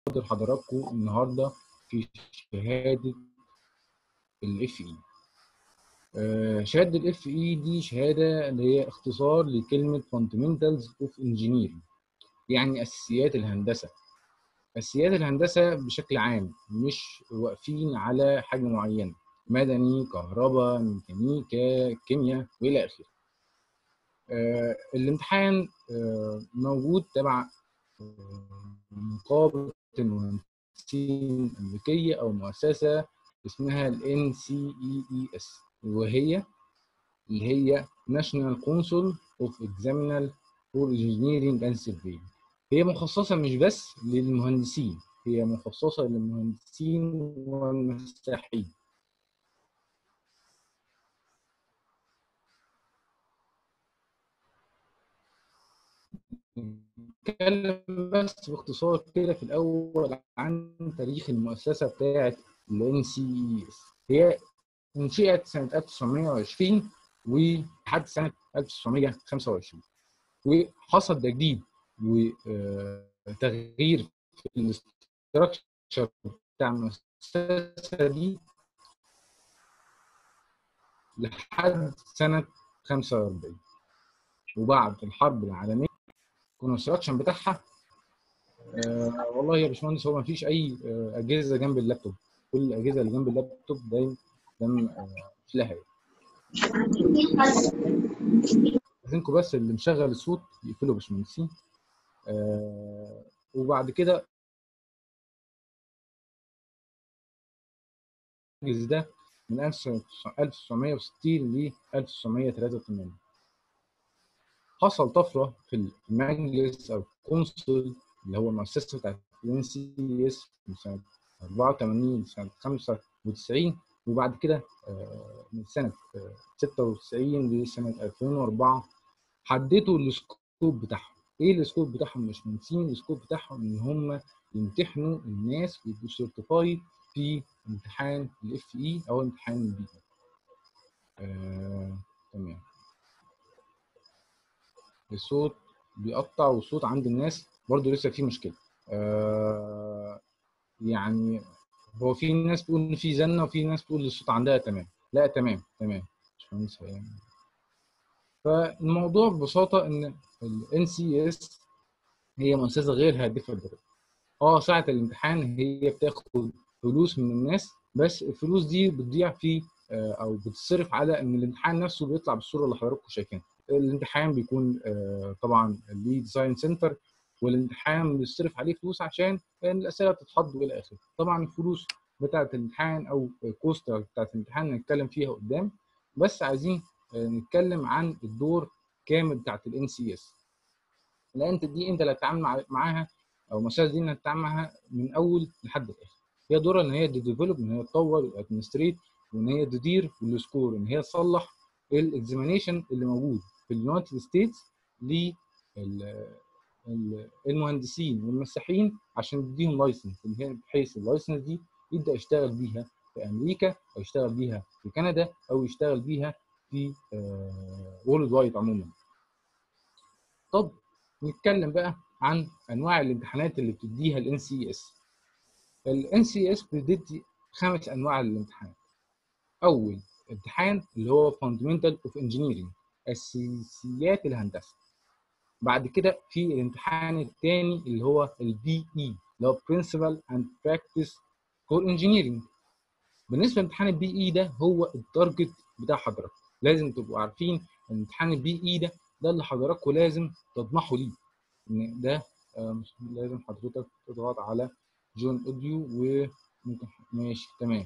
محاضر حضراتكم النهارده في شهاده الاف اي شهاده الاف اي دي شهاده اللي هي اختصار لكلمه fundamentals of engineering يعني اساسيات الهندسه اساسيات الهندسه بشكل عام مش واقفين على حاجه معينه مدني كهرباء ميكانيكا كيمياء والى اخره آه الامتحان آه موجود تبع نقابه المهندسين الامريكيه او مؤسسه اسمها ال NCEES وهي اللي هي National Council of Examiners for Engineering and Surveying هي مخصصة مش بس للمهندسين هي مخصصة للمهندسين والمساحين نتكلم بس باختصار كده في الأول عن تاريخ المؤسسة بتاعة ال NCEES هي انشئت سنة 1920 ولحد سنة 1925 وحصل تجديد وتغيير في الاستراكشر بتاع المؤسسة دي لحد سنة 45 وبعد الحرب العالمية الكونستراكشن بتاعها آه والله يا باشمهندس هو ما فيش أي آه أجهزة جنب اللابتوب كل الأجهزة اللي جنب اللابتوب دايما دايما آه لها عايزينكم بس اللي مشغل الصوت يقفلوا باشمهندسين آه وبعد كده الجزء ده من 1960 ل 1983 حصل طفره في المجلس او الكونسل اللي هو المؤسسه بتاعت الان سي اس من سنه 84 لسنه 95 وبعد كده آه من سنه 96 لسنه 2004 حددوا السكوب بتاعهم ايه السكوب بتاعهم مش مهندسين السكوب بتاعهم ان هم يمتحنوا الناس ويبقوا سيرتيفاي في امتحان الاف اي او امتحان البي آه، تمام الصوت بيقطع والصوت عند الناس برضو لسه في مشكله آه، يعني هو في ناس بتقول ان في زنه وفي ناس بتقول الصوت عندها تمام لا تمام تمام مش يعني فالموضوع ببساطه ان ال NCS هي مؤسسه غير هادفه للغايه اه ساعه الامتحان هي بتاخد فلوس من الناس بس الفلوس دي بتضيع في او بتصرف على ان الامتحان نفسه بيطلع بالصوره اللي حضراتكم شايفينها الامتحان بيكون طبعا ليه ديزاين سنتر والامتحان بيصرف عليه فلوس عشان الاسئله بتتحض والى اخره طبعا الفلوس بتاعه الامتحان او الكوست بتاعه الامتحان هنتكلم فيها قدام بس عايزين نتكلم عن الدور كامل بتاعت الان سي اس لان انت دي انت اللي هتتعامل معاها او المؤسسه دي انك تتعامل معاها من اول لحد الاخر هي دورها ان هي ديفلوب ان هي تطور وادمنستريت وان هي تدير والسكور ان هي تصلح الاكزامينيشن اللي موجود في اليونايتد ستيتس للمهندسين والمساحين عشان تديهم لايسنس بحيث اللايسنس دي يبدا يشتغل بيها في امريكا او يشتغل بيها في كندا او يشتغل بيها في وورلد وايد عموما طب نتكلم بقى عن انواع الامتحانات اللي بتديها الان سي اس الان سي اس بتدي خمس انواع للامتحانات اول امتحان اللي هو فاندمنتال اوف انجينيرنج اساسيات الهندسه بعد كده في الامتحان الثاني اللي هو البي اي اللي هو برنسبل اند براكتس فور انجينيرنج بالنسبه لامتحان البي اي ده هو التارجت بتاع حضرتك لازم تبقوا عارفين ان امتحان البي اي ده ده اللي حضراتكم لازم تطمحوا ليه ان ده لازم حضرتك تضغط على جون اوديو وممكن ماشي تمام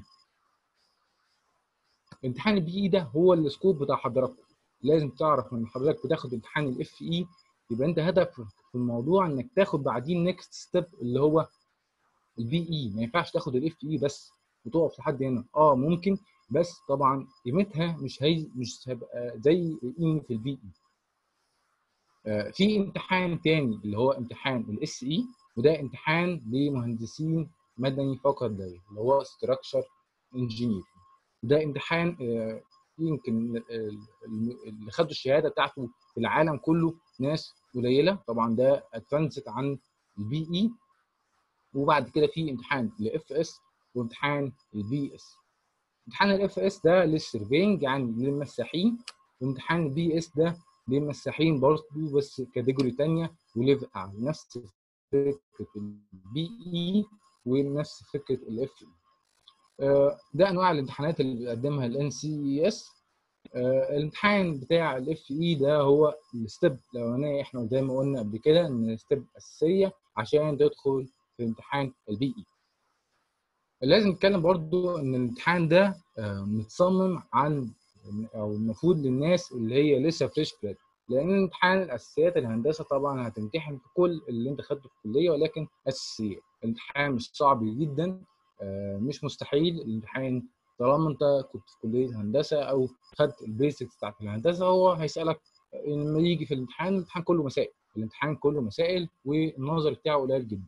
امتحان البي اي ده هو السكوب بتاع حضراتكم لازم تعرف ان حضرتك بتاخد امتحان الاف اي يبقى انت هدفك في الموضوع انك تاخد بعدين نيكست ستيب اللي هو البي اي ما ينفعش تاخد الاف اي بس وتقف لحد هنا اه ممكن بس طبعا قيمتها مش هي مش هيبقى زي قيمه البي اي آه في امتحان تاني اللي هو امتحان الاس اي وده امتحان لمهندسين مدني فقط لا اللي هو ستراكشر انجينير ده امتحان آه يمكن اللي خدوا الشهاده بتاعته في العالم كله ناس قليله طبعا ده ادفانسد عن البي اي وبعد كده في امتحان الاف اس وامتحان البي اس امتحان الاف اس ده للسيرفينج يعني للمساحين وامتحان البي اس ده للمساحين برضه بس كاتيجوري ثانيه وليفل اعلى نفس فكره البي اي ونفس فكره الاف اي ده انواع الامتحانات اللي بيقدمها الان سي اس الامتحان بتاع الاف اي ده هو الستيب الاولانيه احنا زي ما قلنا قبل كده ان الستيب اساسيه عشان تدخل في امتحان البي اي لازم نتكلم برضو ان الامتحان ده متصمم عن او المفروض للناس اللي هي لسه فريش جراد لان امتحان الاساسيات الهندسه طبعا هتمتحن في كل اللي انت خدته في الكليه ولكن اساسيات الامتحان مش صعب جدا مش مستحيل الامتحان طالما انت كنت في كليه هندسه او خدت البيسكس بتاعت الهندسه هو هيسالك لما يجي في الامتحان الامتحان كله مسائل الامتحان كله مسائل والنظر بتاعه قليل جدا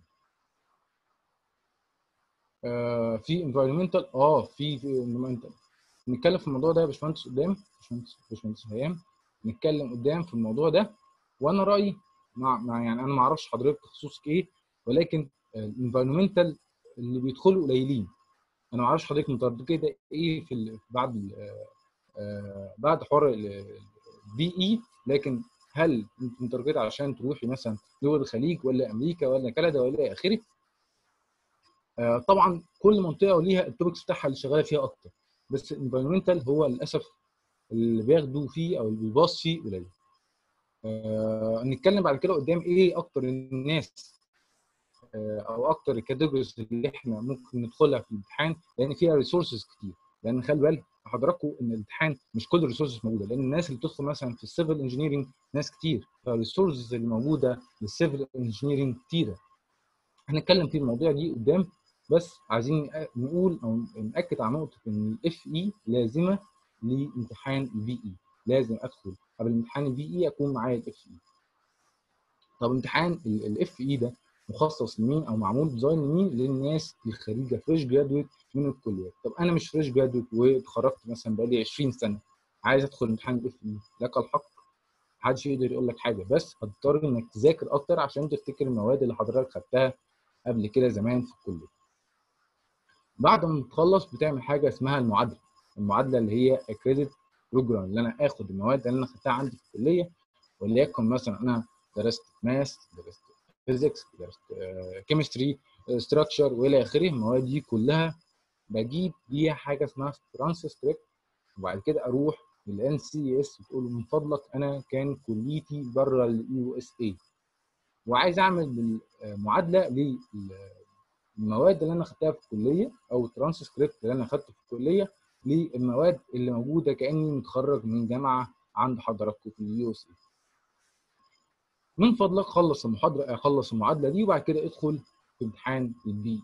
آه في انفايرمنتال اه في في انفايرمنتال نتكلم في الموضوع ده يا باشمهندس قدام باشمهندس باشمهندس هيام نتكلم قدام في الموضوع ده وانا رايي مع, مع يعني انا ما اعرفش حضرتك تخصصك ايه ولكن الانفايرمنتال اللي بيدخلوا قليلين انا ما اعرفش حضرتك متردد ايه في ال بعد ال آه بعد حوار البي اي لكن هل انت متردد عشان تروحي مثلا دول الخليج ولا امريكا ولا كندا ولا الى اخره آه طبعا كل منطقه وليها التوبكس بتاعها اللي شغاله فيها اكتر بس الانفايرمنتال هو للاسف اللي بياخدوا فيه او اللي بيباص فيه قليل آه نتكلم بعد كده قدام ايه اكتر الناس آه او اكتر الكاتيجوريز اللي احنا ممكن ندخلها في الامتحان لان فيها ريسورسز كتير لان خلي بالك حضراتكم ان الامتحان مش كل الريسورسز موجوده لان الناس اللي بتدخل مثلا في السيفل انجينيرنج ناس كتير فالريسورسز اللي موجوده للسيفل انجينيرنج كتيره هنتكلم في المواضيع دي قدام بس عايزين نقول او ناكد على نقطه ان الاف اي لازمه لامتحان البي اي لازم ادخل قبل امتحان البي اي اكون معايا الاف اي طب امتحان الاف اي ده مخصص لمين او معمول ديزاين لمين للناس الخريجه فريش جرادويت من الكليات طب انا مش فريش جرادويت واتخرجت مثلا بقالي 20 سنه عايز ادخل امتحان الاف اي لك الحق محدش يقدر يقول لك حاجه بس هتضطر انك تذاكر اكتر عشان تفتكر المواد اللي حضرتك خدتها قبل كده زمان في الكليه بعد ما تخلص بتعمل حاجه اسمها المعادله المعادله اللي هي اكريديت بروجرام اللي انا اخد المواد اللي انا خدتها عندي في الكليه وليكن مثلا انا درست ماس درست فيزيكس درست كيمستري ستراكشر والى اخره المواد دي كلها بجيب بيها حاجه اسمها ترانسكريبت وبعد كده اروح للان سي اس تقول من فضلك انا كان كليتي بره اليو اس اي وعايز اعمل معادله للمواد اللي انا خدتها في الكليه او الترانسكريبت اللي انا خدته في الكليه للمواد اللي موجوده كاني متخرج من جامعه عند حضراتكم في اليو اس اي من فضلك خلص المحاضره خلص المعادله دي وبعد كده ادخل في امتحان البي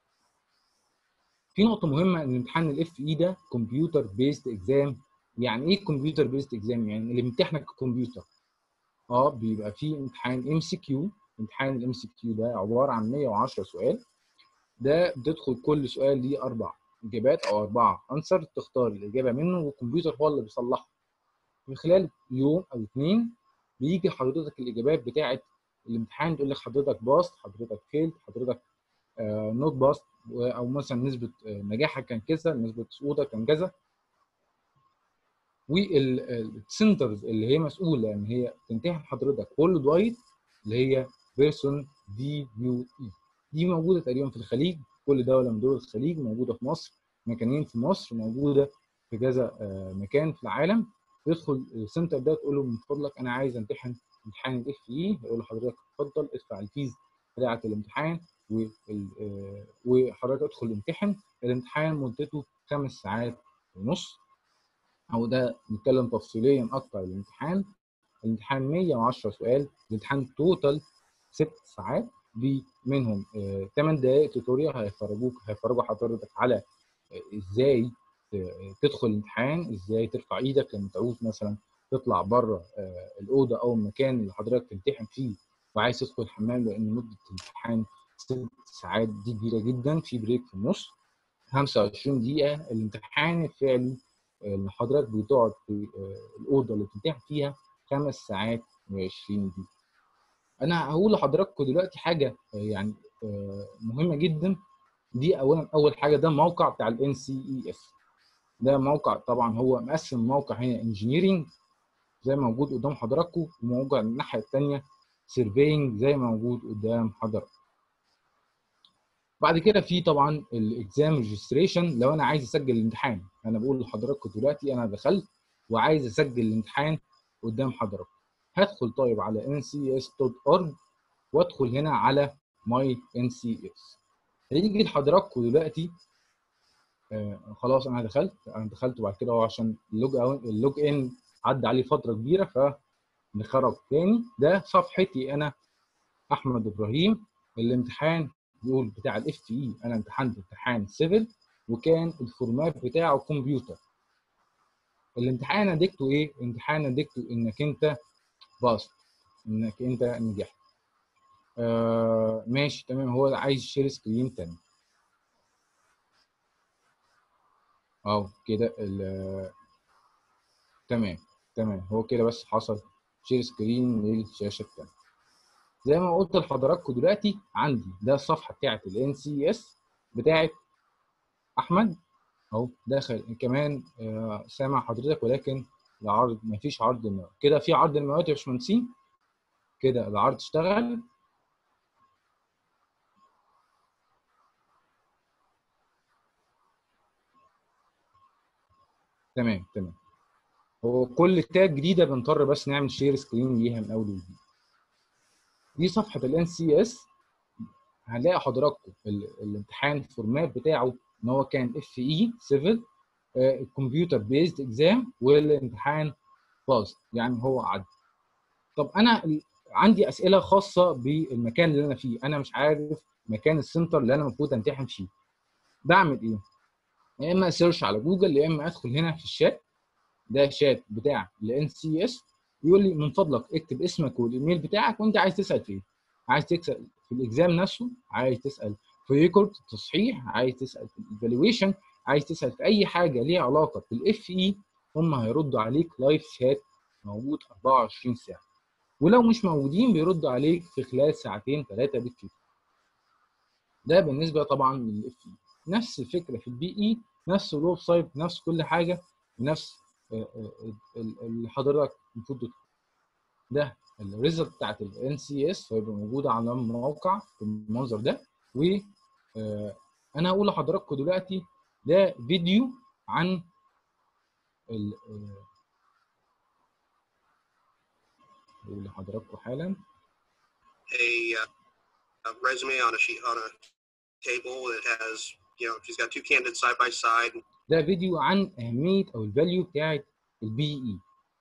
في نقطه مهمه ان امتحان الاف اي ده كمبيوتر بيست اكزام يعني ايه كمبيوتر بيست اكزام يعني اللي بيمتحنك كمبيوتر اه بيبقى فيه امتحان ام سي كيو امتحان الام سي كيو ده عباره عن 110 سؤال ده بتدخل كل سؤال ليه اربع اجابات او اربعه انسر تختار الاجابه منه والكمبيوتر هو اللي بيصلحها في خلال يوم او اثنين بيجي حضرتك الاجابات بتاعه الامتحان تقول لك حضرتك باست حضرتك فيلد حضرتك آه نوت باست او مثلا نسبه نجاحك كان كذا نسبه سقوطك كان كذا والسنترز اللي هي مسؤوله ان هي تمتحن حضرتك وورلد وايد اللي هي بيرسون دي يو اي دي موجوده تقريبا في الخليج كل دوله من دول الخليج موجوده في مصر مكانين في مصر موجوده في كذا مكان في العالم تدخل السنتر ده تقول له من فضلك انا عايز امتحن امتحان الاف اي يقول لحضرتك اتفضل ادفع الفيز بتاعه الامتحان وحضرتك ادخل امتحن الامتحان مدته خمس ساعات ونص او ده نتكلم تفصيليا اكتر الامتحان الامتحان 110 سؤال الامتحان توتال ست ساعات منهم 8 دقائق توتوريال هيفرجوك هيفرجوا حضرتك على ازاي تدخل الامتحان ازاي ترفع ايدك لما تعوز مثلا تطلع بره الاوضه او المكان اللي حضرتك تمتحن فيه وعايز تدخل الحمام لان مده الامتحان ست ساعات دي كبيره جدا في بريك في النص 25 دقيقه الامتحان الفعلي اللي حضرتك بتقعد في الاوضه اللي بتمتحن فيها خمس ساعات و20 دقيقه انا هقول لحضراتكم دلوقتي حاجه يعني آه، مهمه جدا دي اولا اول حاجه ده موقع بتاع الان سي اي اس ده موقع طبعا هو مقسم موقع هنا انجينيرنج زي ما موجود قدام حضراتكم وموقع الناحيه الثانيه سيرفينج زي ما موجود قدام حضراتكم بعد كده في طبعا الاكزام ريجستريشن لو انا عايز اسجل الامتحان انا بقول لحضراتكم دلوقتي انا دخلت وعايز اسجل الامتحان قدام حضراتكم هدخل طيب على ncs.org وادخل هنا على ماي ncs هيجي لحضراتكم دلوقتي آه خلاص انا دخلت انا دخلت وبعد كده هو عشان اللوج أو اللوج ان عدى عليه فتره كبيره فنخرج تاني ده صفحتي انا احمد ابراهيم الامتحان بيقول بتاع الاف اي انا امتحنت امتحان سيفل وكان الفورمات بتاعه كمبيوتر الامتحان نتيجته ايه؟ امتحان نتيجته انك انت باص انك انت نجحت آه ماشي تمام هو عايز شير سكرين تاني اهو كده ال- تمام تمام هو كده بس حصل شير سكرين للشاشه التانيه زي ما قلت لحضراتكم دلوقتي عندي ده الصفحه بتاعت الان سي اس بتاعت احمد اهو داخل كمان آه، سامع حضرتك ولكن العرض مفيش عرض المواد كده في عرض المواد يا باشمهندسين كده العرض اشتغل تمام تمام هو كل تاج جديده بنضطر بس نعمل شير سكرين ليها من اول وجديد دي صفحه الان سي اس هنلاقي حضراتكم ال- الامتحان الفورمات بتاعه ان هو كان اف اي سيفل الكمبيوتر بيزد اكزام والامتحان باز يعني هو عدى طب انا ال- عندي اسئله خاصه بالمكان اللي انا فيه انا مش عارف مكان السنتر اللي انا المفروض امتحن فيه بعمل ايه يا اما سيرش على جوجل يا اما ادخل هنا في الشات ده شات بتاع الان سي اس يقول لي من فضلك اكتب اسمك والايميل بتاعك وانت عايز تسال في ايه عايز تسال في الاكزام نفسه عايز تسال في ريكورد تصحيح عايز تسال في الايفالويشن عايز تسال في اي حاجه ليها علاقه بالاف اي هم هيردوا عليك لايف شات موجود 24 ساعه ولو مش موجودين بيردوا عليك في خلال ساعتين ثلاثه بالكتير ده بالنسبه طبعا للاف اي نفس الفكره في البي اي نفس الويب سايت نفس كل حاجه نفس آه، آه، ال- اللي حضرتك المفروض تدخل. ده الريزلت بتاعت الان سي اس هيبقى موجوده على الموقع بالمنظر ده و آه، انا هقول لحضراتكم دلوقتي ده فيديو عن ال آه، هقول لحضراتكم حالا a, uh, a resume on a sheet on a table that has you know she's got two candidates side by side ده فيديو عن اهميه او الفاليو بتاعت البي اي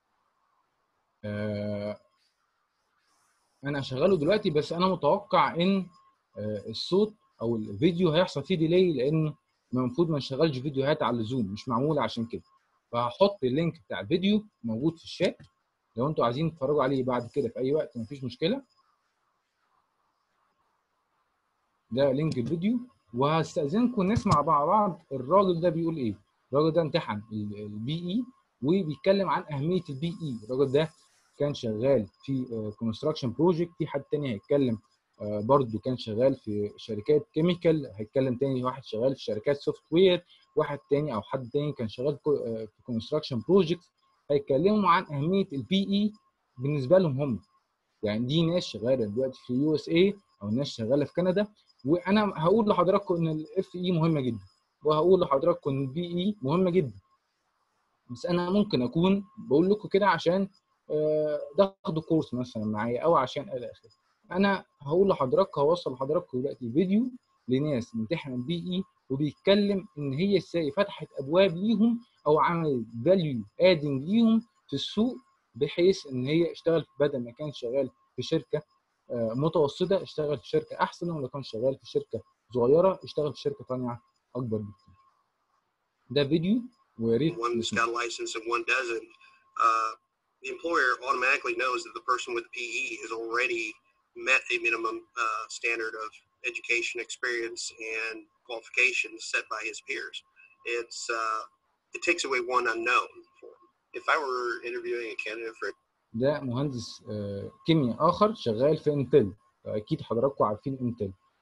انا هشغله دلوقتي بس انا متوقع ان آه، الصوت او الفيديو هيحصل فيه ديلي لان المفروض ما نشغلش فيديوهات على اللزوم مش معموله عشان كده فهحط اللينك بتاع الفيديو موجود في الشات لو انتوا عايزين تتفرجوا عليه بعد كده في اي وقت مفيش مشكله ده لينك الفيديو وهستأذنكم نسمع مع بعض الراجل ده بيقول ايه الراجل ده امتحن البي اي وبيتكلم عن اهميه البي اي الراجل ده كان شغال في كونستراكشن بروجكت في حد تاني هيتكلم آه، برضه كان شغال في شركات كيميكال هيتكلم تاني واحد شغال في شركات سوفت وير واحد تاني او حد تاني كان شغال كو- آه، في كونستراكشن بروجكت هيتكلموا عن اهميه البي اي بالنسبه لهم هم يعني دي ناس شغاله دلوقتي في يو اس اي او ناس شغاله في كندا وانا هقول لحضراتكم ان الاف اي مهمه جدا وهقول لحضراتكم ان البي اي مهمه جدا بس انا ممكن اكون بقول لكم كده عشان آه، تاخدوا كورس مثلا معايا او عشان الى اخره انا هقول لحضراتكم هوصل لحضراتكم دلوقتي فيديو لناس امتحن البي اي وبيتكلم ان هي ازاي فتحت ابواب ليهم او عملت فاليو ادنج ليهم في السوق بحيث ان هي اشتغل بدل ما كان شغال في شركه آه، متوسطه اشتغل في شركه احسن ولو كان شغال في شركه صغيره اشتغل في شركه ثانيه اكبر بكتير ده فيديو ويا ريت one's نسمعه. got a license and one doesn't, uh, the employer automatically knows that the person with PE has already met a minimum uh, standard of education, experience, and qualifications set by his peers. It's uh, it takes away one unknown for him. If I were interviewing a candidate for ده مهندس آه، كيمياء اخر شغال في انتل اكيد حضراتكم عارفين انتل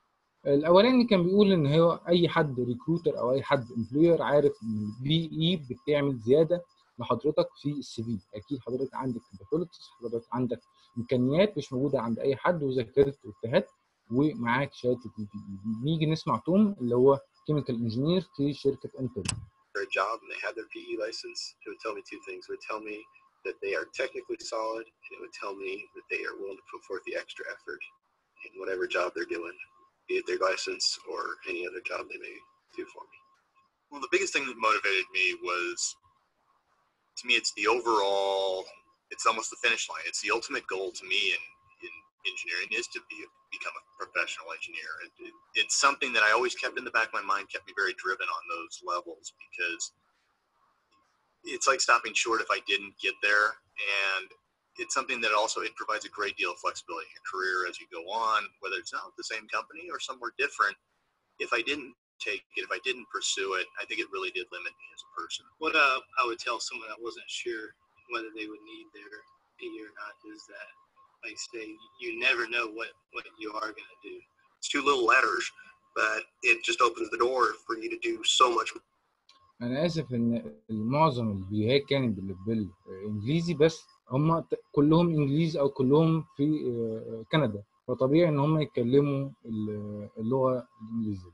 الاولاني كان بيقول ان هو اي حد ريكروتر او اي حد امبلوير عارف ان البي اي بتعمل زياده لحضرتك في السي في اكيد حضرتك عندك كابابيلتيز حضرتك عندك امكانيات مش موجوده عند اي حد وذاكرت واجتهدت ومعاك شهاده البي اي نيجي نسمع توم اللي هو كيميكال انجينير في شركه انتل for a job and they had their PE license, it would tell me two things. It would tell me that they are technically solid, and it would tell me that they are willing to put forth the extra effort in whatever job they're doing, be it their license or any other job they may do for me. Well, the biggest thing that motivated me was, to me, it's the overall. It's almost the finish line. It's the ultimate goal to me in, in engineering is to be become a professional engineer. It, it, it's something that I always kept in the back of my mind, kept me very driven on those levels because it's like stopping short if I didn't get there. And it's something that also it provides a great deal of flexibility in your career as you go on, whether it's not with the same company or somewhere different. If I didn't take it, if I didn't pursue it, I think it really did limit me as a person. What uh, I would tell someone that wasn't sure whether they would need their PE or not is that, like say, you never know what what you are going to do. It's two little letters, but it just opens the door for you to do so much انا اسف ان معظم الفيديوهات كانت بال- بالانجليزي بس هم ت- كلهم انجليزي او كلهم في آه، كندا فطبيعي ان هم يتكلموا ال- اللغه الانجليزيه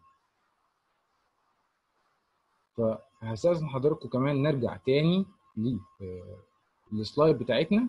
فهستاذن حضراتكم كمان نرجع تاني للسلايد بتاعتنا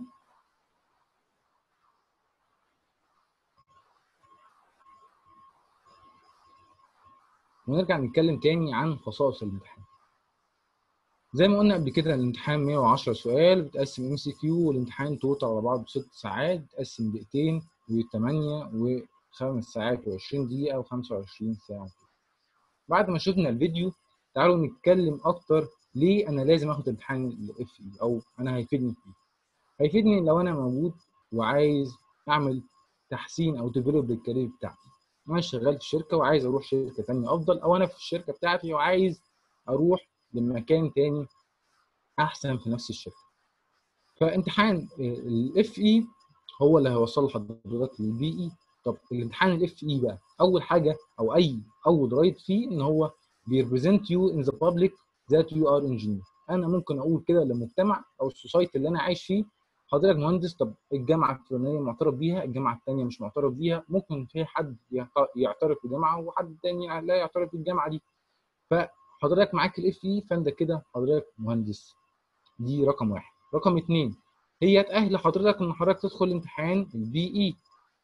ونرجع نتكلم تاني عن خصائص الامتحان زي ما قلنا قبل كده الامتحان 110 سؤال بتقسم ام سي كيو والامتحان توتال على بعض ست ساعات بتقسم دقيقتين و8 وخمس ساعات و20 دقيقة و25 ساعة بعد ما شفنا الفيديو تعالوا نتكلم أكتر ليه أنا لازم آخد امتحان الاف اي أو أنا هيفيدني فيه هيفيدني لو أنا موجود وعايز أعمل تحسين أو ديفلوب للكارير بتاعتي أنا شغال في شركة وعايز أروح شركة تانية أفضل أو أنا في الشركة بتاعتي وعايز أروح لمكان تاني احسن في نفس الشركه فامتحان الاف اي هو اللي هيوصل لحضرتك للبي اي طب الامتحان الاف اي بقى اول حاجه او اي اول رايت فيه ان هو بيريبريزنت يو ان ذا بابليك ذات يو ار انجينير انا ممكن اقول كده للمجتمع او السوسايتي اللي انا عايش فيه حضرتك مهندس طب الجامعه الفلانيه معترف بيها الجامعه الثانيه مش معترف بيها ممكن في حد يعت- يعترف بجامعه وحد تاني لا يعترف بالجامعه دي فحضرتك معاك الاف اي فانت كده حضرتك مهندس دي رقم واحد رقم اتنين هي تأهل حضرتك ان حضرتك تدخل امتحان البي اي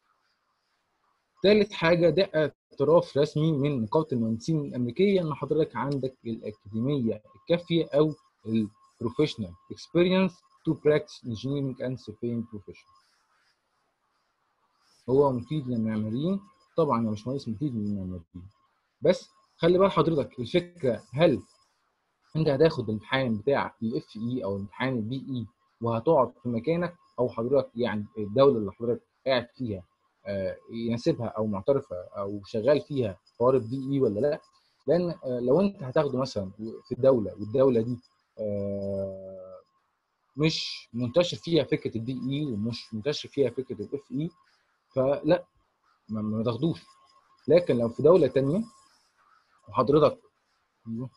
تالت حاجة ده اعتراف رسمي من نقابة المهندسين الأمريكية إن حضرتك عندك الأكاديمية الكافية أو البروفيشنال experience to practice engineering and surveying profession. هو مفيد للمعماريين طبعا هو مش مهندس مفيد للمعماريين بس خلي بال حضرتك الفكرة هل انت هتاخد الامتحان بتاع الاف اي او امتحان البي اي وهتقعد في مكانك او حضرتك يعني الدوله اللي حضرتك قاعد فيها آه، يناسبها او معترفه او شغال فيها حوار البي اي ولا لا لان آه، لو انت هتاخده مثلا في الدوله والدوله دي آه، مش منتشر فيها فكره البي اي ومش منتشر فيها فكره الاف اي فلا ما ما تاخدوش لكن لو في دوله تانية وحضرتك أيوه.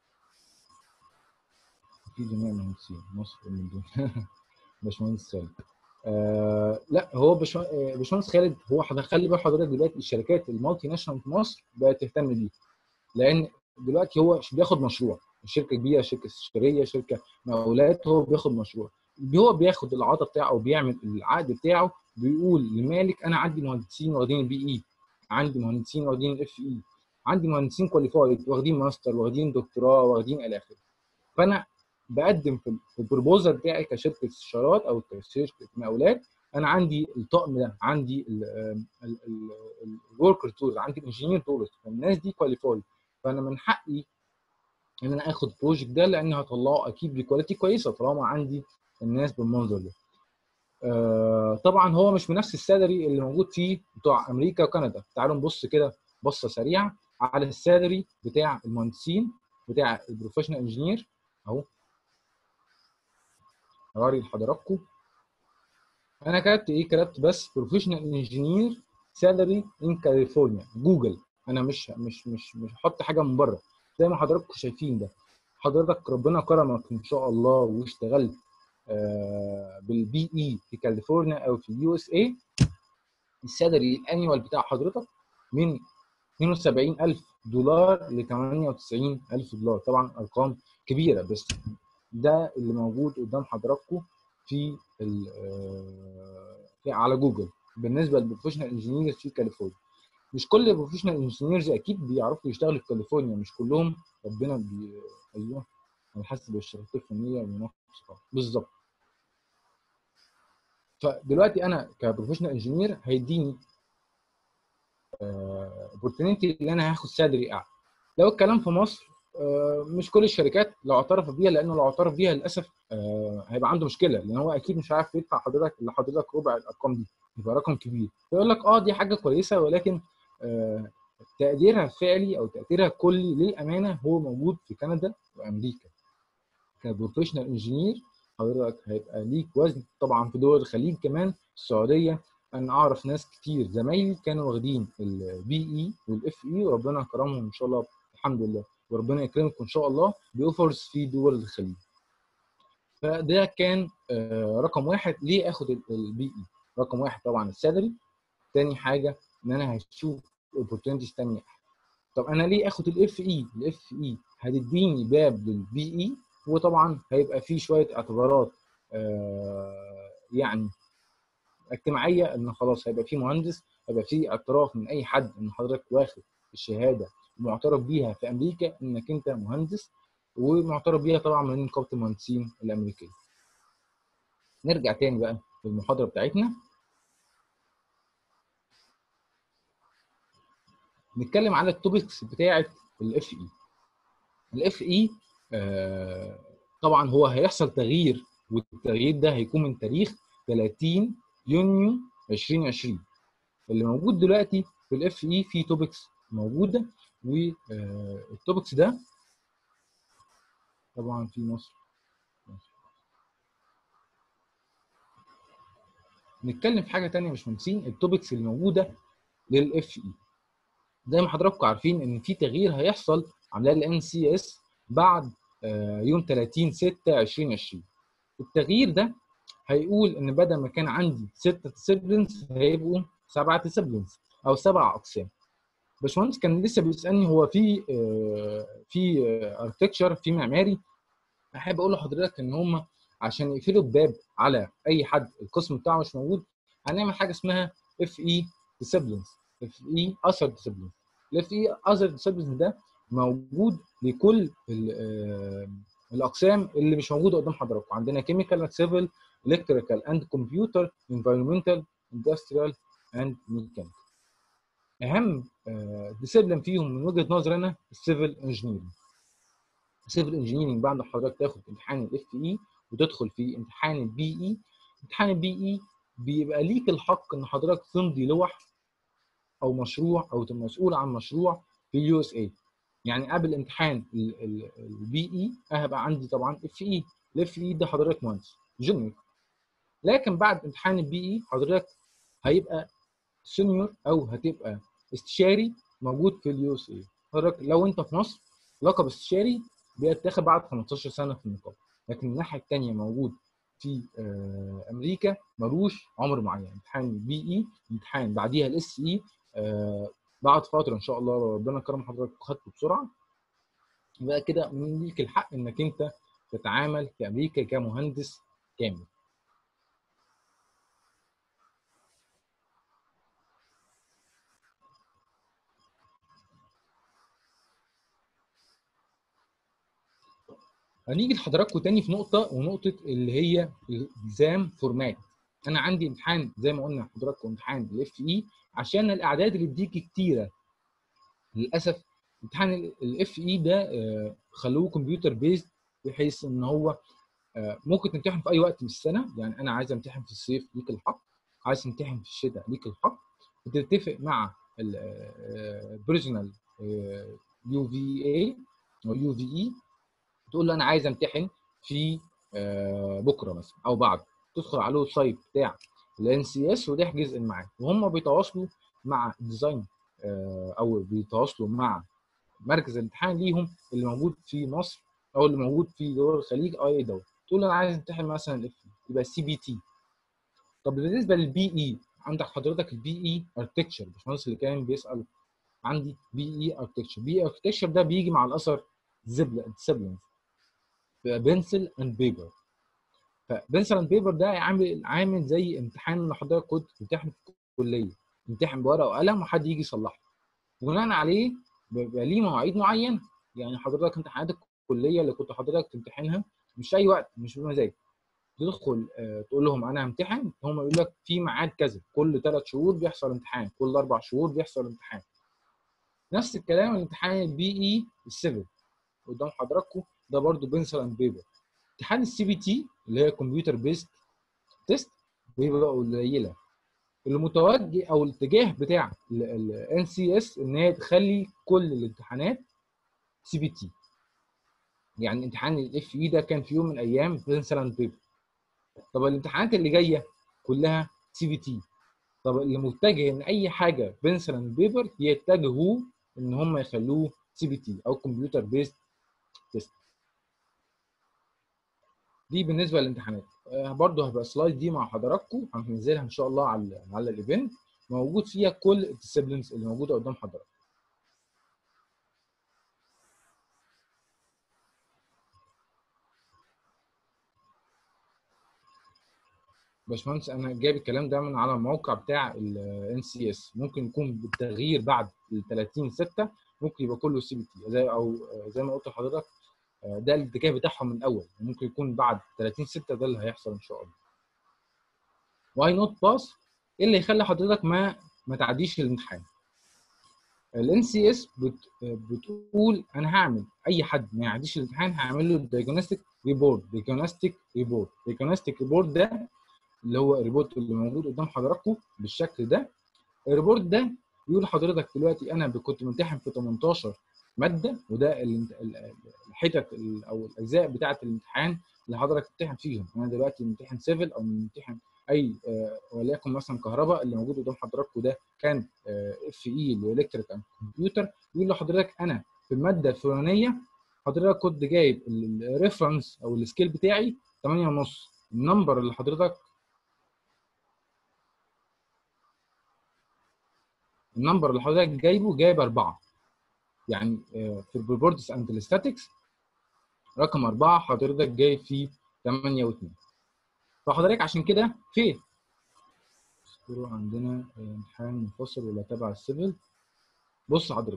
في جميع المهندسين مصر من دون باشمهندس خالد آه لا هو باشم- آه، باشمهندس خالد هو حض- خلي بال حضرتك دلوقتي الشركات المالتي ناشونال في مصر بقت تهتم بيه لان دلوقتي هو ش- بياخد مشروع شركه كبيره شركه استشاريه شركه مقاولات هو بياخد مشروع هو بياخد العطا بتاعه او بيعمل العقد بتاعه بيقول للمالك انا عندي مهندسين واخدين البي اي عندي مهندسين واخدين الاف اي عندي مهندسين كواليفايد واخدين ماستر واخدين دكتوراه واخدين الى اخره فانا بقدم في في البروبوزال بتاعي كشركه استشارات او كشركه مقاولات انا عندي الطقم ده عندي الوركر تولز عندي الانجينير تولز فالناس دي كواليفايد فانا من حقي ان انا اخد البروجكت ده لان هطلعه اكيد بكواليتي كويسه طالما عندي الناس بالمنظر ده آه، طبعا هو مش بنفس السالري اللي موجود فيه بتوع امريكا وكندا تعالوا نبص كده بصه سريعه على السالري بتاع المهندسين بتاع البروفيشنال انجينير اهو اوري لحضراتكم انا كتبت ايه كتبت بس بروفيشنال انجينير سالري ان كاليفورنيا جوجل انا مش مش مش مش هحط حاجه من بره زي ما حضراتكم شايفين ده حضرتك ربنا كرمك ان شاء الله واشتغلت آه بالبي اي في كاليفورنيا او في اليو اس اي السالري الانيوال بتاع حضرتك من 72000 دولار ل 98000 دولار طبعا ارقام كبيره بس ده اللي موجود قدام حضراتكم في ال- آه، في- على جوجل بالنسبه للبروفيشنال انجينيرز في كاليفورنيا مش كل البروفيشنال انجينيرز اكيد بيعرفوا يشتغلوا في كاليفورنيا مش كلهم ربنا بي... ايوه على حسب الشركات الفنيه والمنافسه بالظبط فدلوقتي انا كبروفيشنال انجينير هيديني اوبورتونيتي اللي انا هاخد سالري اعلى لو الكلام في مصر آه، مش كل الشركات لو اعترف بيها لانه لو اعترف بيها للاسف آه، هيبقى عنده مشكله لان هو اكيد مش عارف يدفع حضرتك لحضرتك ربع الارقام دي يبقى رقم كبير فيقول لك اه دي حاجه كويسه ولكن آه، تقديرها الفعلي او تقديرها الكلي للامانه هو موجود في كندا وامريكا كبروفيشنال انجينير حضرتك هيبقى ليك وزن طبعا في دول الخليج كمان السعوديه انا اعرف ناس كتير زمايلي كانوا واخدين البي اي والاف اي وربنا كرمهم ان شاء الله الحمد لله وربنا يكرمكم ان شاء الله باوفرز في دول الخليج فده كان آه، رقم واحد ليه اخد البي اي رقم واحد طبعا السالري تاني حاجه ان انا هشوف اوبورتونيتيز تانية طب انا ليه اخد الاف اي الاف اي هتديني باب للبي اي وطبعا هيبقى فيه شويه اعتبارات آه، يعني اجتماعيه ان خلاص هيبقى في مهندس هيبقى في اعتراف من اي حد ان حضرتك واخد الشهاده معترف بيها في امريكا انك انت مهندس ومعترف بيها طبعا من نقابه المهندسين الامريكيه. نرجع تاني بقى للمحاضره بتاعتنا. نتكلم على التوبكس بتاعه الاف اي. الاف اي طبعا هو هيحصل تغيير والتغيير ده هيكون من تاريخ 30 يونيو 2020 اللي موجود دلوقتي في الاف اي في توبكس موجوده والتوبكس ده طبعا في مصر نتكلم في حاجه تانية مش منسين التوبكس اللي موجوده للاف اي زي ما حضراتكم عارفين ان في تغيير هيحصل عاملاه الان سي اس بعد آه، يوم 30 6 2020 التغيير ده هيقول ان بدل ما كان عندي ستة ديسيبلينز هيبقوا سبعة ديسيبلينز او سبع اقسام باشمهندس كان لسه بيسالني هو في آه، في اركتكشر في معماري احب اقول لحضرتك ان هم عشان يقفلوا الباب على اي حد القسم بتاعه مش موجود هنعمل حاجه اسمها اف اي ديسيبلينز اف اي اثر ديسيبلينز الاف اي اثر ديسيبلينز ده موجود لكل ال- آه، الاقسام اللي مش موجوده قدام حضراتكم عندنا كيميكال سيفل الكتريكال اند كمبيوتر انفيرمنتال اندستريال اند ميكانيكال اهم ديسيبلين فيهم من وجهه نظري انا السيفل انجينيرنج السيفل انجينيرنج بعد ما حضرتك تاخد امتحان الاف اي وتدخل في امتحان البي اي امتحان البي اي بيبقى ليك الحق ان حضرتك تمضي لوح او مشروع او تبقى مسؤول عن مشروع في اليو اس اي يعني قبل امتحان البي اي هبقى عندي طبعا اف اي الاف اي ده حضرتك مهندس جونيور لكن بعد امتحان البي اي حضرتك هيبقى سينيور او هتبقى استشاري موجود في اليو اس اي حضرتك لو انت في مصر لقب استشاري بيتاخد بعد 15 سنه في النقابه لكن الناحيه الثانيه موجود في آه، امريكا ملوش عمر معين امتحان البي اي امتحان بعديها الاس اي بعد فتره ان شاء الله ربنا كرم حضرتك وخدته بسرعه يبقى كده من ليك الحق انك انت تتعامل في امريكا كمهندس كامل هنيجي لحضراتكم تاني في نقطة ونقطة اللي هي الالتزام فورمات. أنا عندي امتحان زي ما قلنا لحضراتكم امتحان الاف اي عشان الأعداد اللي بتيجي كتيرة. للأسف امتحان الاف اي ده آه، خلوه كمبيوتر بيزد بحيث إن هو آه، ممكن تمتحن في أي وقت من السنة، يعني أنا عايز امتحن في الصيف ليك الحق، عايز تمتحن في الشتاء ليك الحق، بتتفق مع البريزونال يو في اي او يو في اي تقول له انا عايز امتحن في آه، بكره مثلا او بعد تدخل على الويب سايت بتاع الان سي اس وتحجز الميعاد وهم بيتواصلوا مع الديزاين آه، او بيتواصلوا مع مركز الامتحان ليهم اللي موجود في مصر او اللي موجود في دول الخليج او اي دوله تقول انا عايز امتحن مثلا الاف يبقى سي بي تي طب بالنسبه للبي اي عندك حضرتك البي اي اركتكشر الباشمهندس اللي كان بيسال عندي بي اي اركتكشر بي اي اركتكشر ده بيجي مع الاثر سيبلنس بنسل اند بيبر فبنسل اند بيبر ده عامل عامل زي امتحان اللي حضرتك كنت بتمتحن في الكليه تمتحن بورقه وقلم وحد يجي يصلحه بناء عليه بيبقى ليه مواعيد معينه يعني حضرتك امتحانات الكليه اللي كنت حضرتك تمتحنها مش اي وقت مش بمزاج تدخل آه، تقول لهم انا همتحن هم يقول لك في ميعاد كذا كل ثلاث شهور بيحصل امتحان كل اربع شهور بيحصل امتحان نفس الكلام الامتحان البي اي السيفل قدام حضراتكم ده برضو بنسل اند بيبر امتحان السي بي تي اللي هي كمبيوتر بيست تيست بيبقى قليله المتوجه او الاتجاه بتاع الان سي اس ان هي تخلي كل الامتحانات سي بي تي يعني امتحان الاف اي ده كان في يوم من الايام بنسل اند بيبر طب الامتحانات اللي جايه كلها سي بي تي طب اللي متجه ان اي حاجه بنسل اند بيبر يتجهوا ان هم يخلوه سي بي تي او كمبيوتر بيست تيست دي بالنسبه للامتحانات آه، برضو هبقى سلايد دي مع حضراتكم هننزلها ان شاء الله على على الايفنت موجود فيها كل الديسيبلينز اللي موجوده قدام حضراتكم باشمهندس انا جايب الكلام ده من على الموقع بتاع الان سي اس ممكن يكون بالتغيير بعد ال 30 6 ممكن يبقى كله سي بي تي زي او آه، زي ما قلت لحضرتك آه، ده الاتجاه بتاعهم من الاول ممكن يكون بعد 30 6 ده اللي هيحصل ان شاء الله واي نوت باس ايه اللي يخلي حضرتك ما ما تعديش الامتحان الان سي اس بتقول انا هعمل اي حد ما يعديش الامتحان هعمل له دايجنوستيك ريبورت دايجنوستيك ريبورت دايجنوستيك ريبورت ده اللي هو الريبورت اللي موجود قدام حضراتكم بالشكل ده الريبورت ده بيقول لحضرتك دلوقتي انا كنت ممتحن في 18 ماده وده ال- ال- الحتت ال- او الاجزاء بتاعه الامتحان اللي حضرتك بتمتحن فيهم انا دلوقتي ممتحن سيفل او ممتحن اي آه، وليكن مثلا كهرباء اللي موجود قدام حضراتكم ده كان اف اي اللي هو الكتريك اند كمبيوتر يقول لحضرتك انا في الماده الفلانيه حضرتك كنت جايب الريفرنس او السكيل بتاعي 8 ونص النمبر اللي حضرتك النمبر اللي حضرتك جايبه جايب أربعة يعني آه، في البروبورتس اند الستاتكس رقم أربعة حضرتك جايب فيه 8 و2 فحضرتك عشان كده فين؟ اذكروا عندنا آه، امتحان منفصل ولا تبع السيفل بص حضرتك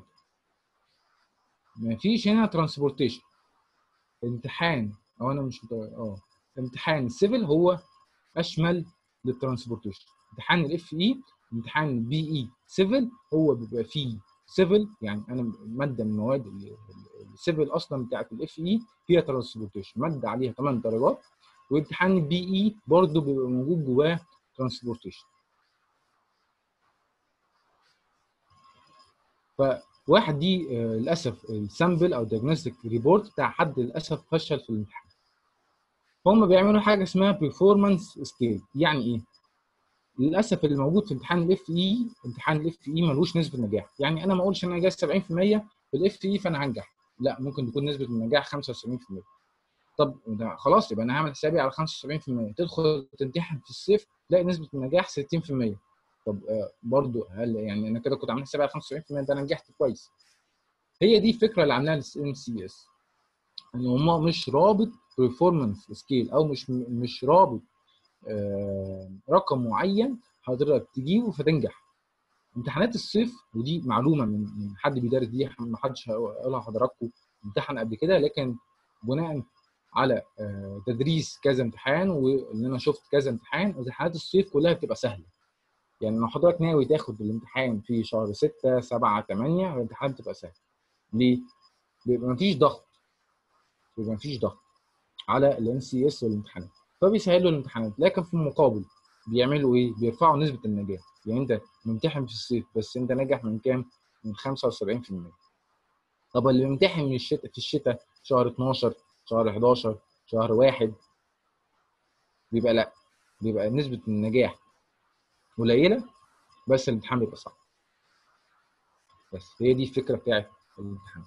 مفيش هنا ترانسبورتيشن امتحان او انا مش مت- اه امتحان السيفل هو اشمل للترانسبورتيشن امتحان الاف اي امتحان البي اي سيفل هو بيبقى فيه سيفل يعني انا ماده من المواد ال- ال- السيفل اصلا بتاعت الاف اي فيها ترانسبورتيشن ماده عليها 8 درجات وامتحان البي اي برضه بيبقى موجود جواه ترانسبورتيشن فواحد دي آه، للاسف السامبل او ديagnostic ريبورت بتاع حد للاسف فشل في الامتحان هم بيعملوا حاجه اسمها performance سكيل يعني ايه للاسف اللي موجود في امتحان الاف اي امتحان الاف اي ملوش نسبه نجاح يعني انا ما اقولش ان انا جايب 70% في الاف اي فانا هنجح لا ممكن تكون نسبه النجاح 75% طب ده خلاص يبقى انا هعمل حسابي على 75% تدخل تمتحن في الصيف تلاقي نسبه النجاح 60% طب آه، برضو هل يعني انا كده كنت عامل حسابي على 75% ده انا نجحت كويس هي دي الفكره اللي عاملاها الام سي اس ان هم مش رابط performance سكيل او مش مش رابط آه، رقم معين حضرتك تجيبه فتنجح امتحانات الصيف ودي معلومه من من حد بيدرس دي ما حدش هيقولها لحضراتكم امتحن قبل كده لكن بناء على آه، تدريس كذا امتحان وان انا شفت كذا امتحان امتحانات الصيف كلها بتبقى سهله يعني لو حضرتك ناوي تاخد الامتحان في شهر 6 7 8 الامتحان بتبقى سهل ليه؟ بيبقى مفيش ضغط بيبقى مفيش ضغط على الان سي اس والامتحانات فبيسهلوا الامتحانات لكن في المقابل بيعملوا ايه؟ بيرفعوا نسبه النجاح يعني انت ممتحن في الصيف بس انت ناجح من كام؟ من 75% طب اللي بيمتحن من الشتاء في الشتاء شهر 12 شهر 11 شهر واحد بيبقى لا بيبقى نسبه النجاح قليله بس الامتحان بيبقى صعب بس هي دي الفكره بتاعت الامتحان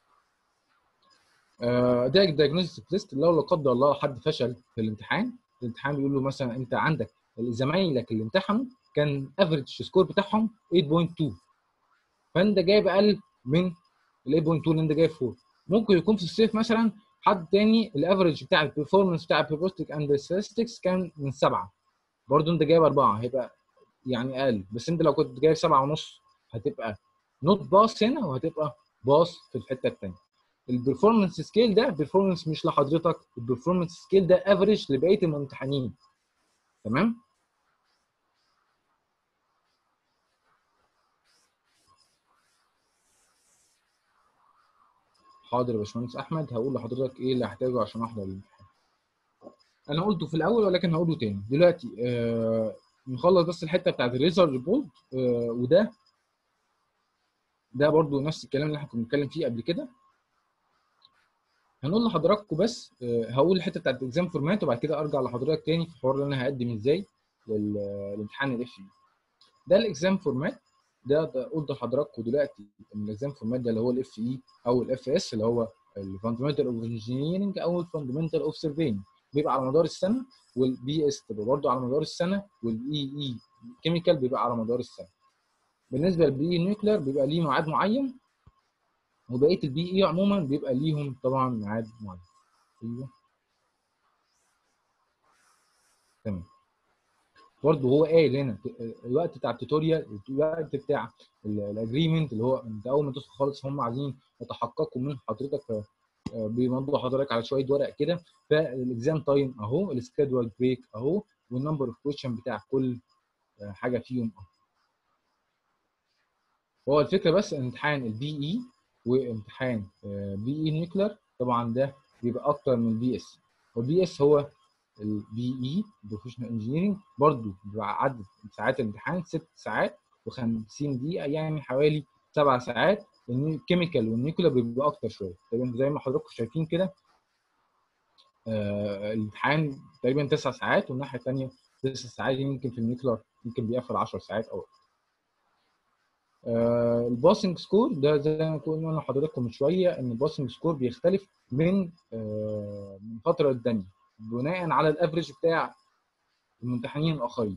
آه، ده الدايجنوستيك ليست لو لا قدر الله حد فشل في الامتحان الامتحان بيقول له مثلا انت عندك زمايلك اللي امتحنوا كان افريج سكور بتاعهم 8.2 فانت جايب اقل من ال 8.2 اللي انت جايب فوق ممكن يكون في الصيف مثلا حد تاني الافريج بتاع البرفورمانس بتاع البروبوستيك اند ستاتستكس كان من سبعه برضه انت جايب اربعه هيبقى يعني اقل بس انت لو كنت جايب سبعه ونص هتبقى نوت باص هنا وهتبقى باص في الحته الثانيه البرفورمانس سكيل ده بيرفورمانس مش لحضرتك البرفورمانس سكيل ده افريج لبقيه الممتحنين تمام حاضر يا باشمهندس احمد هقول لحضرتك ايه اللي هحتاجه عشان احضر الامتحان انا قلته في الاول ولكن هقوله تاني دلوقتي آه نخلص بس الحته بتاعت الريزر ريبورت آه وده ده برضو نفس الكلام اللي احنا كنا بنتكلم فيه قبل كده هنقول لحضراتكم بس آه هقول الحته بتاعت الاكزام فورمات وبعد كده ارجع لحضرتك تاني في الحوار اللي انا هقدم ازاي للامتحان الاف ده الاكزام فورمات ده, ده قلت لحضراتكم دلوقتي ان الاكزام فورمات ده اللي هو الاف اي او الاف اس اللي هو الفاندمنتال اوف انجينيرنج او الفاندمنتال اوف سيرفينج بيبقى على مدار السنه والبي اس بيبقى برضه على مدار السنه والاي اي كيميكال بيبقى على مدار السنه بالنسبه للبي اي نيوكلير بيبقى ليه ميعاد معين وبقيه البي اي عموما بيبقى ليهم طبعا ميعاد معين ايوه تمام برضه هو قايل هنا الوقت بتاع التوتوريال الوقت بتاع الاجريمنت اللي هو انت اول ما تدخل خالص هم عايزين يتحققوا من حضرتك بيمضوا حضرتك على شويه ورق كده فالاكزام تايم اهو السكادول بريك اهو والنمبر اوف كويشن بتاع كل حاجه فيهم اهو هو الفكره بس امتحان البي اي وامتحان بي اي نيوكلير طبعا ده بيبقى اكتر من البي اس والبي اس هو البي اي بروفيشنال انجينيرنج برضه بيبقى عدد ساعات الامتحان ست ساعات و50 دقيقه يعني حوالي سبع ساعات الكيميكال والنيوكلير بيبقى اكتر شويه تقريبا زي ما حضراتكم شايفين كده آه الامتحان تقريبا تسع ساعات والناحيه الثانيه تسع ساعات يمكن في النيوكلير يمكن بيقفل 10 ساعات او آه الباسنج سكور ده زي ما قلنا لحضراتكم من شويه ان الباسنج سكور بيختلف من آه من فتره للتانيه بناء على الافريج بتاع الممتحنين الاخرين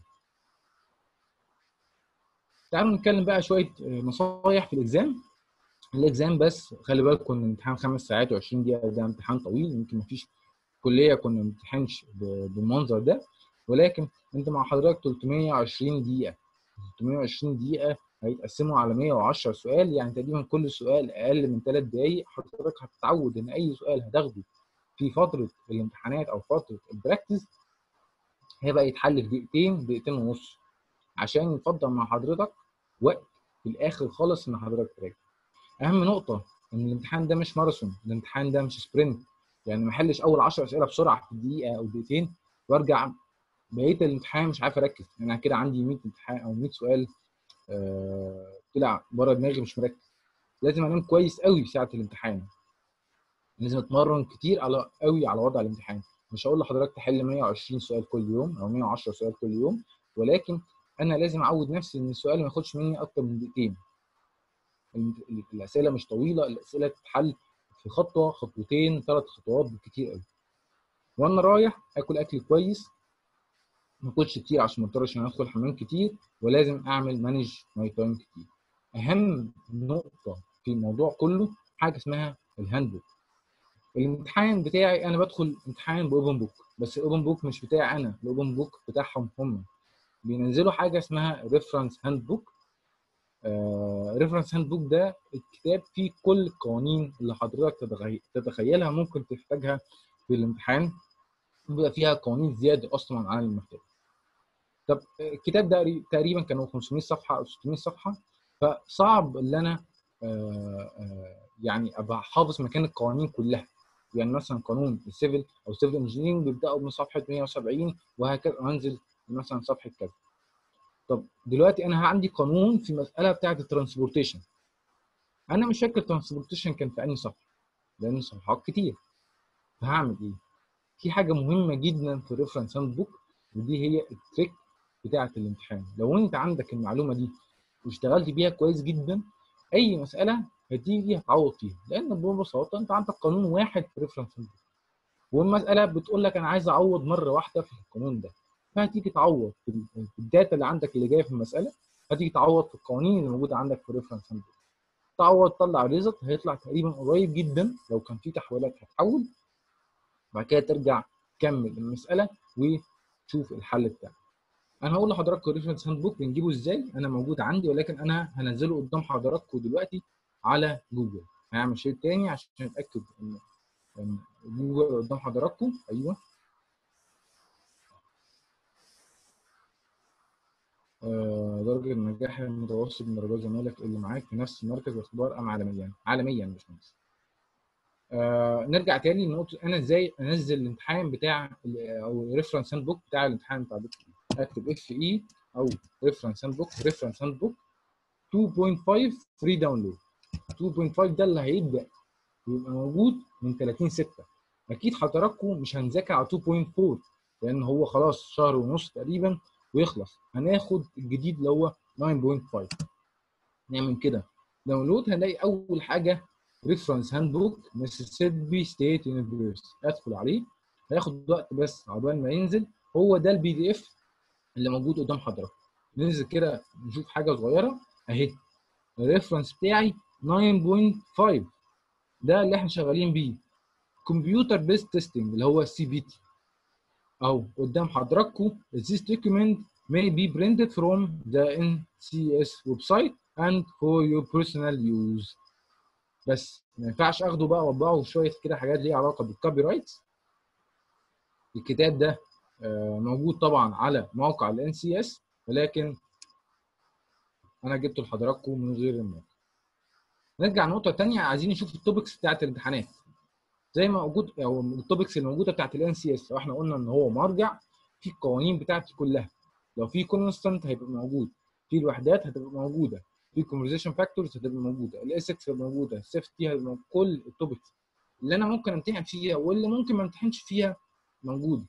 تعالوا نتكلم بقى شويه نصايح في الاكزام الاكزام بس خلي بالكم ان الامتحان خمس ساعات و20 دقيقه ده امتحان طويل يمكن مفيش كليه كنا ما بنمتحنش بالمنظر ده ولكن انت مع حضرتك 320 دقيقه 320 دقيقه هيتقسموا على 110 سؤال يعني تقريبا كل سؤال اقل من 3 دقائق حضرتك هتتعود ان اي سؤال هتاخده في فتره الامتحانات او فتره البراكتس هيبقى يتحل في دقيقتين دقيقتين ونص عشان يفضل مع حضرتك وقت في الاخر خالص ان حضرتك تراجع اهم نقطه ان الامتحان ده مش ماراثون الامتحان ده مش سبرنت يعني ما احلش اول 10 اسئله بسرعه في دقيقه او دقيقتين وارجع بقيه الامتحان مش عارف اركز انا يعني كده عندي 100 امتحان او 100 سؤال آه طلع بره دماغي مش مركز لازم انام كويس قوي في ساعه الامتحان لازم اتمرن كتير على قوي على وضع الامتحان مش هقول لحضرتك تحل 120 سؤال كل يوم او 110 سؤال كل يوم ولكن انا لازم اعود نفسي ان السؤال ما ياخدش مني اكتر من دقيقتين الاسئله مش طويله الاسئله تتحل في خطوه خطوتين ثلاث خطوات بالكتير قوي وانا رايح اكل اكل كويس ما اكلش كتير عشان ما اضطرش ان ادخل الحمام كتير ولازم اعمل مانج ماي تايم كتير اهم نقطه في الموضوع كله حاجه اسمها الهاند بوك الامتحان بتاعي انا بدخل امتحان باوبن بوك بس الاوبن بوك مش بتاعي انا الاوبن بوك بتاعهم هم بينزلوا حاجه اسمها ريفرنس هاند بوك ريفرنس هاند بوك ده الكتاب فيه كل القوانين اللي حضرتك تتخيلها ممكن تحتاجها في الامتحان بيبقى فيها قوانين زياده اصلا عن المكتوب طب الكتاب ده تقريبا كانوا 500 صفحه او 600 صفحه فصعب ان انا يعني ابقى حافظ مكان القوانين كلها يعني مثلا قانون السيفل او سيفل انجينيرنج بيبداوا من صفحه 170 وهكذا وانزل مثلا صفحه كذا طب دلوقتي انا عندي قانون في مساله بتاعه الترانسبورتيشن انا مش فاكر الترانسبورتيشن كان في انهي صفحه لان صفحات كتير فهعمل ايه في حاجه مهمه جدا في الريفرنس هاند بوك ودي هي التريك بتاعه الامتحان لو انت عندك المعلومه دي واشتغلت بيها كويس جدا اي مساله هتيجي هتعوض فيها لان ببساطه انت عندك قانون واحد في ريفرنس والمساله بتقول لك انا عايز اعوض مره واحده في القانون ده فهتيجي تعوض في ال- في الداتا اللي عندك اللي جايه في المساله هتيجي تعوض في القوانين اللي موجوده عندك في الريفرنس تعوض طلع ريزلت هيطلع تقريبا قريب جدا لو كان في تحويلات هتحول بعد كده ترجع تكمل المساله وتشوف الحل بتاعك انا هقول لحضراتكم الريفرنس هاند بوك بنجيبه ازاي انا موجود عندي ولكن انا هنزله قدام حضراتكم دلوقتي على جوجل هعمل شير تاني عشان اتاكد ان إن جوجل قدام حضراتكم ايوه آه، درجة النجاح المتوسط من درجات زمايلك اللي معاك في نفس المركز واختبار أم عالميا؟ عالميا مش مصر. آه نرجع تاني لنقطة أنا إزاي أنزل الامتحان بتاع ال- أو الريفرنس هاند بوك بتاع الامتحان بتاع بيت أكتب اف إي أو ريفرنس هاند بوك ريفرنس هاند بوك 2.5 فري داونلود 2.5 ده اللي هيبدأ يبقى موجود من 30 6 أكيد حضراتكم مش هنذاكر على 2.4 لأن هو خلاص شهر ونص تقريبا ويخلص هناخد الجديد اللي هو 9.5 نعمل كده داونلود هنلاقي اول حاجه ريفرنس هاند بوك ميسيسيبي ستيت يونيفرسيتي ادخل عليه هياخد وقت بس عقبال ما ينزل هو ده البي دي اف اللي موجود قدام حضرتك ننزل كده نشوف حاجه صغيره اهي الريفرنس بتاعي 9.5 ده اللي احنا شغالين بيه كمبيوتر بيست تيستنج اللي هو السي بي تي اهو قدام حضراتكم this document may be printed from the NCS website and for your personal use بس ما ينفعش اخده بقى واطبعه شويه كده حاجات ليها علاقه بالكوبي رايتس الكتاب ده آه، موجود طبعا على موقع ال NCS ولكن انا جبته لحضراتكم من غير الموقع نرجع نقطه تانية عايزين نشوف التوبكس بتاعت الامتحانات زي ما موجود او التوبكس اللي موجوده بتاعت الان سي اس احنا قلنا ان هو مرجع في القوانين بتاعتي كلها لو في كونستانت هيبقى موجود في الوحدات هتبقى موجوده في كونفرزيشن فاكتورز هتبقى موجوده الاس اكس هتبقى موجوده السيفتي هتبقى موجودة. كل التوبكس اللي انا ممكن امتحن فيها واللي ممكن ما امتحنش فيها موجوده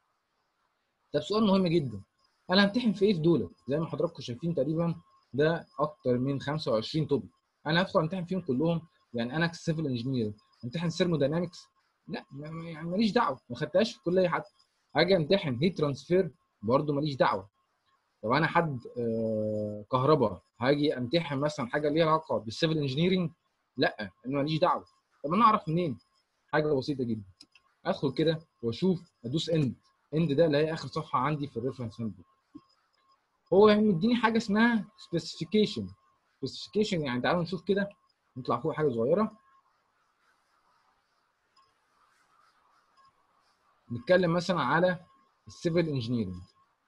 طب سؤال مهم جدا انا همتحن في ايه في دول زي ما حضراتكم شايفين تقريبا ده اكتر من 25 توبك انا هدخل امتحن فيهم كلهم يعني انا كسيفل انجينير امتحن سيرموداينامكس لا ما- ما- يعني ماليش دعوه ما خدتهاش في الكليه حتى هاجي امتحن هيت ترانسفير برضه ماليش دعوه لو انا حد آه، كهرباء هاجي امتحن مثلا حاجه ليها علاقه بالسيفل انجينيرنج لا انا ماليش دعوه طب انا اعرف منين حاجه بسيطه جدا ادخل كده واشوف ادوس اند اند ده اللي هي اخر صفحه عندي في الريفرنس هاند بوك هو مديني حاجه اسمها سبيسيفيكيشن سبيسيفيكيشن يعني تعالوا نشوف كده نطلع فوق حاجه صغيره نتكلم مثلا على السيفل انجينيرنج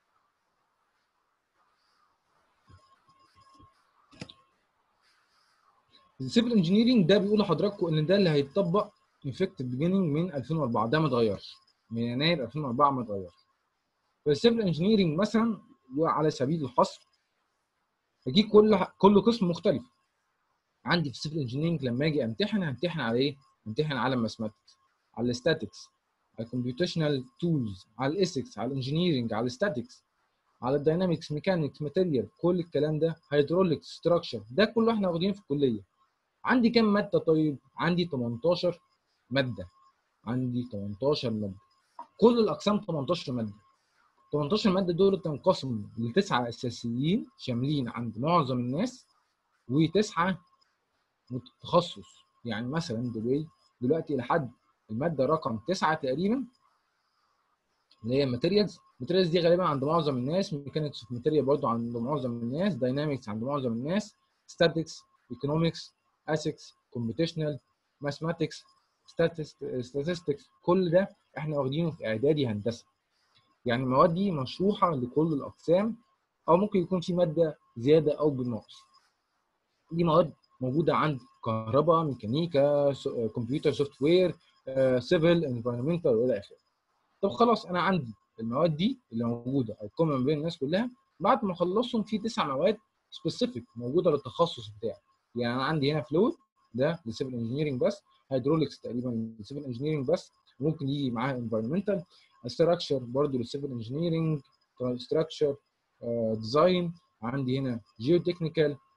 السيفل انجينيرنج ده بيقول لحضراتكم ان ده اللي هيتطبق افكتيف بيجيننج من 2004 ده ما اتغيرش من يناير 2004 ما اتغيرش فالسيفل انجينيرنج مثلا وعلى سبيل الحصر هجيب كل كل قسم مختلف عندي في السيفل انجينيرنج لما اجي امتحن همتحن على ايه؟ همتحن على الماثماتكس على الستاتكس على الكمبيوتيشنال تولز على الاسكس على الانجينيرنج على الستاتكس على الداينامكس ميكانكس ماتيريال كل الكلام ده هيدروليك ستراكشر ده كله احنا واخدينه في الكليه عندي كام ماده طيب عندي 18 ماده عندي 18 ماده كل الاقسام 18 ماده 18 ماده دول تنقسم لتسعه اساسيين شاملين عند معظم الناس وتسعه مت- تخصص يعني مثلا دلوقتي دلوقتي لحد الماده رقم تسعه تقريبا اللي هي ماتيريالز الماتيريالز دي غالبا عند معظم الناس ميكانكس اوف ماتيريال برضه عند معظم الناس داينامكس عند معظم الناس statics economics اسكس كومبيتيشنال ماثماتكس statistics كل ده احنا واخدينه في اعدادي هندسه يعني المواد دي مشروحه لكل الاقسام او ممكن يكون في ماده زياده او بالنقص دي مواد موجوده عند كهرباء ميكانيكا كمبيوتر سوفت وير سيفل انفيرمنتال والى اخره طب خلاص انا عندي المواد دي اللي موجوده او كومن بين الناس كلها بعد ما اخلصهم في تسع مواد سبيسيفيك موجوده للتخصص بتاعي يعني انا عندي هنا فلويد ده للسيفل انجينيرنج بس هيدروليكس تقريبا للسيفل انجينيرنج بس ممكن يجي معاها انفيرمنتال ستراكشر برضه للسيفل انجينيرنج ستراكشر ديزاين عندي هنا جيو تكنيكال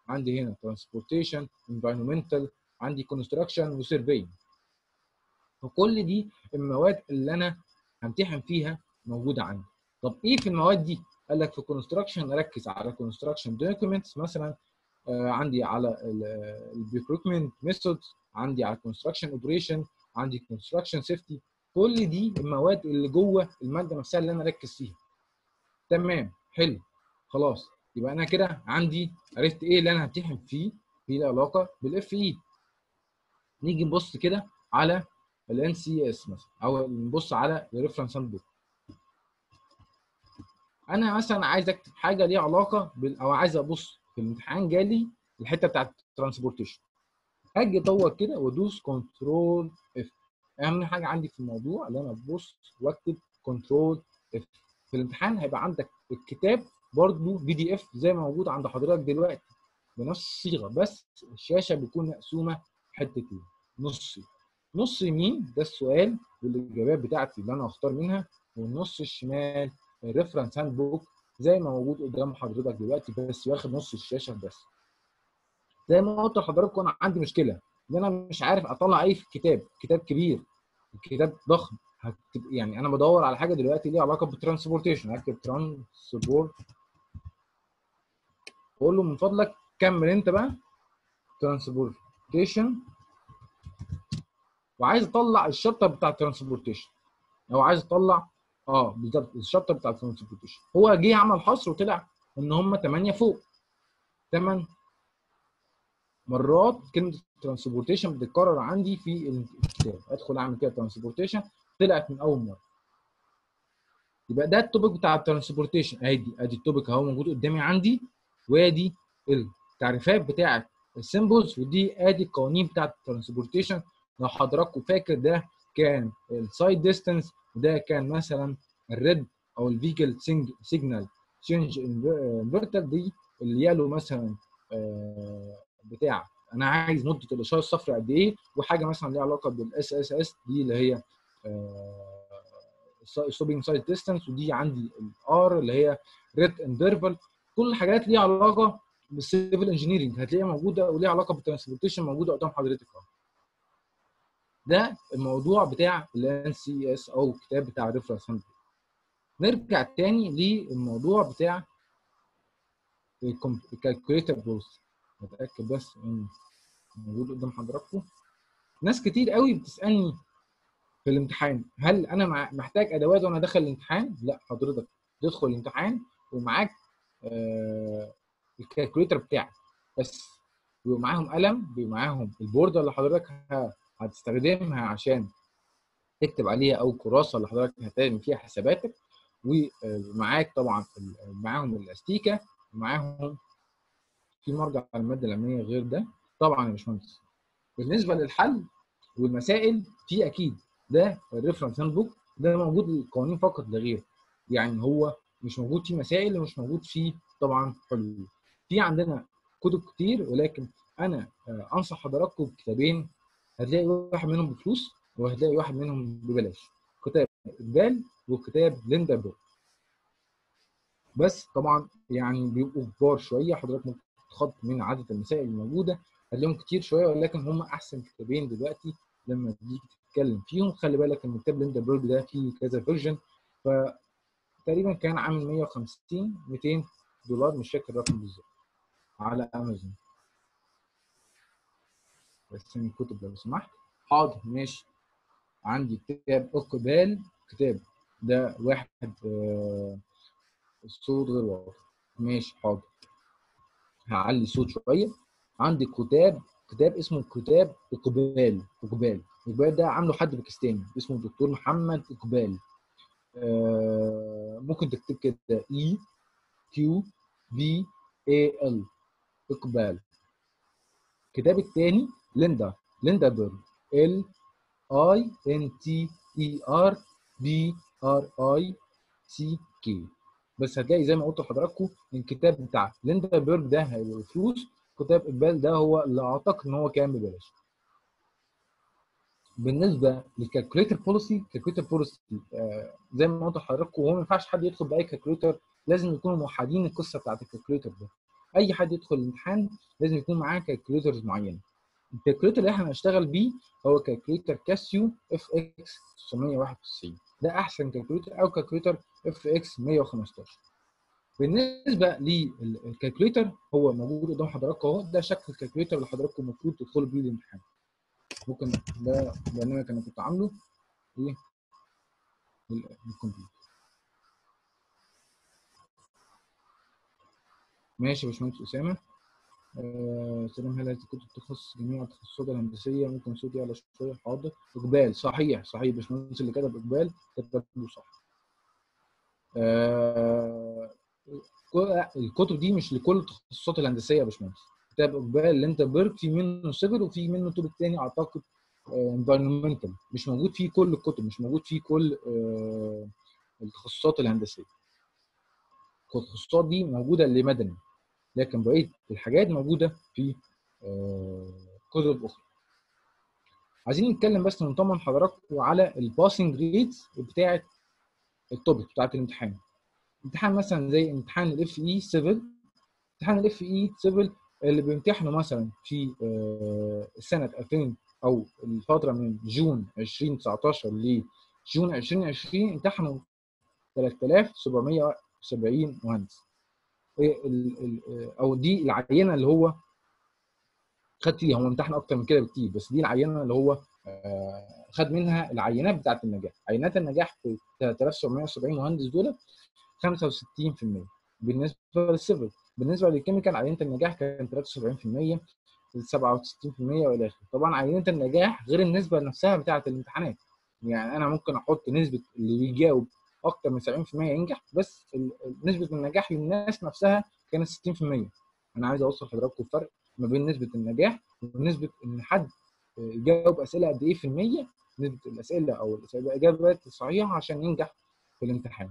عندي هنا ترانسبورتيشن انفايرمنتال عندي كونستراكشن وسيرفي فكل دي المواد اللي انا همتحن فيها موجوده عندي طب ايه في المواد دي قال لك في كونستراكشن ركز على كونستراكشن دوكيومنتس مثلا آه عندي على الريكروتمنت ميثود عندي على كونستراكشن اوبريشن عندي كونستراكشن سيفتي كل دي المواد اللي جوه الماده نفسها اللي انا اركز فيها تمام حلو خلاص يبقى انا كده عندي عرفت ايه اللي انا همتحن فيه في علاقه بالاف اي نيجي نبص كده على الان سي اس مثلا او نبص على الريفرنس هاند بوك انا مثلا عايز اكتب حاجه ليها علاقه بال او عايز ابص في الامتحان جالي الحته بتاعت الترانسبورتيشن هاجي ادور كده وادوس كنترول اف اهم حاجه عندي في الموضوع ان انا ابص واكتب كنترول اف في الامتحان هيبقى عندك الكتاب برضه بي دي اف زي ما موجود عند حضرتك دلوقتي بنفس الصيغه بس الشاشه بتكون مقسومه حتتين نص نص يمين ده السؤال والاجابات بتاعتي اللي انا هختار منها والنص الشمال الريفرنس هاند بوك زي ما موجود قدام حضرتك دلوقتي بس واخد نص الشاشه بس زي ما قلت لحضراتكم انا عندي مشكله ان انا مش عارف اطلع ايه في الكتاب كتاب كبير الكتاب ضخم هكتب يعني انا بدور على حاجه دلوقتي ليها علاقه بالترانسبورتيشن هكتب ترانسبورت اقول له من فضلك كمل انت بقى ترانسبورتيشن وعايز اطلع الشابتر بتاع الترانسبورتيشن او عايز اطلع اه بالظبط الشابتر بتاع الترانسبورتيشن هو جه عمل حصر وطلع ان هم 8 فوق 8 مرات كلمه ترانسبورتيشن بتتكرر عندي في الكتاب ادخل اعمل كده ترانسبورتيشن طلعت من اول مره يبقى ده التوبيك بتاع الترانسبورتيشن ادي ادي التوبيك اهو موجود قدامي عندي وادي التعريفات بتاعه السيمبلز ودي ادي القوانين بتاعه الترانسبورتيشن لو حضراتكم فاكر ده كان السايد ديستانس وده كان مثلا الريد او الفيجل سيجنال تشينج انفرتر دي اليالو مثلا بتاع انا عايز مده الاشاره الصفراء قد ايه وحاجه مثلا ليها علاقه بالاس اس اس دي اللي هي ستوبينج سايد ديستانس ودي عندي الار اللي هي ريد انترفال كل الحاجات ليها علاقه بالسيفل انجينيرنج هتلاقيها موجوده وليها علاقه بالترانسبورتيشن موجوده قدام حضرتك اهو ده الموضوع بتاع الان سي اس او الكتاب بتاع ريفرنس هاند نرجع تاني للموضوع بتاع الكالكوليتر بروس اتاكد بس ان موجود قدام حضراتكم ناس كتير قوي بتسالني في الامتحان هل انا محتاج ادوات وانا داخل الامتحان لا حضرتك تدخل الامتحان ومعاك آه الكالكوليتر بتاعك بس بيبقى معاهم قلم بيبقى معاهم البورده اللي حضرتك هتستخدمها عشان تكتب عليها او كراسه اللي حضرتك هتعمل فيها حساباتك ومعاك طبعا معاهم الاستيكه ومعاهم في مرجع الماده العلميه غير ده طبعا يا باشمهندس بالنسبه للحل والمسائل في اكيد ده الريفرنس هاند بوك ده موجود القوانين فقط لا غير يعني هو مش موجود فيه مسائل ومش موجود فيه طبعا حلول في عندنا كتب كتير ولكن انا انصح حضراتكم بكتابين هتلاقي واحد منهم بفلوس وهتلاقي واحد منهم ببلاش كتاب اقبال وكتاب ليندربرج بس طبعا يعني بيبقوا كبار شويه حضرتك ممكن تخط من عدد المسائل الموجوده هتلاقيهم كتير شويه ولكن هم احسن كتابين دلوقتي لما تيجي تتكلم فيهم خلي بالك ان كتاب ليندربرج ده فيه كذا فيرجن فتقريبا كان عامل 150 200 دولار مش فاكر الرقم بالظبط على امازون بس من الكتب لو سمحت حاضر ماشي عندي كتاب اقبال كتاب ده واحد آه الصوت غير واضح ماشي حاضر هعلي الصوت شويه عندي كتاب كتاب اسمه كتاب اقبال اقبال اقبال ده عامله حد باكستاني اسمه الدكتور محمد اقبال آه ممكن تكتب كده اي كيو بي اي ال اقبال الكتاب الثاني ليندا ليندا بيرج ال اي ان تي اي ار بي ار اي سي كي بس هتلاقي زي ما قلت لحضراتكم الكتاب بتاع ليندا بيرج ده هيبقى بفلوس كتاب اقبال ده هو اللي اعتقد ان هو كان ببلاش بالنسبه للكالكوليتر بوليسي الكالكوليتر بوليسي آه زي ما قلت لحضراتكم هو ما ينفعش حد يدخل باي كالكوليتر لازم يكونوا موحدين القصه بتاعت الكالكوليتر ده اي حد يدخل الامتحان لازم يكون معاه كالكوليترز معينه الكالكوليتر اللي احنا هنشتغل بيه هو كالكوليتر كاسيو اف اكس 991 ده احسن كالكوليتر او كالكوليتر اف اكس 115 بالنسبه للكالكوليتر هو موجود قدام حضراتكم اهو ده شكل الكالكوليتر اللي حضراتكم المفروض تدخلوا بيه الامتحان ممكن ده برنامج انا كنت عامله ايه الكمبيوتر ماشي يا باشمهندس اسامه آه سلام هل هذه الكتب تخص جميع التخصصات الهندسيه ممكن صوتي يعلى شويه حاضر اقبال صحيح صحيح باشمهندس اللي كتب اقبال كتب له صح آه الكتب دي مش لكل التخصصات الهندسيه يا باشمهندس كتاب اقبال اللي انت بيرك في منه سيفل وفي منه توب الثاني اعتقد انفايرمنتال مش موجود فيه كل الكتب مش موجود فيه كل آه التخصصات الهندسيه التخصصات دي موجوده لمدني لكن بقيه الحاجات موجوده في آه كتب اخرى عايزين نتكلم بس نطمن حضراتكم على الباسنج ريتس بتاعه التوبيك بتاعه الامتحان امتحان مثلا زي امتحان الاف اي سيفل امتحان الاف اي سيفل اللي بيمتحنوا مثلا في آه سنه 2000 او الفتره من جون 2019 لجون 2020 امتحنوا 3770 مهندس او دي العينه اللي هو خد فيها هو امتحن اكتر من كده بكتير بس دي العينه اللي هو خد منها العينات بتاعت النجاح عينات النجاح في 3770 مهندس دول 65% بالنسبه للسيفل بالنسبه للكيميكال عينه النجاح كانت 73% 67% والى اخره طبعا عينه النجاح غير النسبه نفسها بتاعه الامتحانات يعني انا ممكن احط نسبه اللي بيجاوب اكتر من 70% ينجح بس نسبه النجاح للناس نفسها كانت 60% انا عايز اوصل لحضراتكم الفرق ما بين نسبه النجاح ونسبه ان حد يجاوب اسئله قد ايه في المية نسبه الاسئله او الاجابات الصحيحه عشان ينجح في الامتحان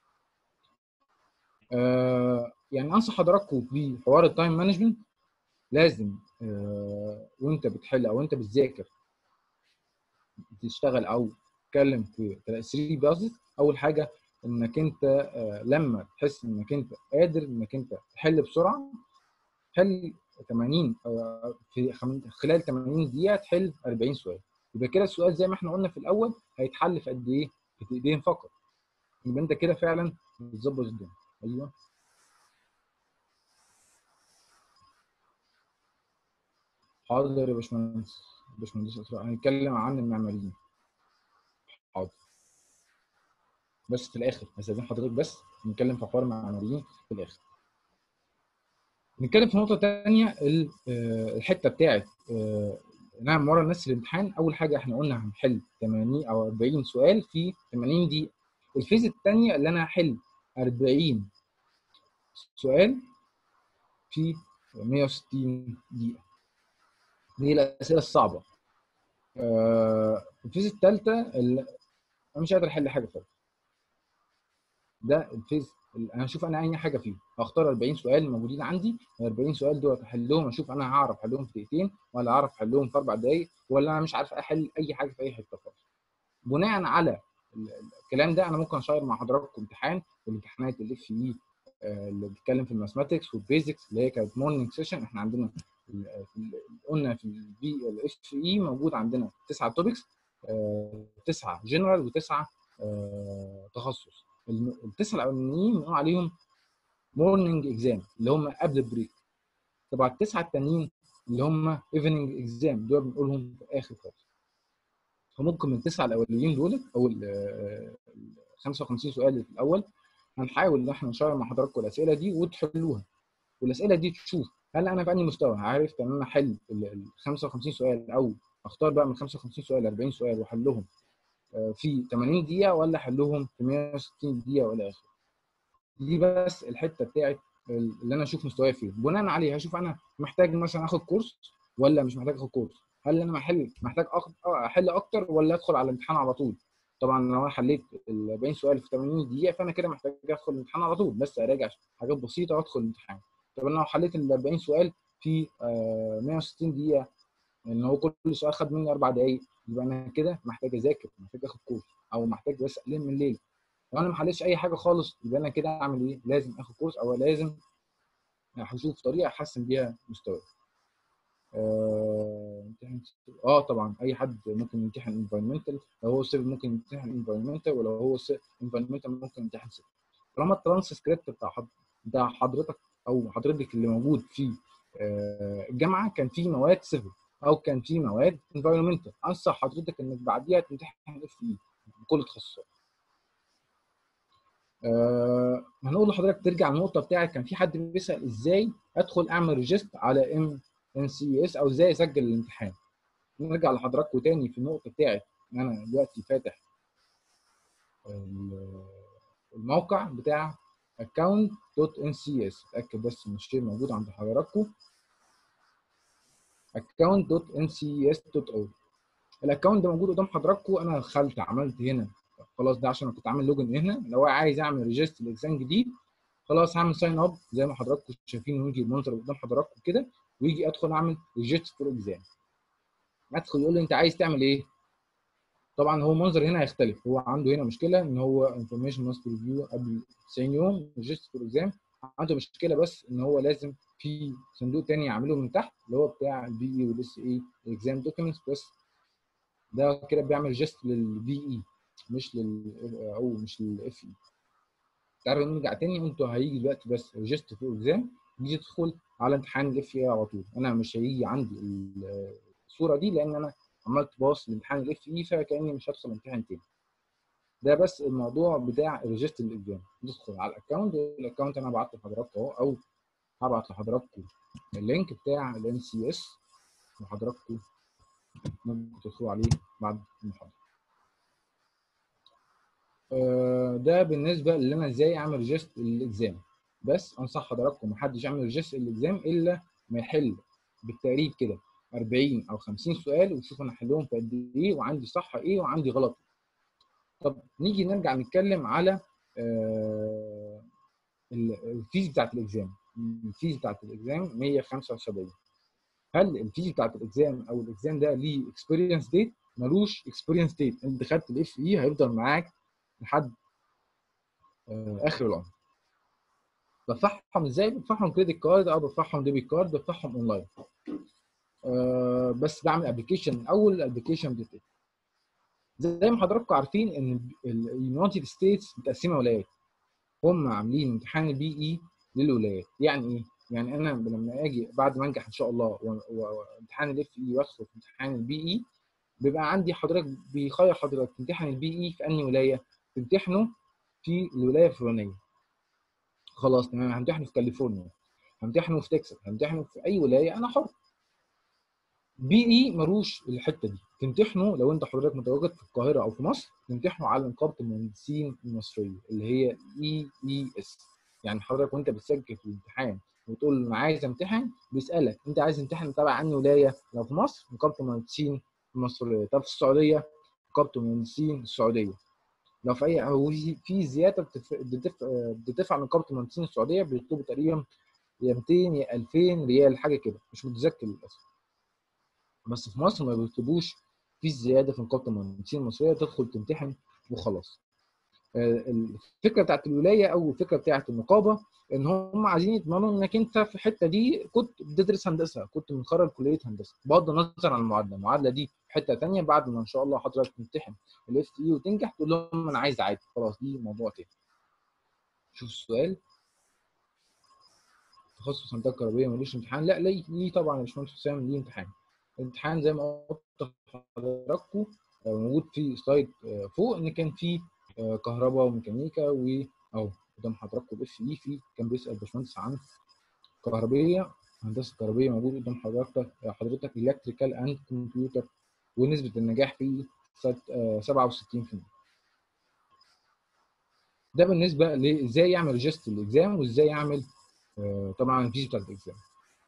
آه يعني انصح حضراتكم في حوار التايم مانجمنت لازم آه وانت بتحل او انت بتذاكر تشتغل او تتكلم في 3 بازز اول حاجه انك انت آه لما تحس انك انت قادر انك انت تحل بسرعه حل 80 في خلال 80 دقيقه تحل 40 سؤال يبقى كده السؤال زي ما احنا قلنا في الاول هيتحل في قد ايه؟ في دقيقتين فقط يبقى انت كده فعلا بتظبط الدنيا ايوه حاضر يا باشمهندس باشمهندس اسراء هنتكلم عن المعماريين حاضر بس في الاخر هستاذن حضرتك بس نتكلم في حوار المعماريين في الاخر نتكلم في نقطه ثانيه الحته بتاعت نعم ورا الناس الامتحان اول حاجه احنا قلنا هنحل 80 او 40 سؤال في 80 دقيقه الفيز الثانيه اللي انا هحل 40 سؤال في 160 دقيقه دي الاسئله الصعبه آه الفيز الثالثه اللي انا مش قادر احل حاجه خالص ده الفيز انا هشوف انا اي حاجه فيه هختار 40 سؤال موجودين عندي ال 40 سؤال دول احلهم اشوف انا هعرف احلهم في دقيقتين ولا هعرف احلهم في اربع دقائق ولا انا مش عارف احل اي حاجه في اي حته خالص بناء على الكلام ده انا ممكن اشير مع حضراتكم امتحان الامتحانات اللي في اللي بيتكلم في الماثماتكس والبيزكس اللي هي كانت مورنينج سيشن احنا عندنا قلنا في البي الاف اي موجود عندنا تسعه توبكس تسعه جنرال وتسعه تخصص التسعه الاولانيين بنقول عليهم مورنينج اكزام اللي هم قبل البريك طبعا التسعه التانيين اللي هم ايفنينج اكزام دول بنقولهم في الاخر خالص فممكن من التسعه الاولانيين دول او ال 55 سؤال اللي في الاول هنحاول ان احنا نشير مع حضراتكم الاسئله دي وتحلوها والاسئله دي تشوف هل انا في انهي مستوى عارف ان انا احل ال 55 سؤال او اختار بقى من 55 سؤال 40 سؤال واحلهم في 80 دقيقه ولا احلهم في 160 دقيقه والى اخره دي بس الحته بتاعت اللي انا اشوف مستواي فين بناء عليه هشوف انا محتاج مثلا اخد كورس ولا مش محتاج اخد كورس هل انا محل محتاج احل اكتر ولا ادخل على الامتحان على طول طبعا لو انا حليت ال 40 سؤال في 80 دقيقه فانا كده محتاج ادخل الامتحان على طول بس اراجع حاجات بسيطه وادخل الامتحان طب انا لو حليت ال 40 سؤال في 160 دقيقه ان هو كل سؤال خد مني اربع دقائق يبقى انا كده محتاج اذاكر محتاج اخد كورس او محتاج بس الم الليل لو انا ما حليتش اي حاجه خالص يبقى انا كده اعمل ايه؟ لازم اخد كورس او لازم يعني هشوف طريقه احسن بيها مستواي اه امتحان اه طبعا اي حد ممكن يمتحن انفايرمنتال لو هو سيفل ممكن يمتحن انفايرمنتال ولو هو انفايرمنتال ممكن يمتحن سيفل طالما الترانسكريبت بتاع حد بتاع حضرتك او حضرتك اللي موجود في آه، الجامعه كان في مواد سيفل او كان في مواد انفايرمنتال انصح حضرتك انك بعديها تمتحن اف اي بكل تخصصات آه هنقول لحضرتك ترجع النقطه بتاعت كان في حد بيسال ازاي ادخل اعمل ريجست على ام ان سي اس او ازاي اسجل الامتحان نرجع لحضراتكم تاني في النقطه بتاعت ان انا دلوقتي فاتح ال- الموقع بتاع account.ncs اتاكد بس ان الشيء موجود عند حضراتكم account.ncs.org الاكونت ده موجود قدام حضراتكم انا دخلت عملت هنا خلاص ده عشان انا كنت عامل لوجن هنا لو عايز اعمل ريجست لاكزام جديد خلاص هعمل ساين اب زي ما حضراتكم شايفين ويجي المنظر قدام حضراتكم كده ويجي ادخل اعمل ريجست فور اكزام ادخل يقول لي انت عايز تعمل ايه طبعا هو المنظر هنا هيختلف هو عنده هنا مشكله ان هو انفورميشن ماست ريفيو قبل 90 يوم ريجست فور اكزام عنده مشكله بس ان هو لازم في صندوق تاني يعمله من تحت اللي هو بتاع البي اي والاس اي الاكزام دوكيومنتس بس ده كده بيعمل جست للبي اي مش لل او مش للاف اي تعالوا نرجع تاني انتوا هيجي دلوقتي بس جست في اكزام يجي تدخل على امتحان الاف اي على طول انا مش هيجي عندي ال- الصوره دي لان انا عملت باص لامتحان الاف اي فكاني مش هدخل امتحان تاني ده بس الموضوع بتاع الريجست الاكزام ندخل على الاكونت الاكونت انا هبعت لحضراتكم اهو او هبعت لحضراتكم اللينك بتاع الان سي اس وحضراتكم ممكن تدخلوا عليه بعد المحاضره آه، ده بالنسبه اللي انا ازاي اعمل ريجست للاكزام بس انصح حضراتكم محدش يعمل ريجست للاكزام الا ما يحل بالتقريب كده 40 او 50 سؤال ويشوف انا احلهم في قد ايه وعندي صح ايه وعندي غلط طب نيجي نرجع نتكلم على آه، ال- الفيز بتاعت الاكزام الفيز بتاعت الاكزام 175 هل الفيز بتاعت الاكزام او الاكزام ده ليه اكسبيرينس ديت ملوش اكسبيرينس ديت انت خدت الاف اي هيفضل معاك لحد آه، اخر العمر بدفعهم ازاي بدفعهم كريدت كارد او بدفعهم ديبت كارد بدفعهم اونلاين آه، بس بعمل ابلكيشن الاول الابلكيشن بتاعتي زي ما حضراتكم عارفين ان اليونايتد ستيتس متقسمه ولايات هم عاملين امتحان البي اي للولايات يعني ايه؟ يعني انا لما اجي بعد ما انجح ان شاء الله و- و- وامتحان الاف اي وادخل في امتحان البي اي بيبقى عندي حضرتك بيخير حضرتك تمتحن البي اي في انهي ولايه؟ تمتحنه في الولايه الفلانيه. خلاص تمام همتحنه في كاليفورنيا همتحنه في تكساس همتحنه في اي ولايه انا حر. بي اي ملوش الحته دي تمتحنه لو انت حضرتك متواجد في القاهره او في مصر تمتحنه على نقابه المهندسين المصريه اللي هي اي اي اس يعني حضرتك وانت بتسجل في الامتحان وتقول له انا عايز امتحن بيسالك انت عايز تمتحن تبع انهي ولايه لو في مصر نقابه المهندسين المصريه طب في السعوديه نقابه المهندسين السعوديه لو في اي او في زياده بتدفع بتدفع- بتدفع نقابه المهندسين السعوديه بيطلبوا تقريبا يا 200 يا 2000 ريال حاجه كده مش متذكر للاسف بس في مصر ما بيطلبوش في زياده في نقابه المهندسين المصريه تدخل تمتحن وخلاص آه، الفكره بتاعت الولايه او الفكره بتاعت النقابه ان هم عايزين يضمنوا انك انت في الحته دي كنت بتدرس هندسه كنت متخرج كليه هندسه بغض النظر عن المعادله المعادله دي في حته ثانيه بعد ما ان شاء الله حضرتك تمتحن الاف اي وتنجح تقول لهم انا عايز عادي خلاص دي موضوع تاني شوف السؤال تخصص هندسه كهربائيه ملوش امتحان لا ليه ليه طبعا يا باشمهندس حسام ليه امتحان الامتحان زي ما قلت لحضراتكم آه، موجود في سلايد آه، فوق ان كان في آه، كهرباء وميكانيكا و اهو قدام حضراتكم الاف اي في كان بيسال باشمهندس عن كهربيه هندسه كهربيه موجود قدام حضرتك حضرتك الكتريكال اند كمبيوتر ونسبه النجاح فيه ست- آه، 67% ده بالنسبه لازاي يعمل ريجست الاكزام وازاي يعمل آه، طبعا الفيز بتاع الاكزام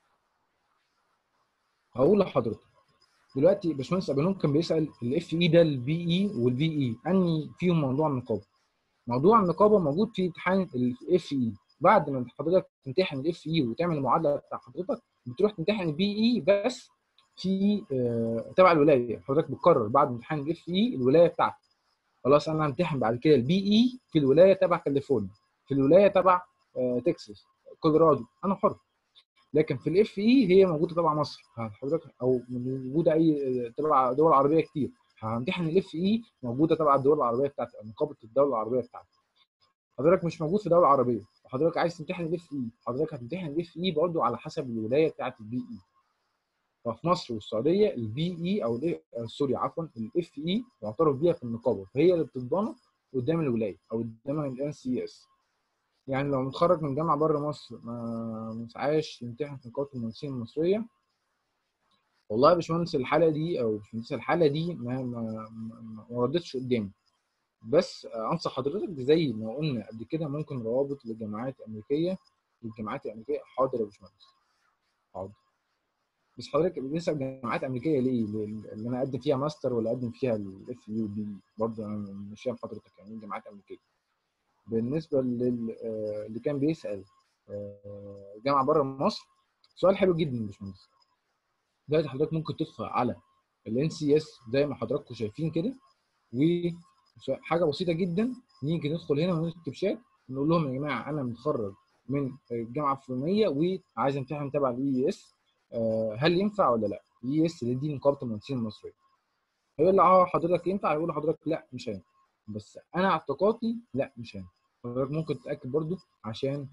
هقول لحضرتك دلوقتي باشمهندس ابانون كان بيسال الاف اي ده البي اي والبي اي اني فيهم موضوع النقابه موضوع النقابه موجود في امتحان الاف اي بعد ما حضرتك تمتحن الاف اي وتعمل المعادله بتاع حضرتك بتروح تمتحن البي اي بس في آه، تبع الولايه حضرتك بتقرر بعد امتحان الاف اي الولايه بتاعتك خلاص انا همتحن بعد كده البي اي في الولايه تبع كاليفورنيا في الولايه تبع آه، تكساس كولورادو انا حر لكن في الاف اي هي موجوده تبع مصر حضرتك او موجوده اي تبع دول عربيه كتير همتحن الاف اي موجوده تبع الدول العربيه بتاعت نقابه الدوله العربيه بتاعتك حضرتك مش موجود في دوله عربيه وحضرتك عايز تمتحن الاف اي حضرتك هتمتحن الاف اي برضه على حسب الولايه بتاعت البي اي ففي مصر والسعوديه البي اي او ال سوري عفوا الاف اي معترف بيها في النقابه فهي اللي بتتضمن قدام الولايه او قدام الان سي اس يعني لو متخرج من جامعه بره مصر ما مسعاش يمتحن في نقابه المهندسين المصريه والله يا باشمهندس الحاله دي او باشمهندس الحاله دي ما ما ما ما ردتش قدامي بس انصح حضرتك زي ما قلنا قبل كده ممكن روابط للجامعات الامريكيه للجامعات الامريكيه حاضر يا باشمهندس حاضر بس حضرتك بتسال جامعات امريكيه ليه؟ اللي انا اقدم فيها ماستر ولا اقدم فيها الاف يو بي برضه انا مش فاهم حضرتك يعني ايه جامعات امريكيه بالنسبه لل اللي كان بيسال جامعه بره مصر سؤال حلو جدا يا باشمهندس دلوقتي حضرتك ممكن تدخل على الان سي اس زي ما حضراتكم شايفين كده وحاجه بسيطه جدا نيجي ندخل هنا ونكتب شات نقول لهم يا جماعه انا متخرج من الجامعه الفلانيه وعايز امتحن تبع الاي اس هل ينفع ولا لا؟ الاي اس دي نقابه المهندسين المصريه هيقول لي اه حضرتك ينفع يقول لحضرتك لا مش هينفع بس انا اعتقادي لا مش هينفع حضرتك ممكن تتاكد برضو عشان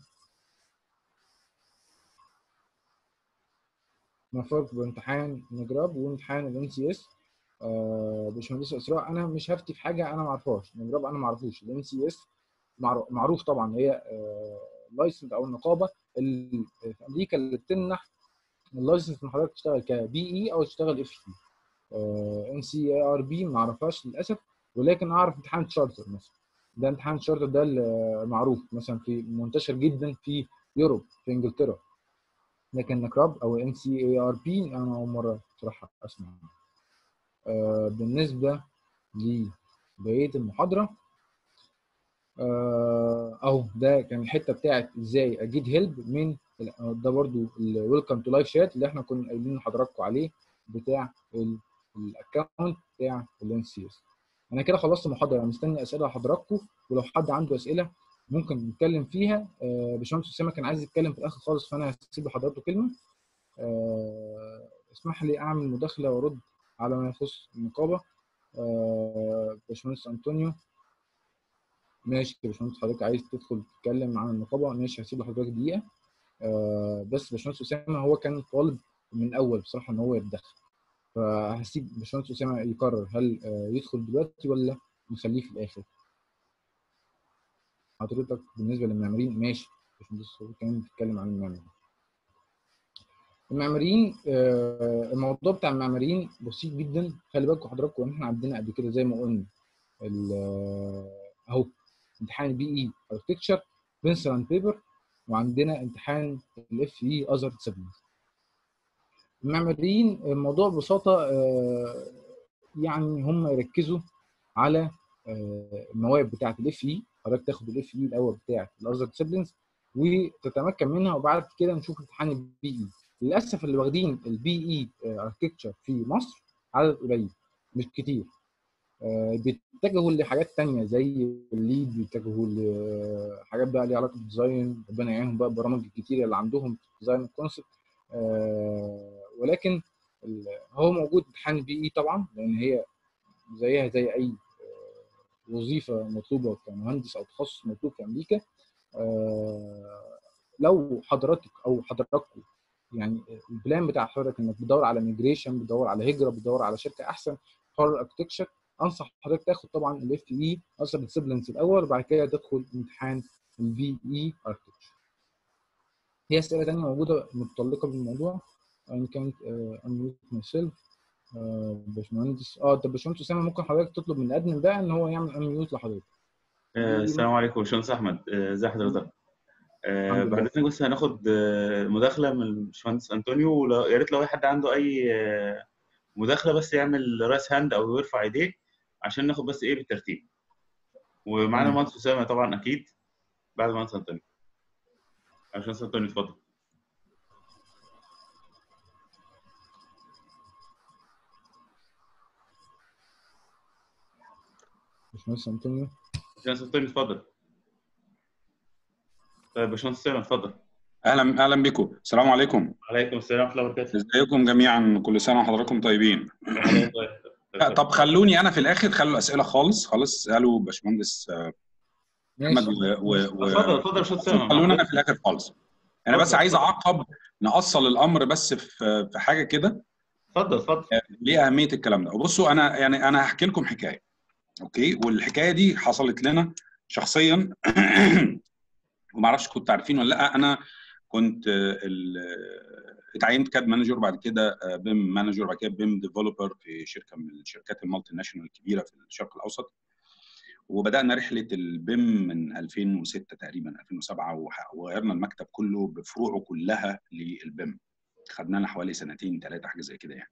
ما فرق بين امتحان نجرب وامتحان الان سي اس باشمهندس اسراء انا مش هفتي في حاجه انا ما اعرفهاش نجرب انا ما اعرفوش الان سي اس معروف طبعا هي لايسنس او النقابه اللي في امريكا اللي بتمنح اللايسنس ان حضرتك تشتغل كبي اي او تشتغل اف اي ان سي اي ار بي ما اعرفهاش للاسف ولكن اعرف امتحان تشارتر مثلا ده امتحان تشارتر ده المعروف مثلا في منتشر جدا في يوروب في انجلترا لكن نكراب او ان سي اي ار بي انا اول مره بصراحه اسمع آه بالنسبه لبقيه المحاضره آه اهو ده كان الحته بتاعت ازاي اجيب هيلب من ده برضو الويلكم تو لايف شات اللي احنا كنا قايلين لحضراتكم عليه بتاع الاكونت بتاع الان سي اس انا كده خلصت المحاضره انا مستني اسئله حضراتكم ولو حد عنده اسئله ممكن نتكلم فيها آه باشمهندس اسامه كان عايز يتكلم في الاخر خالص فانا هسيب لحضرته كلمه آه اسمح لي اعمل مداخله وارد على ما يخص النقابه آه باشمهندس انطونيو ماشي يا باشمهندس حضرتك عايز تدخل تتكلم عن النقابه ماشي هسيب لحضرتك دقيقه آه بس باشمهندس اسامه هو كان طالب من الاول بصراحه ان هو يتدخل فهسيب باشمهندس اسامه يقرر هل آه يدخل دلوقتي ولا نخليه في الاخر حضرتك بالنسبه للمعماريين ماشي باشمهندس كمان بتتكلم عن المعماريين المعماريين آه الموضوع بتاع المعماريين بسيط جدا خلي بالكم حضراتكم ان احنا عندنا قبل كده زي ما قلنا اهو امتحان بي اي اركتكتشر بنسل اند بيبر وعندنا امتحان الاف اي اذر ديسيبلينز المعماريين الموضوع ببساطه آه يعني هم يركزوا على آه المواد بتاعه الاف اي حضرتك تاخد الاف اي الاول بتاع الاذر ديسيبلينز وتتمكن منها وبعد كده نشوف امتحان البي اي للاسف اللي واخدين البي اي اركتكتشر في مصر عدد قليل مش كتير آه بيتجهوا لحاجات تانية زي الليد بيتجهوا لحاجات بقى ليها علاقه بالديزاين ربنا يعينهم بقى البرامج الكتير اللي عندهم ديزاين كونسبت آه ولكن هو موجود امتحان البي اي طبعا لان هي زيها زي اي وظيفه مطلوبه كمهندس او تخصص مطلوب في امريكا آه لو حضرتك او حضراتكم يعني البلان بتاع حضرتك انك بتدور على ميجريشن بتدور على هجره بتدور على شركه احسن حر اركتكشر انصح حضرتك تاخد طبعا الاف اي اصلا ديسيبلينز الاول وبعد كده تدخل امتحان البي اي اركتكشر هي اسئله ثانيه موجوده متعلقه بالموضوع ان كانت انميوت ماي سيلف باشمهندس اه طب باشمهندس اسامه ممكن حضرتك تطلب من الادمن بقى ان هو يعمل انميوت لحضرتك آه السلام عليكم باشمهندس احمد ازي آه حضرتك آه بعد اذنك بس هناخد آه مداخله من الباشمهندس انطونيو يا ريت لو اي حد عنده اي آه مداخله بس يعمل رايس هاند او يرفع ايديه عشان ناخد بس ايه بالترتيب ومعانا المهندس اسامه طبعا اكيد بعد المهندس انطونيو باشمهندس انطونيو اتفضل باشمهندس انطونيو باشمهندس انطونيو اتفضل طيب باشمهندس اسامه اتفضل اهلا اهلا بكم السلام عليكم عليكم السلام ورحمه الله وبركاته ازيكم جميعا كل سنه وحضراتكم طيبين طب خلوني انا في الاخر خلوا الاسئله خالص خالص اسالوا باشمهندس احمد و و و اتفضل اتفضل يا استاذ سامع خلونا انا في الاخر خالص انا بس عايز اعقب نأصل الامر بس في في حاجه كده اتفضل اتفضل ليه اهميه الكلام ده وبصوا انا يعني انا هحكي لكم حكايه اوكي والحكايه دي حصلت لنا شخصيا وما اعرفش كنت عارفين ولا لا انا كنت اتعينت كاد مانجر بعد كده بيم مانجر بعد كده بيم ديفلوبر في شركه من الشركات المالتي ناشونال الكبيره في الشرق الاوسط وبدانا رحله البيم من 2006 تقريبا 2007 وغيرنا المكتب كله بفروعه كلها للبيم خدنا لنا حوالي سنتين ثلاثه حاجه زي كده يعني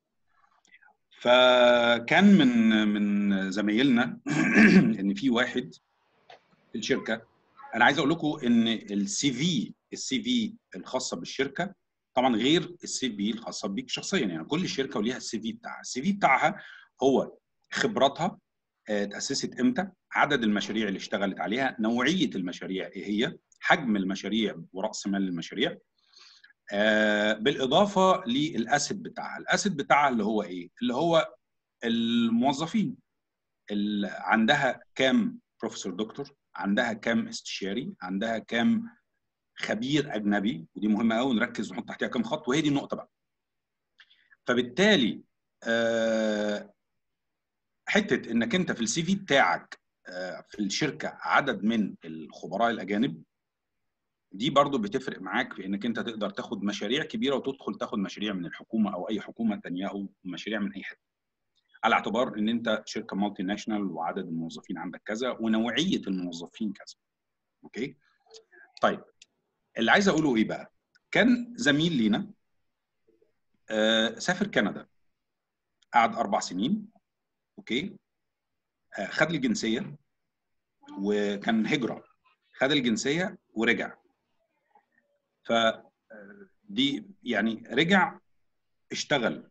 فكان من من زمايلنا ان في واحد في الشركه انا عايز اقول لكم ان السي في السي في الخاصه بالشركه طبعا غير السي في الخاصه بيك شخصيا يعني كل شركه وليها السي في بتاعها السي في بتاعها هو خبراتها تاسست امتى عدد المشاريع اللي اشتغلت عليها نوعيه المشاريع ايه هي حجم المشاريع وراس مال المشاريع آه بالاضافه للاسد بتاعها الاسد بتاعها اللي هو ايه اللي هو الموظفين اللي عندها كام بروفيسور دكتور عندها كام استشاري عندها كام خبير اجنبي ودي مهمه قوي نركز ونحط تحتها كام خط وهي دي النقطه بقى فبالتالي آه حته انك انت في السي في بتاعك آه في الشركه عدد من الخبراء الاجانب دي برضو بتفرق معاك في انك انت تقدر تاخد مشاريع كبيره وتدخل تاخد مشاريع من الحكومه او اي حكومه ثانيه او مشاريع من اي حته على اعتبار ان انت شركه مالتي ناشونال وعدد الموظفين عندك كذا ونوعيه الموظفين كذا اوكي طيب اللي عايز اقوله ايه بقى كان زميل لينا آه سافر كندا قعد اربع سنين اوكي آه خد الجنسيه وكان هجره خد الجنسيه ورجع ف دي يعني رجع اشتغل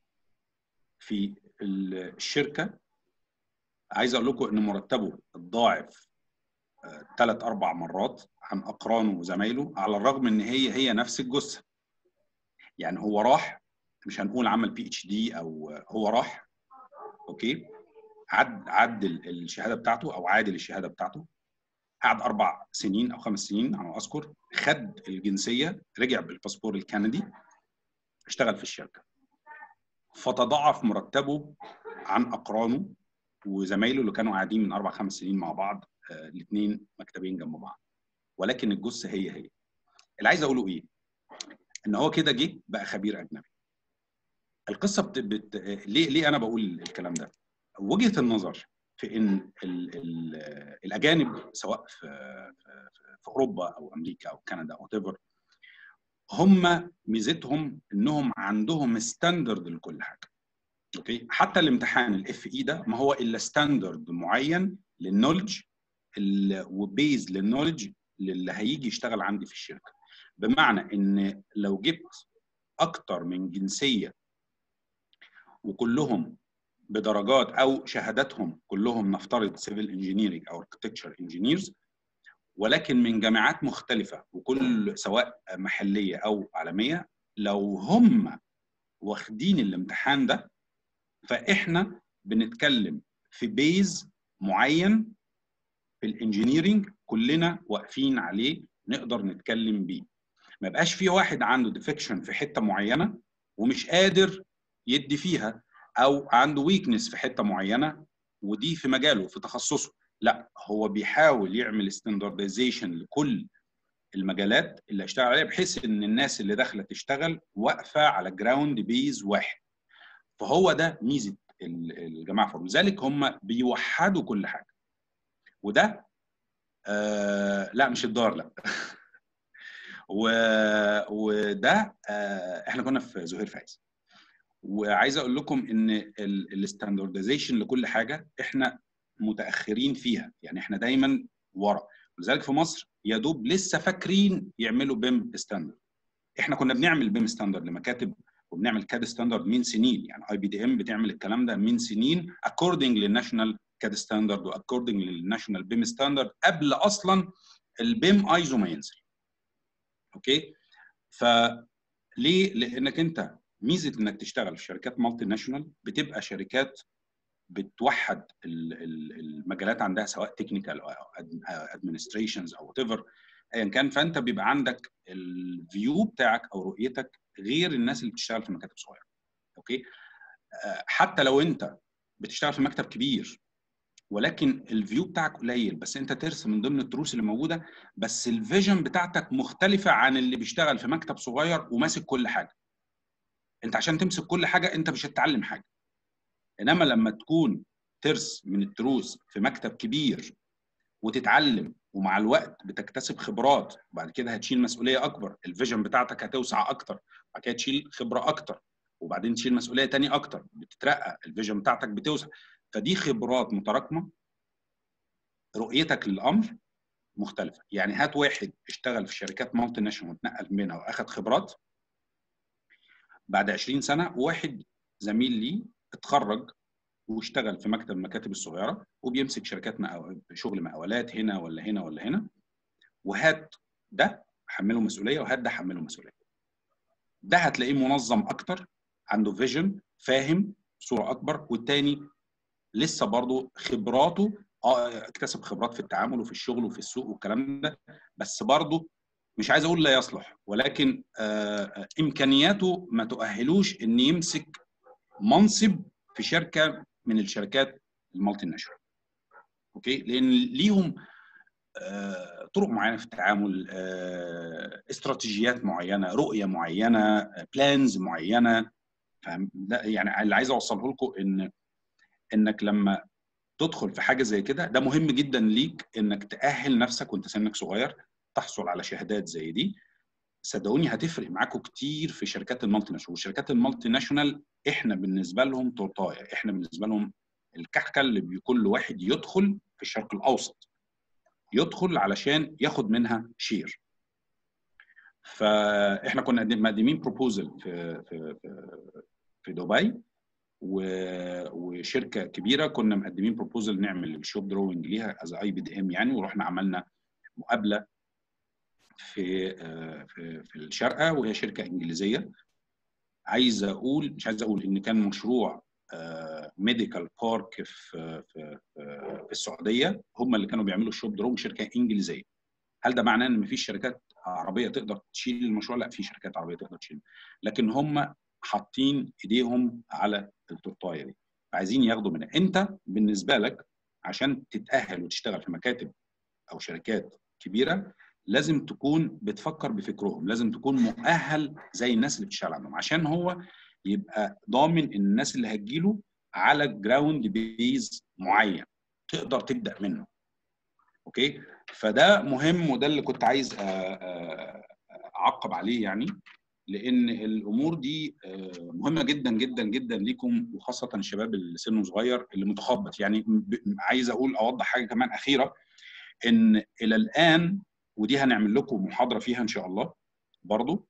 في الشركه عايز اقول لكم ان مرتبه اتضاعف ثلاث اربع مرات عن اقرانه وزمايله على الرغم ان هي هي نفس الجثه يعني هو راح مش هنقول عمل بي اتش دي او هو راح اوكي عد عد الشهاده بتاعته او عادل الشهاده بتاعته قعد اربع سنين او خمس سنين على ما اذكر خد الجنسيه رجع بالباسبور الكندي اشتغل في الشركه فتضاعف مرتبه عن اقرانه وزمايله اللي كانوا قاعدين من اربع خمس سنين مع بعض آه الاثنين مكتبين جنب بعض ولكن الجثه هي هي اللي عايز اقوله ايه ان هو كده جه بقى خبير اجنبي القصه بت... بت... ليه ليه انا بقول الكلام ده وجهه النظر في ان ال ال الاجانب سواء في في, في اوروبا او امريكا او كندا او ايفر هم ميزتهم انهم عندهم ستاندرد لكل حاجه اوكي حتى الامتحان الاف اي ده ما هو الا ستاندرد معين للنولج وبيز للنولج اللي هيجي يشتغل عندي في الشركه بمعنى ان لو جبت اكتر من جنسيه وكلهم بدرجات او شهاداتهم كلهم نفترض سيفل انجينيرنج او اركتكتشر انجينيرز ولكن من جامعات مختلفه وكل سواء محليه او عالميه لو هم واخدين الامتحان ده فاحنا بنتكلم في بيز معين في الانجينيرنج كلنا واقفين عليه نقدر نتكلم بيه ما بقاش في واحد عنده ديفكشن في حته معينه ومش قادر يدي فيها او عنده ويكنس في حته معينه ودي في مجاله في تخصصه لا هو بيحاول يعمل ستاندردايزيشن لكل المجالات اللي هيشتغل عليها بحيث ان الناس اللي داخله تشتغل واقفه على جراوند بيز واحد فهو ده ميزه الجماعه فور لذلك هم بيوحدوا كل حاجه وده آه لا مش الدار لا و... وده آه احنا كنا في زهير فايز وعايز اقول لكم ان الستاندردايزيشن لكل حاجه احنا متاخرين فيها يعني احنا دايما ورا ولذلك في مصر يا دوب لسه فاكرين يعملوا بيم ستاندرد احنا كنا بنعمل بيم ستاندرد لمكاتب وبنعمل كاد ستاندرد من سنين يعني اي بي دي ام بتعمل الكلام ده من سنين اكوردنج للناشونال كاد ستاندرد واكوردنج للناشونال بيم ستاندرد قبل اصلا البيم ايزو ما ينزل اوكي فليه؟ لانك انت ميزه انك تشتغل في شركات مالتي ناشونال بتبقى شركات بتوحد ال- ال- المجالات عندها سواء تكنيكال او ادمنستريشنز او وات ايفر ايا كان فانت بيبقى عندك الفيو بتاعك او رؤيتك غير الناس اللي بتشتغل في مكاتب صغيره اوكي آه، حتى لو انت بتشتغل في مكتب كبير ولكن الفيو بتاعك قليل بس انت ترسم من ضمن التروس اللي موجوده بس الفيجن بتاعتك مختلفه عن اللي بيشتغل في مكتب صغير وماسك كل حاجه انت عشان تمسك كل حاجه انت مش هتتعلم حاجه انما لما تكون ترس من التروس في مكتب كبير وتتعلم ومع الوقت بتكتسب خبرات وبعد كده هتشيل مسؤوليه اكبر الفيجن بتاعتك هتوسع اكتر وبعد كده تشيل خبره اكتر وبعدين تشيل مسؤوليه تاني اكتر بتترقى الفيجن بتاعتك بتوسع فدي خبرات متراكمه رؤيتك للامر مختلفه يعني هات واحد اشتغل في شركات مالتي ناشونال واتنقل منها واخد خبرات بعد 20 سنه وواحد زميل لي اتخرج واشتغل في مكتب المكاتب الصغيره وبيمسك شركات مقاو- شغل مقاولات هنا ولا هنا ولا هنا وهات ده حمله مسؤوليه وهات ده حمله مسؤوليه ده هتلاقيه منظم اكتر عنده فيجن فاهم صوره اكبر والتاني لسه برضه خبراته اه اكتسب خبرات في التعامل وفي الشغل وفي السوق والكلام ده بس برضه مش عايز اقول لا يصلح ولكن آه امكانياته ما تؤهلوش ان يمسك منصب في شركه من الشركات المالتي ناشونال اوكي لان ليهم آه، طرق معينه في التعامل آه، استراتيجيات معينه رؤيه معينه بلانز معينه فاهم ده يعني اللي عايز اوصله لكم ان انك لما تدخل في حاجه زي كده ده مهم جدا ليك انك تاهل نفسك وانت سنك صغير تحصل على شهادات زي دي صدقوني هتفرق معاكم كتير في شركات المالتي ناشونال والشركات المالتي ناشونال احنا بالنسبه لهم تورتايه احنا بالنسبه لهم الكحكه اللي بكل واحد يدخل في الشرق الاوسط يدخل علشان ياخد منها شير فاحنا كنا قدم- مقدمين بروبوزل في في في, في دبي و- وشركه كبيره كنا مقدمين بروبوزل نعمل الشوب دروينج ليها از اي بي دي ام يعني ورحنا عملنا مقابله في آه، في في الشارقه وهي شركه انجليزيه عايز اقول مش عايز اقول ان كان مشروع ميديكال بارك في في في في السعوديه هم اللي كانوا بيعملوا الشوب دروم شركه انجليزيه هل ده معناه ان مفيش شركات عربيه تقدر تشيل المشروع لا في شركات عربيه تقدر تشيل لكن هم حاطين ايديهم على التورتايه دي عايزين ياخدوا منها انت بالنسبه لك عشان تتاهل وتشتغل في مكاتب او شركات كبيره لازم تكون بتفكر بفكرهم لازم تكون مؤهل زي الناس اللي بتشتغل عندهم عشان هو يبقى ضامن ان الناس اللي هتجيله على جراوند بيز معين تقدر تبدا منه اوكي فده مهم وده اللي كنت عايز أ- أ- اعقب عليه يعني لان الامور دي آه، مهمه جدا جدا جدا ليكم وخاصه الشباب اللي سنه صغير اللي متخبط يعني ب- عايز اقول اوضح حاجه كمان اخيره ان الى الان ودي هنعمل لكم محاضره فيها ان شاء الله برضو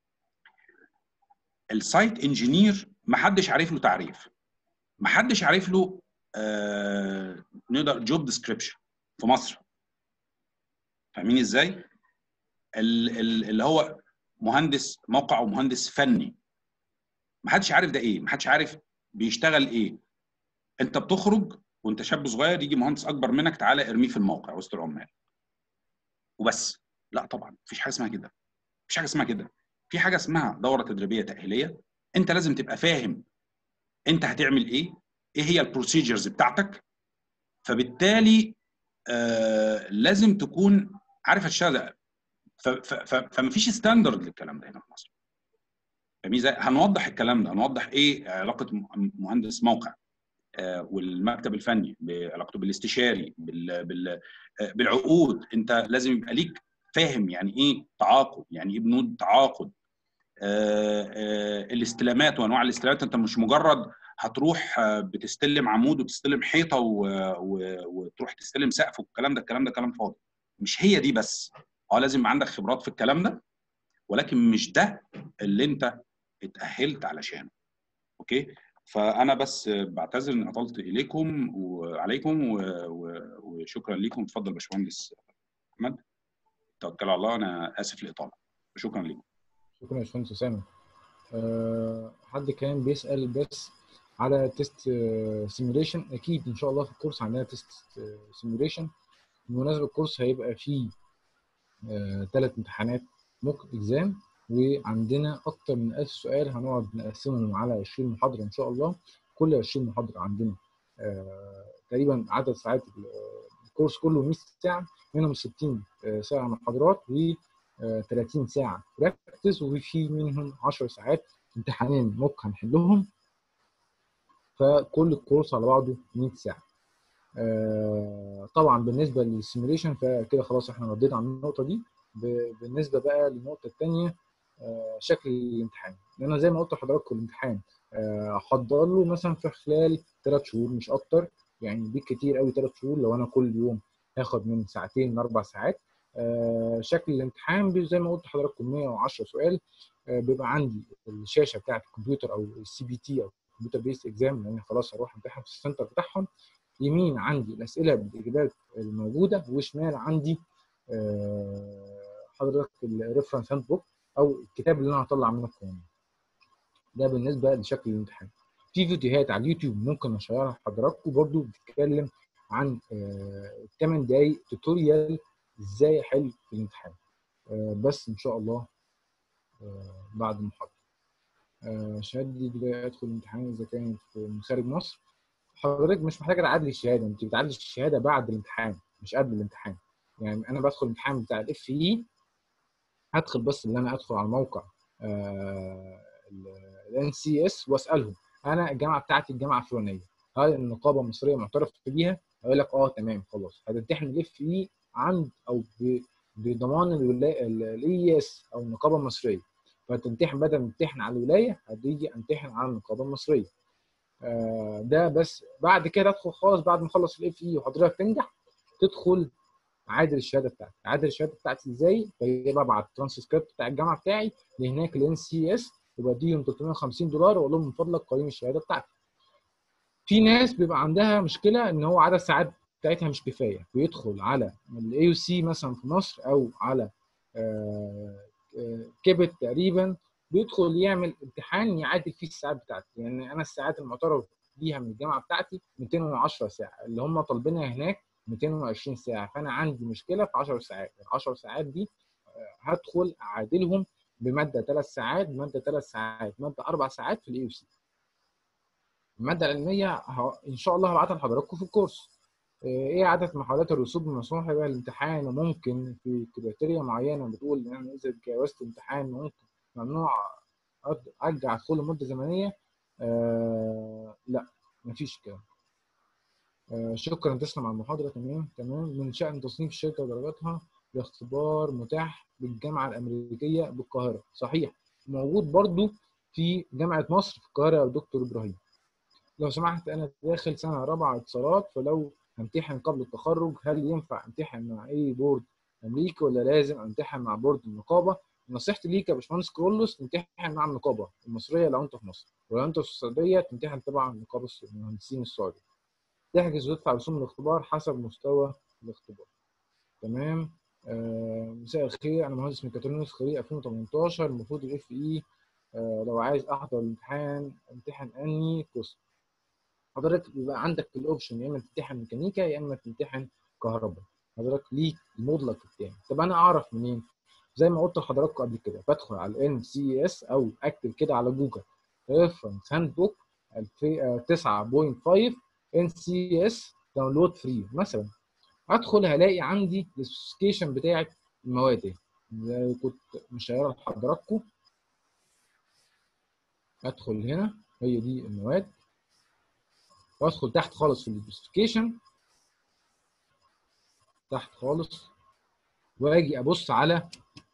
السايت انجينير ما حدش عارف له تعريف ما حدش عارف له آه نقدر جوب ديسكريبشن في مصر فاهمين ازاي ال- ال- اللي هو مهندس موقع ومهندس فني ما حدش عارف ده ايه ما حدش عارف بيشتغل ايه انت بتخرج وانت شاب صغير يجي مهندس اكبر منك تعالى ارميه في الموقع وسط العمال وبس لا طبعا مفيش حاجه اسمها كده مفيش حاجه اسمها كده في حاجه اسمها دوره تدريبيه تاهيليه انت لازم تبقى فاهم انت هتعمل ايه ايه هي البروسيجرز بتاعتك فبالتالي آه لازم تكون عارف هتشتغل ف- ف- ف- فمفيش ستاندرد للكلام ده هنا في مصر فاهمين ازاي؟ هنوضح الكلام ده هنوضح ايه علاقه م- مهندس موقع آه، والمكتب الفني بعلاقته بالاستشاري بال- بال- آه، بالعقود انت لازم يبقى ليك فاهم يعني ايه تعاقد يعني ايه بنود تعاقد آه، آه، الاستلامات وانواع الاستلامات انت مش مجرد هتروح آه، بتستلم عمود وتستلم حيطه و... و... وتروح تستلم سقف والكلام ده الكلام ده كلام فاضي مش هي دي بس اه لازم يبقى عندك خبرات في الكلام ده ولكن مش ده اللي انت اتأهلت علشانه اوكي فانا بس بعتذر اني اطلت اليكم وعليكم و... و... وشكرا لكم اتفضل باشمهندس احمد توكل على الله انا اسف الاطاله شكرا لكم شكرا يا باشمهندس اسامه أه حد كان بيسال بس على تيست سيميوليشن اكيد ان شاء الله في الكورس عندنا تيست سيميوليشن بالمناسبه الكورس هيبقى فيه ثلاث امتحانات موك اكزام وعندنا اكتر من 1000 سؤال هنقعد نقسمهم على 20 محاضره ان شاء الله كل 20 محاضره عندنا آه، تقريبا عدد ساعات ال- الكورس كله 100 ساعه منهم 60 آه، ساعه محاضرات و آه، 30 ساعه براكتس وفي منهم 10 ساعات امتحانين موك هنحلهم فكل الكورس على بعضه 100 ساعه آه، طبعا بالنسبه للسيميوليشن فكده خلاص احنا ردينا على النقطه دي ب- بالنسبه بقى للنقطه الثانيه شكل الامتحان لان أنا زي ما قلت لحضراتكم الامتحان آه، احضر له مثلا في خلال ثلاث شهور مش اكتر يعني بالكتير قوي ثلاث شهور لو انا كل يوم هاخد من ساعتين لاربع ساعات آه، شكل الامتحان بي- زي ما قلت لحضراتكم 110 سؤال آه، بيبقى عندي الشاشه بتاعت الكمبيوتر او السي بي تي او الكمبيوتر بيست اكزام لان خلاص هروح امتحن في السنتر بتاعهم يمين عندي الاسئله بالاجابات الموجوده وشمال عندي آه، حضرتك الريفرنس هاند بوك او الكتاب اللي انا هطلع منه القوانين ده بالنسبه لشكل الامتحان في فيديوهات على اليوتيوب ممكن اشيرها لحضراتكم برضو بتتكلم عن 8 دقايق توتوريال ازاي احل الامتحان آه، بس ان شاء الله آه، بعد المحاضره آه، شهادتي دي ادخل الامتحان اذا كانت من خارج مصر حضرتك مش محتاجه تعادلي الشهاده انت بتعادلي الشهاده بعد الامتحان مش قبل الامتحان يعني انا بدخل الامتحان بتاع الاف اي هدخل بس ان انا ادخل على الموقع الان سي اس واسالهم انا الجامعه بتاعتي الجامعه الفلانيه هل النقابه المصريه معترف بيها؟ هيقول لك اه تمام خلاص هتمتحن الاف اي عند او ب- بضمان الاي اس او النقابه المصريه فتمتحن بدل ما تمتحن على الولايه هتيجي امتحن على النقابه المصريه آه، ده بس بعد كده ادخل خلاص بعد ما اخلص الاف اي وحضرتك تنجح تدخل عادل الشهاده بتاعتي عادل الشهاده بتاعتي ازاي بجيب ابعت الترانسكريبت بتاع الجامعه بتاعي لهناك الان سي اس وبديهم 350 دولار واقول لهم من فضلك قيم الشهاده بتاعتي في ناس بيبقى عندها مشكله ان هو عدد الساعات بتاعتها مش كفايه بيدخل على الاي يو سي مثلا في مصر او على آه، آه، كيبت تقريبا بيدخل يعمل امتحان يعادل فيه الساعات بتاعتي يعني انا الساعات المعترف بيها من الجامعه بتاعتي 210 ساعه اللي هم طالبينها هناك 220 ساعه فانا عندي مشكله في 10 ساعات ال 10 ساعات دي آه، هدخل اعادلهم بماده 3 ساعات بماده 3 ساعات ماده 4 ساعات في الاي يو سي الماده العلميه ه- ان شاء الله هبعتها لحضراتكم في الكورس آه، ايه عدد محاولات الرسوب المسموح بها للامتحان وممكن في كريتيريا معينه بتقول ان انا اذا جاوزت امتحان ممكن ممنوع أد- ارجع ادخل لمده زمنيه آه لا مفيش كده آه شكرا تسلم على المحاضره تمام تمام من شان تصنيف الشركه ودرجاتها لاختبار متاح بالجامعه الامريكيه بالقاهره صحيح موجود برضو في جامعه مصر في القاهره يا دكتور ابراهيم لو سمحت انا داخل سنه رابعه اتصالات فلو همتحن قبل التخرج هل ينفع امتحن مع اي بورد امريكي ولا لازم امتحن مع بورد النقابه نصيحتي ليك يا باشمهندس كرولوس تمتحن مع النقابه المصريه لو انت في مصر ولو انت في السعوديه تمتحن طبعا نقابه المهندسين السعودي تحجز وتدفع رسوم الاختبار حسب مستوى الاختبار تمام آه مساء الخير انا مهندس ميكاترونكس خريج 2018 المفروض الاف اي آه لو عايز احضر الامتحان امتحن اني قسم حضرتك بيبقى عندك الاوبشن يا اما تمتحن ميكانيكا يا اما تمتحن كهرباء حضرتك ليك مودلك التاني طب انا اعرف منين زي ما قلت لحضراتكم قبل كده بدخل على الان سي اس او اكتب كده على جوجل ريفرنس هاند بوك 9.5 ان سي اس داونلود فري مثلا ادخل هلاقي عندي السبيسيفيكيشن بتاعت المواد اهي زي كنت مشيرها لحضراتكم ادخل هنا هي دي المواد وادخل تحت خالص في السبيسيفيكيشن تحت خالص واجي ابص على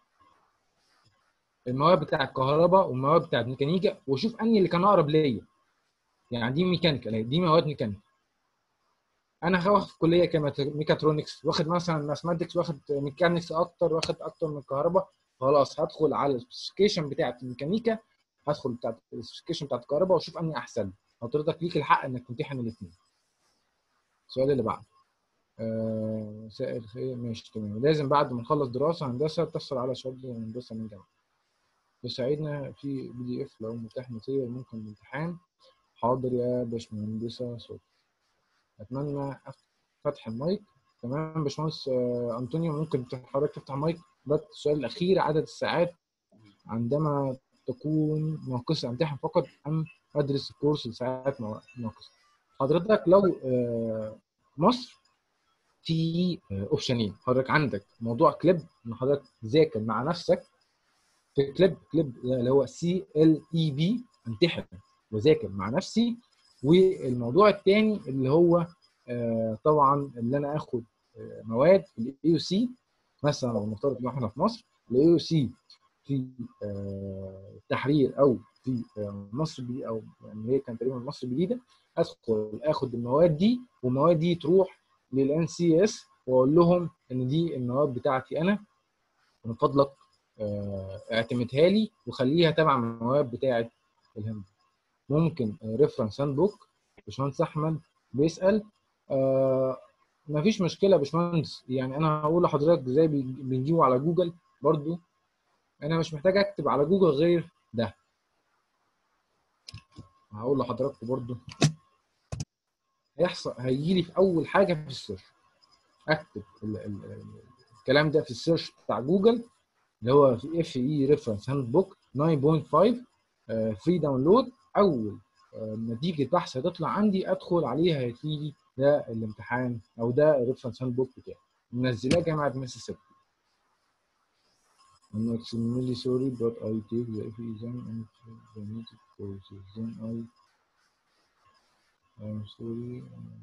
المواد بتاع الكهرباء والمواد بتاع الميكانيكا واشوف انهي اللي كان اقرب ليا يعني دي ميكانيكا دي مواد ميكانيكا انا واخد في كليه كميكاترونكس واخد مثلا ماثماتكس واخد ميكانكس اكتر واخد اكتر من الكهرباء خلاص هدخل على السبيسيفيكيشن بتاعت الميكانيكا هدخل بتاعت السبيسيفيكيشن بتاعت الكهرباء واشوف انهي احسن حضرتك ليك الحق انك تمتحن الاثنين السؤال اللي بعده آه، مساء الخير ماشي تمام لازم بعد ما نخلص دراسه هندسه تحصل على شهاده هندسه من جامعه يساعدنا في بي دي اف لو متاح مثير ممكن الامتحان حاضر يا باشمهندسة صوت اتمنى أف- فتح المايك تمام باشمهندس آه، انطونيو ممكن حضرتك تفتح المايك بس السؤال الاخير عدد الساعات عندما تكون ناقصة امتحن فقط ام ادرس الكورس لساعات مو- ناقصة حضرتك لو آه، مصر في اوبشنين حضرتك عندك موضوع كليب ان حضرتك تذاكر مع نفسك في كليب كليب اللي هو سي ال اي بي امتحن وذاكر مع نفسي والموضوع الثاني اللي هو آه، طبعا اللي انا اخد آه، مواد في الاي يو سي مثلا لو نفترض ان احنا في مصر الاي يو سي في آه، التحرير او في آه، مصر الجديده او يعني هي كانت تقريبا مصر الجديده ادخل اخد المواد دي والمواد دي تروح للان سي اس واقول لهم ان دي المواد بتاعتي انا من فضلك آه، اعتمدها لي وخليها تبع المواد بتاعت الهند ممكن ريفرنس هاند بوك باشمهندس احمد بيسال آه مفيش مشكله يا باشمهندس يعني انا هقول لحضرتك ازاي بي- بنجيبه على جوجل برضو انا مش محتاج اكتب على جوجل غير ده هقول لحضراتكم برضو هيحصل هيجي لي في اول حاجه في السيرش اكتب ال- ال- ال- الكلام ده في السيرش بتاع جوجل اللي هو في اف اي ريفرنس هاند بوك 9.5 فري داونلود اول آه، نتيجه بحث هتطلع عندي ادخل عليها هيجي ده الامتحان او ده الريفرنس هاند بوك بتاعي منزلاه جامعه ميسيسيبي I'm extremely sorry, but I take the FE exam and the needed courses. Then I I'm sorry.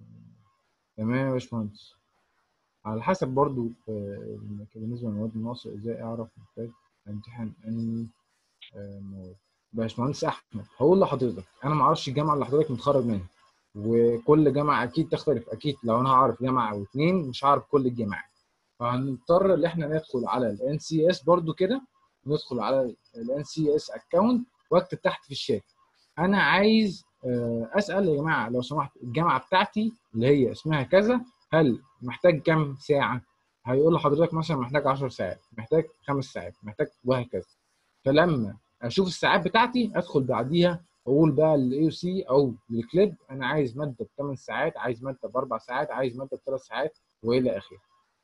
تمام يا باشمهندس. على حسب برضو آه، بالنسبة للمواد الناقصة ازاي اعرف محتاج امتحن انهي آه، مواد. باشمهندس احمد هقول لحضرتك انا ما اعرفش الجامعة اللي حضرتك متخرج منها. وكل جامعة اكيد تختلف اكيد لو انا هعرف جامعة او اتنين مش هعرف كل الجامعات. فهنضطر ان احنا ندخل على الان سي اس برضو كده ندخل على الان سي اس اكونت واكتب تحت في الشات انا عايز آه، اسال يا جماعه لو سمحت الجامعه بتاعتي اللي هي اسمها كذا هل محتاج كام ساعه هيقول لحضرتك مثلا محتاج 10 ساعات محتاج خمس ساعات محتاج وهكذا فلما اشوف الساعات بتاعتي ادخل بعديها اقول بقى للاي سي او للكليب انا عايز ماده بثمان ساعات عايز ماده باربع ساعات عايز ماده بثلاث ساعات والى اخره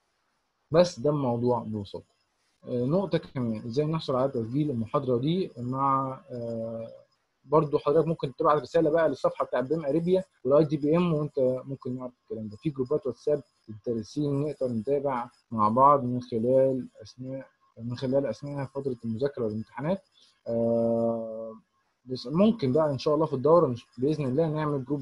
بس ده الموضوع ببساطه آه، نقطة كمان ازاي نحصل على تسجيل المحاضرة دي مع آه، برضو حضرتك ممكن تبعت رسالة بقى للصفحة بتاع بيم اريبيا والاي دي بي ام وانت ممكن نعرف الكلام ده في جروبات واتساب للدارسين نقدر نتابع مع بعض من خلال اثناء من خلال اثناء فترة المذاكرة والامتحانات آه، بس ممكن بقى ان شاء الله في الدورة مش- باذن الله نعمل جروب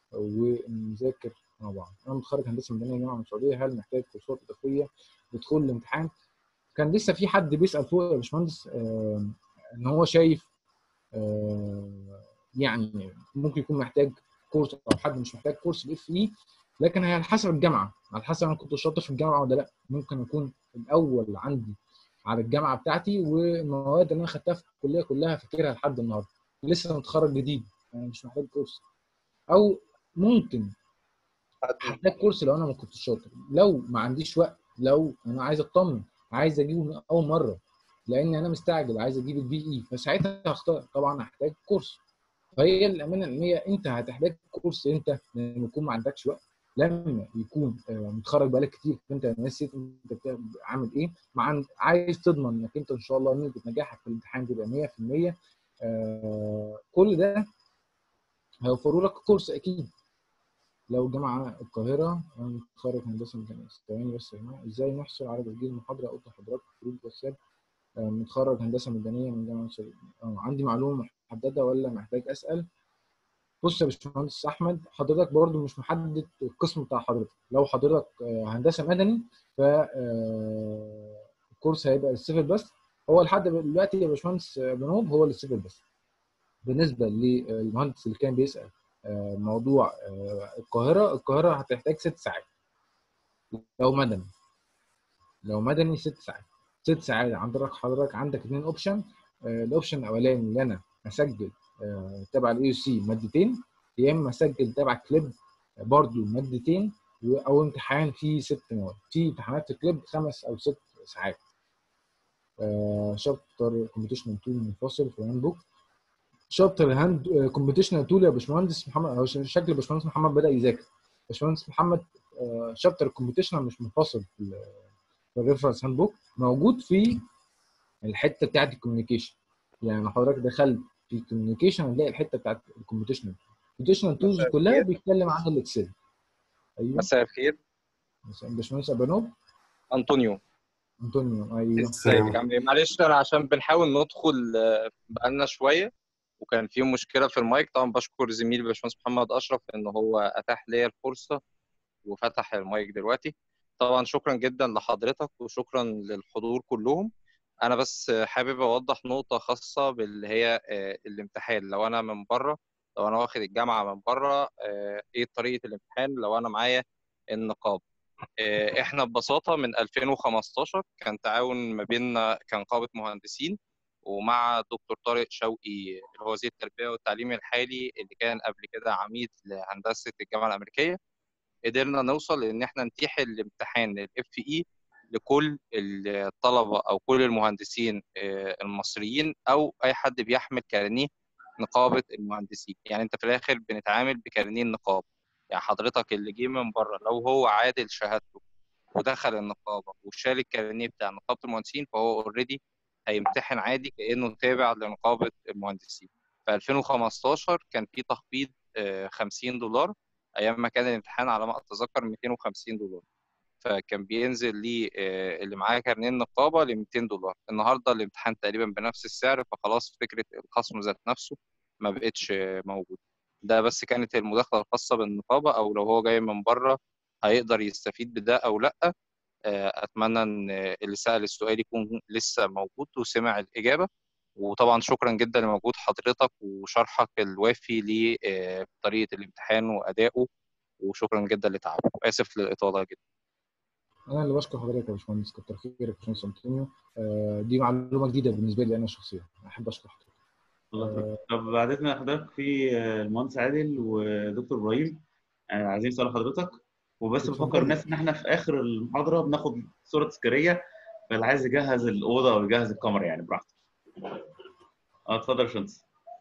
ونذاكر مع بعض انا متخرج هندسة مدنية جامعة من السعودية هل محتاج كورسات اضافية لدخول الامتحان كان لسه في حد بيسال فوق يا باشمهندس آه، ان هو شايف آه، يعني ممكن يكون محتاج كورس او حد مش محتاج كورس الاف اي لكن هي على حسب الجامعه على حسب انا كنت شاطر في الجامعه ولا لا ممكن اكون الاول عندي على الجامعه بتاعتي والمواد اللي انا خدتها في الكليه كلها فاكرها لحد النهارده لسه متخرج جديد انا مش محتاج كورس او ممكن هحتاج كورس لو انا ما كنتش شاطر لو ما عنديش وقت لو انا عايز اطمن عايز اجيبه من اول مره لان انا مستعجل عايز اجيب البي اي فساعتها هختار طبعا هحتاج كورس فهي الامانه العلميه انت هتحتاج كورس انت لما يكون ما عندكش وقت لما يكون آه، متخرج بقالك كتير فانت نسيت انت بتعمل- عامل ايه مع عن- عايز تضمن انك انت ان شاء الله نسبه نجاحك في الامتحان تبقى 100% آه، كل ده هيوفروا لك كورس اكيد لو جامعة القاهرة أنا متخرج هندسة ميكانيكا ثواني بس يا جماعة إزاي نحصل على تسجيل المحاضرة قلت لحضرتك في جروب واتساب آه، متخرج هندسة مدنية من جامعة الشرقية آه، عندي معلومة محددة ولا محتاج أسأل بص يا باشمهندس أحمد حضرتك برضو مش محدد القسم بتاع حضرتك لو حضرتك آه، هندسة مدني ف آه، الكورس هيبقى للسيفل بس هو لحد دلوقتي يا باشمهندس آه، بنوب هو للسيفل بس بالنسبة للمهندس اللي كان بيسأل آه، موضوع آه، القاهرة القاهرة هتحتاج ست ساعات لو مدني لو مدني ست ساعات ست ساعات عندك حضرتك عندك اتنين اوبشن الاوبشن الاولاني اللي انا اسجل آه، تبع الاي سي مادتين يا اما اسجل تبع كليب برضو مادتين و- او امتحان فيه ست مواد في امتحانات في كليب خمس او ست ساعات شابتر كومبيتيشنال تول منفصل في الهاند بوك شابتر الهاند كومبيتيشنال تول يا باشمهندس محمد أو ش- شكل باشمهندس محمد بدا يذاكر باشمهندس محمد شابتر الكومبيتيشنال مش منفصل في ال- في الريفرنس هاند بوك موجود في الحته بتاعت الكوميونيكيشن يعني حضرتك دخلت في الكوميونيكيشن هتلاقي الحته بتاعت الكومبيتيشنال الكومبيتيشنال تولز كلها بيتكلم عن الاكسل ايوه مساء الخير باشمهندس ابانوب انطونيو انطونيو ايوه ازيك عامل ايه معلش انا عشان بنحاول ندخل آه، بقالنا شويه وكان في مشكله في المايك طبعا بشكر زميلي باشمهندس محمد اشرف ان هو اتاح لي الفرصه وفتح المايك دلوقتي طبعا شكرا جدا لحضرتك وشكرا للحضور كلهم انا بس حابب اوضح نقطه خاصه باللي هي آه، الامتحان لو انا من بره لو انا واخد الجامعه من بره آه، ايه طريقه الامتحان لو انا معايا النقاب آه، احنا ببساطه من 2015 كان تعاون ما بيننا كنقابه مهندسين ومع دكتور طارق شوقي اللي هو وزير التربيه والتعليم الحالي اللي كان قبل كده عميد لهندسه الجامعه الامريكيه قدرنا نوصل ان احنا نتيح الامتحان الاف اي لكل الطلبه او كل المهندسين آه، المصريين او اي حد بيحمل كارنيه نقابه المهندسين يعني انت في الاخر بنتعامل بكارنيه النقابه يعني حضرتك اللي جه من بره لو هو عادل شهادته ودخل النقابه وشال الكارنيه بتاع نقابه المهندسين فهو اوريدي هيمتحن عادي كانه تابع لنقابه المهندسين في 2015 كان في تخفيض آه، 50 دولار ايام ما كان الامتحان على ما اتذكر 250 دولار فكان بينزل لي آه، اللي معاه كارنيه النقابه ل 200 دولار النهارده الامتحان تقريبا بنفس السعر فخلاص فكره الخصم ذات نفسه ما بقتش آه، موجوده ده بس كانت المداخله الخاصه بالنقابه او لو هو جاي من بره هيقدر يستفيد بده او لا آه، اتمنى ان اللي سال السؤال يكون لسه موجود وسمع الاجابه وطبعا شكرا جدا لمجهود حضرتك وشرحك الوافي لطريقه الامتحان وادائه وشكرا جدا لتعبك واسف للاطاله جدا انا اللي بشكر حضرتك يا باشمهندس كتر خيرك يا باشمهندس انطونيو آه، دي معلومه جديده بالنسبه لي انا شخصيا احب اشكر حضرتك الله يخليك. طب بعد اذن حضرتك في آه، المهندس عادل ودكتور ابراهيم آه، عايزين يسالوا حضرتك وبس اتفضل. بفكر الناس ان احنا في اخر المحاضره بناخد صوره تذكاريه فاللي عايز يجهز الاوضه او يجهز الكاميرا يعني براحته. اه اتفضل يا شمس.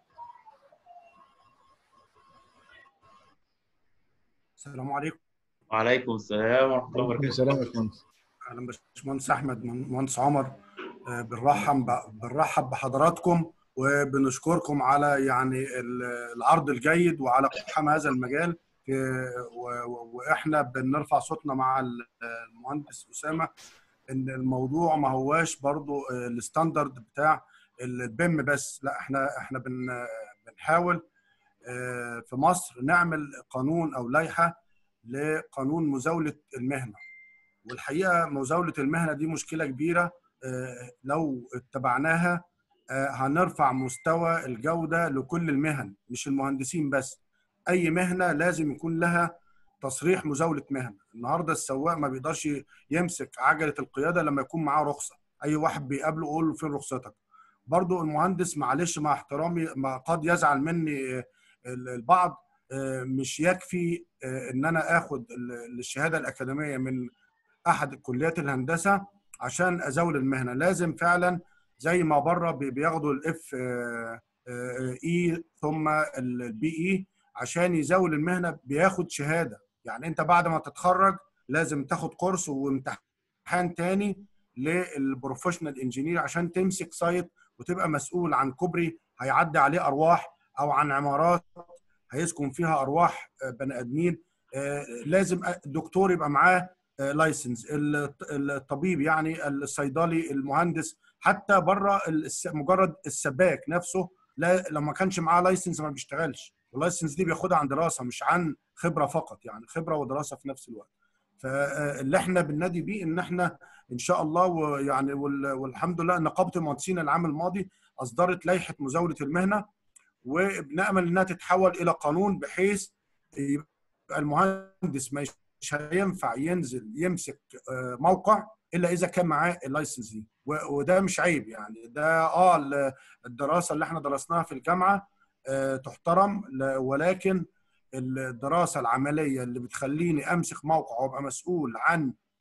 السلام عليكم وعليكم السلام ورحمه الله وعليكم وبركاته. السلام يا باشمهندس اهلا باشمهندس احمد مهندس عمر آه، بنرحب بنرحب بحضراتكم وبنشكركم على يعني ال- العرض الجيد وعلى اقتحام هذا المجال آه، و- و- واحنا بنرفع صوتنا مع ال- المهندس اسامه ان الموضوع ما هواش برضو آه، الستاندرد بتاع البيم بس لا احنا احنا بن بنحاول آه، في مصر نعمل قانون او لائحه لقانون مزاوله المهنه والحقيقه مزاوله المهنه دي مشكله كبيره آه، لو اتبعناها آه، هنرفع مستوى الجوده لكل المهن مش المهندسين بس اي مهنه لازم يكون لها تصريح مزاوله مهنه النهارده السواق ما بيقدرش يمسك عجله القياده لما يكون معاه رخصه اي واحد بيقابله يقول له فين رخصتك برضو المهندس معلش مع احترامي ما قد يزعل مني آه، البعض آه، مش يكفي آه، ان انا اخد ال- الشهاده الاكاديميه من احد كليات الهندسه عشان ازاول المهنه لازم فعلا زي ما بره بي- بياخدوا الاف اي ثم البي اي عشان يزاول المهنه بياخد شهاده يعني انت بعد ما تتخرج لازم تاخد كورس وامتحان تاني للبروفيشنال انجينير عشان تمسك سايت وتبقى مسؤول عن كوبري هيعدي عليه ارواح او عن عمارات هيسكن فيها ارواح آه، بني ادمين آه، لازم الدكتور يبقى معاه لايسنس الطبيب يعني الصيدلي المهندس حتى بره الس- مجرد السباك نفسه لا لو ما كانش معاه لايسنس ما بيشتغلش اللايسنس دي بياخدها عن دراسه مش عن خبره فقط يعني خبره ودراسه في نفس الوقت فاللي احنا بننادي بيه ان احنا ان شاء الله ويعني وال- والحمد لله نقابه المهندسين العام الماضي اصدرت لائحه مزاوله المهنه وبنامل انها تتحول الى قانون بحيث يبقى المهندس ما مش هينفع ينزل يمسك آه، موقع الا اذا كان معاه اللايسنس دي و- وده مش عيب يعني ده اه ال- الدراسه اللي احنا درسناها في الجامعه آه، تحترم ل- ولكن الدراسه العمليه اللي بتخليني امسك موقع وابقى مسؤول عن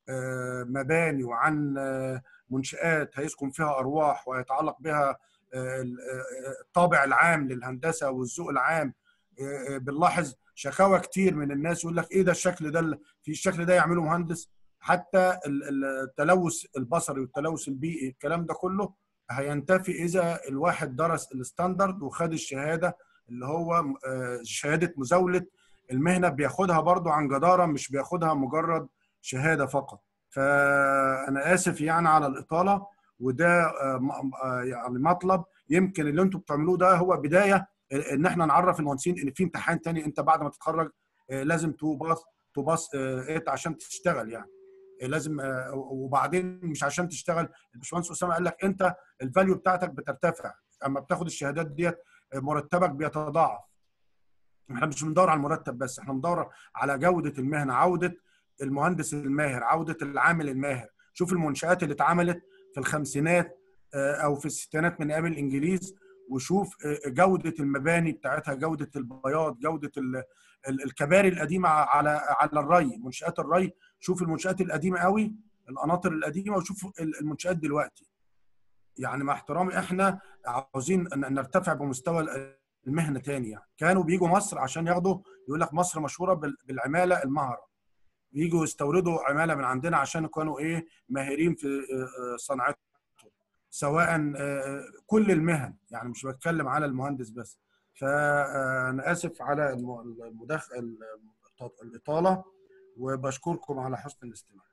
آه، مباني وعن آه، منشآت هيسكن فيها أرواح ويتعلق بها آه، ال- آه، الطابع العام للهندسة والذوق العام آه، آه، بنلاحظ شكاوى كتير من الناس يقول لك ايه ده الشكل ده اللي- في الشكل ده يعمله مهندس حتى ال- ال- التلوث البصري والتلوث البيئي الكلام ده كله هينتفي اذا الواحد درس الستاندرد وخد الشهاده اللي هو آه، شهاده مزاوله المهنه بياخدها برضو عن جداره مش بياخدها مجرد شهاده فقط فانا اسف يعني على الاطاله وده آه، م- آه، يعني مطلب يمكن اللي انتم بتعملوه ده هو بدايه ان احنا نعرف المهندسين ان في امتحان تاني انت بعد ما تتخرج آه، لازم تباص تباص ايه عشان تشتغل يعني آه، لازم آه، وبعدين مش عشان تشتغل الباشمهندس اسامه قال لك انت الفاليو بتاعتك بترتفع اما بتاخد الشهادات ديت آه، مرتبك بيتضاعف احنا مش بندور على المرتب بس احنا بندور على جوده المهنه عوده المهندس الماهر عوده العامل الماهر شوف المنشات اللي اتعملت في الخمسينات آه، او في الستينات من ايام الانجليز وشوف آه، جوده المباني بتاعتها جوده البياض جوده ال- ال- الكباري القديمه على على الري منشات الري شوف المنشات القديمه قوي القناطر القديمه وشوف ال- المنشات دلوقتي يعني مع احترامي احنا عاوزين ان نرتفع بمستوى المهنه تاني يعني كانوا بيجوا مصر عشان ياخدوا يقول لك مصر مشهوره بال- بالعماله المهره يجوا يستوردوا عماله من عندنا عشان كانوا ايه ماهرين في آه، آه، صناعتهم سواء آه، كل المهن يعني مش بتكلم على المهندس بس فانا اسف على الم- المداخ ال- الاطاله وبشكركم على حسن الاستماع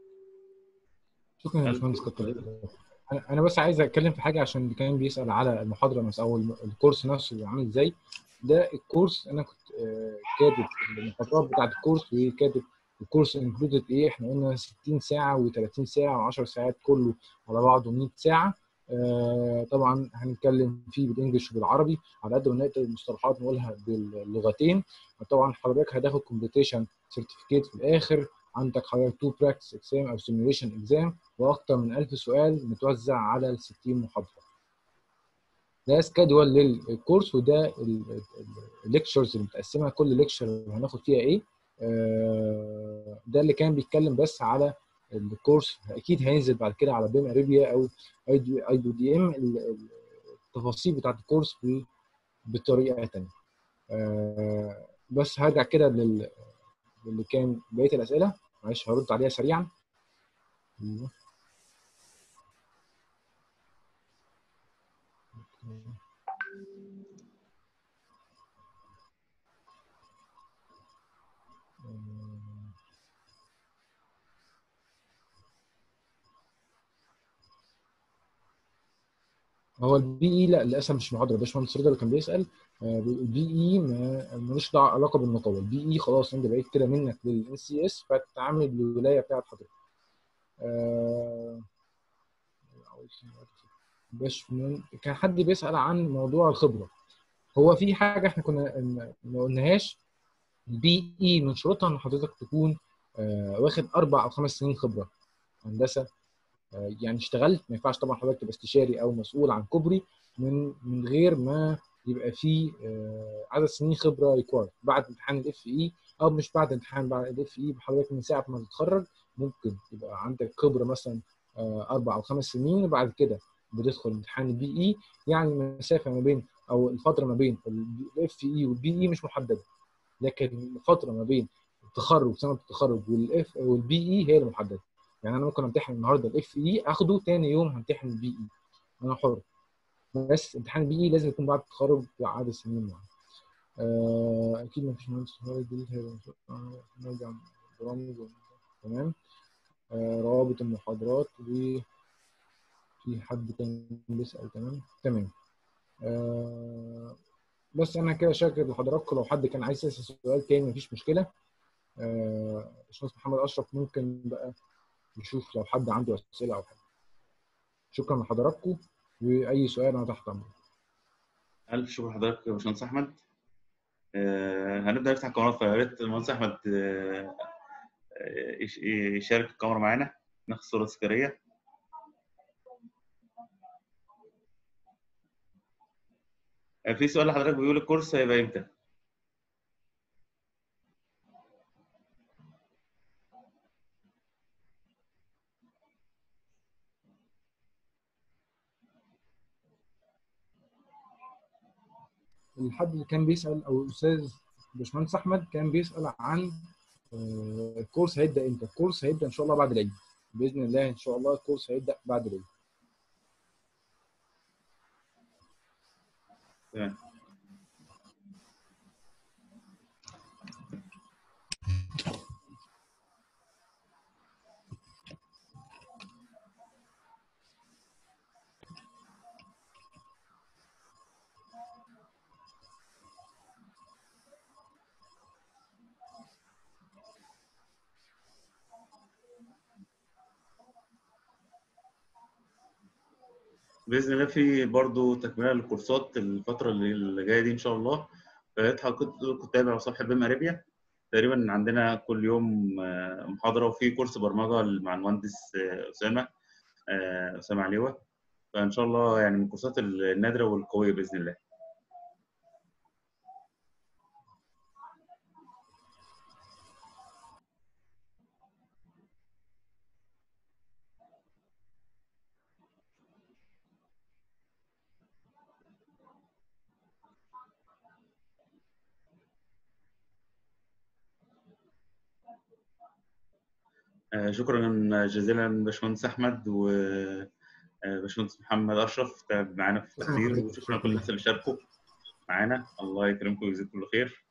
شكرا يا باشمهندس كتر خيرك. انا أنا بس عايز اتكلم في حاجه عشان اللي كان بيسال على المحاضره مثلا او الم- الكورس نفسه عامل ازاي ده الكورس انا كنت آه، كاتب المحاضرات بتاعت الكورس وكاتب الكورس انكلودد ايه احنا قلنا 60 ساعه و30 ساعه و10 ساعات كله على بعضه 100 ساعه آه، طبعا هنتكلم فيه بالانجلش وبالعربي على قد ما نقدر المصطلحات نقولها باللغتين طبعا حضرتك هتاخد كومبليتيشن سيرتيفيكيت في الاخر عندك حضرتك تو براكتس اكزام او سيميوليشن اكزام واكثر من 1000 سؤال متوزع على ال 60 محاضره ده سكادول للكورس وده الليكتشرز اللي متقسمه كل ليكتشر هناخد فيها ايه آه، ده اللي كان بيتكلم بس على الكورس اكيد هينزل بعد كده على بيم اريبيا او اي دي دي ام التفاصيل بتاعت الكورس ب- بطريقه ثانيه بس هرجع كده لل اللي كان بقيه الاسئله معلش هرد عليها سريعا أيوه. هو البي اي لا للاسف مش محاضره باشمهندس رضا اللي كان بيسال البي اي ملوش دع- علاقه بالنقابه البي اي خلاص انت بقيت كده منك للان سي اس فتتعامل بالولايه بتاعت حضرتك آه، باش من- كان حد بيسال عن موضوع الخبره هو في حاجه احنا كنا ما قلناهاش البي اي من شروطها ان حضرتك تكون آه، واخد اربع او خمس سنين خبره هندسه آه، يعني اشتغلت ما ينفعش طبعا حضرتك تبقى استشاري او مسؤول عن كوبري من من غير ما يبقى في آه، عدد سنين خبره ريكوارد بعد امتحان الاف اي او مش بعد امتحان بعد الاف اي حضرتك من ساعه ما تتخرج ممكن يبقى عندك خبره مثلا آه، اربع او خمس سنين وبعد كده بتدخل امتحان البي اي يعني المسافه ما بين او الفتره ما بين الاف اي والبي اي مش محدده لكن الفتره ما بين التخرج سنه التخرج والاف والبي اي هي المحدده يعني انا ممكن امتحن النهارده الاف اي اخده تاني يوم همتحن البي اي انا حر بس امتحان البي اي لازم يكون بعد التخرج بعدد سنين معين آه، اكيد ما فيش مهندس تخرج جديد هيبقى نرجع برامج و- تمام آه، روابط المحاضرات و في حد كان بيسأل تمام تمام آه، بس انا كده شاكر لحضراتكم لو حد كان عايز يسأل سؤال تاني مفيش مشكله آه، باشمهندس محمد اشرف ممكن بقى نشوف لو حد عنده اسئله او حاجه شكرا لحضراتكم واي سؤال انا تحت امرك ألف شكر لحضرتك يا باشمهندس أحمد آه، هنبدأ نفتح الكاميرا فيا ريت المهندس أحمد آه، آه، يش- يشارك الكاميرا معانا ناخد صورة تذكارية آه، في سؤال لحضرتك بيقول الكورس هيبقى إمتى؟ الحد اللي كان بيسال او الاستاذ باشمهندس احمد كان بيسال عن آه، الكورس هيبدا امتى الكورس هيبدا ان شاء الله بعد العيد باذن الله ان شاء الله الكورس هيبدا بعد العيد تمام باذن الله في برضه تكمله للكورسات الفتره اللي اللي جايه دي ان شاء الله فيا حضرتك كنت تابع صفحه بيم اريبيا تقريبا عندنا كل يوم آه، محاضره وفي كورس برمجه مع المهندس آه، اسامه آه، اسامه عليوه فان شاء الله يعني من الكورسات النادره والقويه باذن الله آه، شكرا جزيلا باشمهندس احمد وباشمهندس محمد اشرف تعب معانا في التحضير وشكرا لكل الناس اللي شاركوا معانا الله يكرمكم ويجزيكم كل خير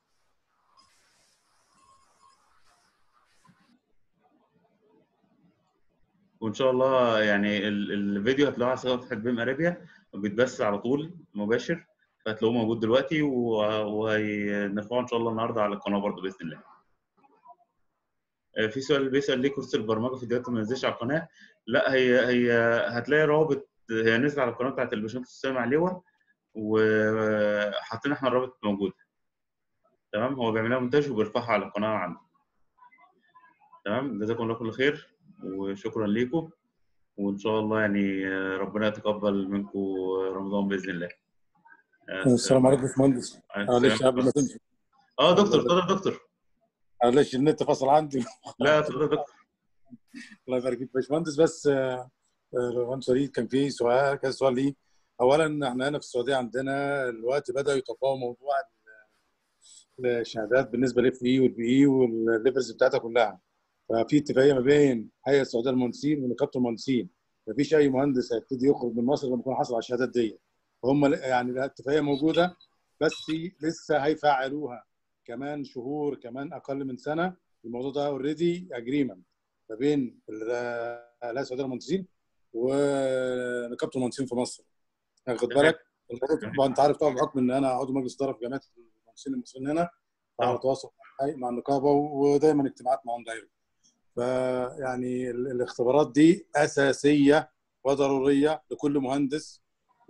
وان شاء الله يعني ال- الفيديو هتلاقوه على صفحه بيم ارابيا بيتبث على طول مباشر فهتلاقوه موجود دلوقتي و- وهنرفعه ان شاء الله النهارده على القناه برضه باذن الله آه، في سؤال بيسال ليه كورس البرمجه فيديوهات ما نزلش على القناه لا هي هي هتلاقي رابط هي نزل على القناه بتاعت الباشمهندس اسامه عليوه وحاطين احنا الرابط موجود تمام هو بيعملها مونتاج وبيرفعها على القناه عنده تمام جزاكم الله كل خير وشكرا ليكم وان شاء الله يعني آه، ربنا يتقبل منكم رمضان باذن الله آه، السلام عليكم يا باشمهندس عليكم معلش السلام. قبل ما تمشي اه دكتور اتفضل يا دكتور معلش النت فصل عندي لا اتفضل يا دكتور الله يبارك فيك يا باشمهندس بس آه، آه، المهندس وليد كان في سؤال كذا سؤال ليه اولا احنا هنا في السعوديه عندنا الوقت بداوا يطبقوا موضوع ال- الشهادات بالنسبه للاف اي والبي اي والليفلز بتاعتها كلها ففي اتفاقيه ما بين هيئه السعوديه للمهندسين ونقابه المهندسين مفيش اي مهندس هيبتدي يخرج من مصر لما يكون حصل على الشهادات دي هم يعني الاتفاقيه موجوده بس لسه هيفعلوها كمان شهور كمان اقل من سنه الموضوع ده اوريدي اجريمنت ما بين الهيئه السعوديه للمهندسين ونقابه المهندسين في مصر واخد بالك الموضوع طبعا انت عارف طبعا بحكم ان انا عضو مجلس اداره في جامعه المهندسين المصريين هنا فعلى تواصل مع- مع النقابه ودايما اجتماعات معهم دايما فيعني ال- الاختبارات دي اساسيه وضروريه لكل مهندس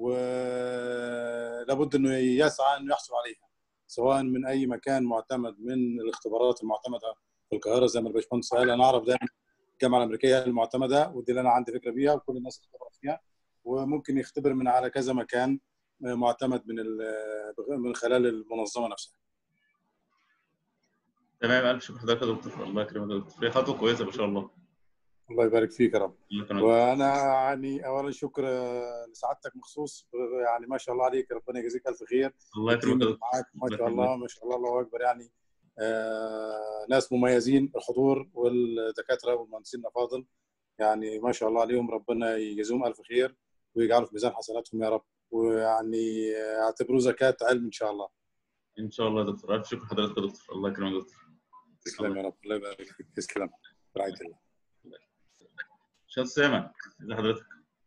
ولابد انه يسعى انه يحصل عليها سواء من اي مكان معتمد من الاختبارات المعتمده في القاهره زي ما الباشمهندس قال انا اعرف دايما الجامعه الامريكيه المعتمده ودي اللي انا عندي فكره بيها وكل الناس اختبرت فيها وممكن يختبر من على كذا مكان معتمد من ال- من خلال المنظمه نفسها تمام الف شكر لحضرتك يا دكتور الله يكرمك يا دكتور هي خطوه كويسه ما شاء الله الله يبارك فيك يا رب الله يكرمك وانا يعني اولا شكر لسعادتك مخصوص يعني ما شاء الله عليك ربنا يجزيك الف خير الله التيم يكرمك يا اللي دكتور معاك ما الله شاء الله يكرمك. ما شاء الله الله اكبر يعني آه ناس مميزين الحضور والدكاتره والمهندسين الافاضل يعني ما شاء الله عليهم ربنا يجزيهم الف خير ويجعله في ميزان حسناتهم يا رب ويعني اعتبروه زكاه علم ان شاء الله ان شاء الله يا دكتور الف شكر لحضرتك يا دكتور الله يكرمك يا دكتور تسلم يا رب الله يبارك فيك تسلم برعايه الله شاد سامع ازي حضرتك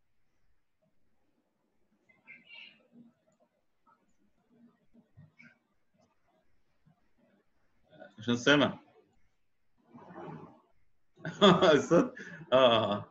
عشان سامع الصوت اه اه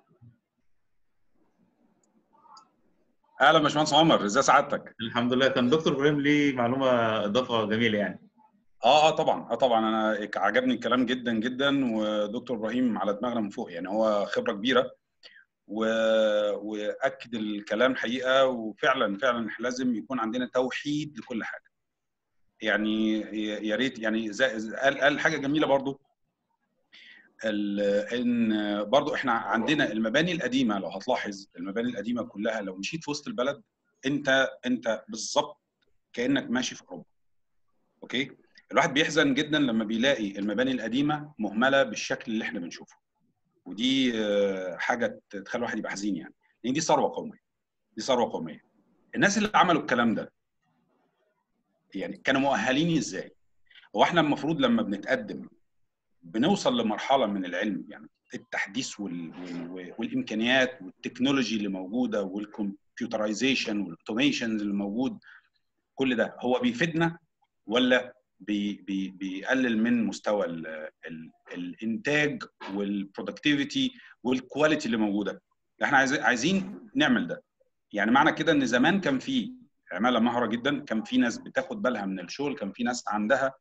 اهلا باشمهندس عمر ازي سعادتك الحمد لله كان دكتور ابراهيم ليه معلومه اضافه جميله يعني اه اه طبعا اه طبعا انا عجبني الكلام جدا جدا ودكتور ابراهيم على دماغنا من فوق يعني هو خبره كبيره و... واكد الكلام حقيقه وفعلا فعلا إحنا لازم يكون عندنا توحيد لكل حاجه يعني يا ريت يعني زي قال قال حاجه جميله برضو ال- ان برضو احنا عندنا المباني القديمه لو هتلاحظ المباني القديمه كلها لو مشيت في وسط البلد انت انت بالظبط كانك ماشي في اوروبا اوكي الواحد بيحزن جدا لما بيلاقي المباني القديمه مهمله بالشكل اللي احنا بنشوفه ودي آه، حاجه تخلي الواحد يبقى حزين يعني لان دي ثروه قوميه دي ثروه قوميه الناس اللي عملوا الكلام ده يعني كانوا مؤهلين ازاي هو احنا المفروض لما بنتقدم بنوصل لمرحله من العلم يعني التحديث وال... وال... والامكانيات والتكنولوجي اللي موجوده والكمبيوترايزيشن والاوتوميشن اللي موجود كل ده هو بيفيدنا ولا بي... بي... بيقلل من مستوى ال... ال... الانتاج والبرودكتيفيتي والكواليتي اللي موجوده احنا عايزين عايزين نعمل ده يعني معنى كده ان زمان كان في عماله مهره جدا كان في ناس بتاخد بالها من الشغل كان في ناس عندها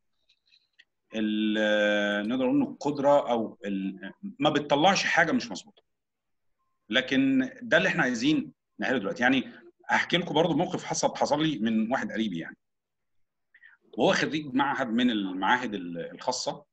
ال- نقدر نقول القدره او ال- ما بتطلعش حاجه مش مظبوطه لكن ده اللي احنا عايزين نعمله دلوقتي يعني احكي لكم برضو موقف حصل حصل لي من واحد قريبي يعني وهو خريج معهد من المعاهد ال- الخاصه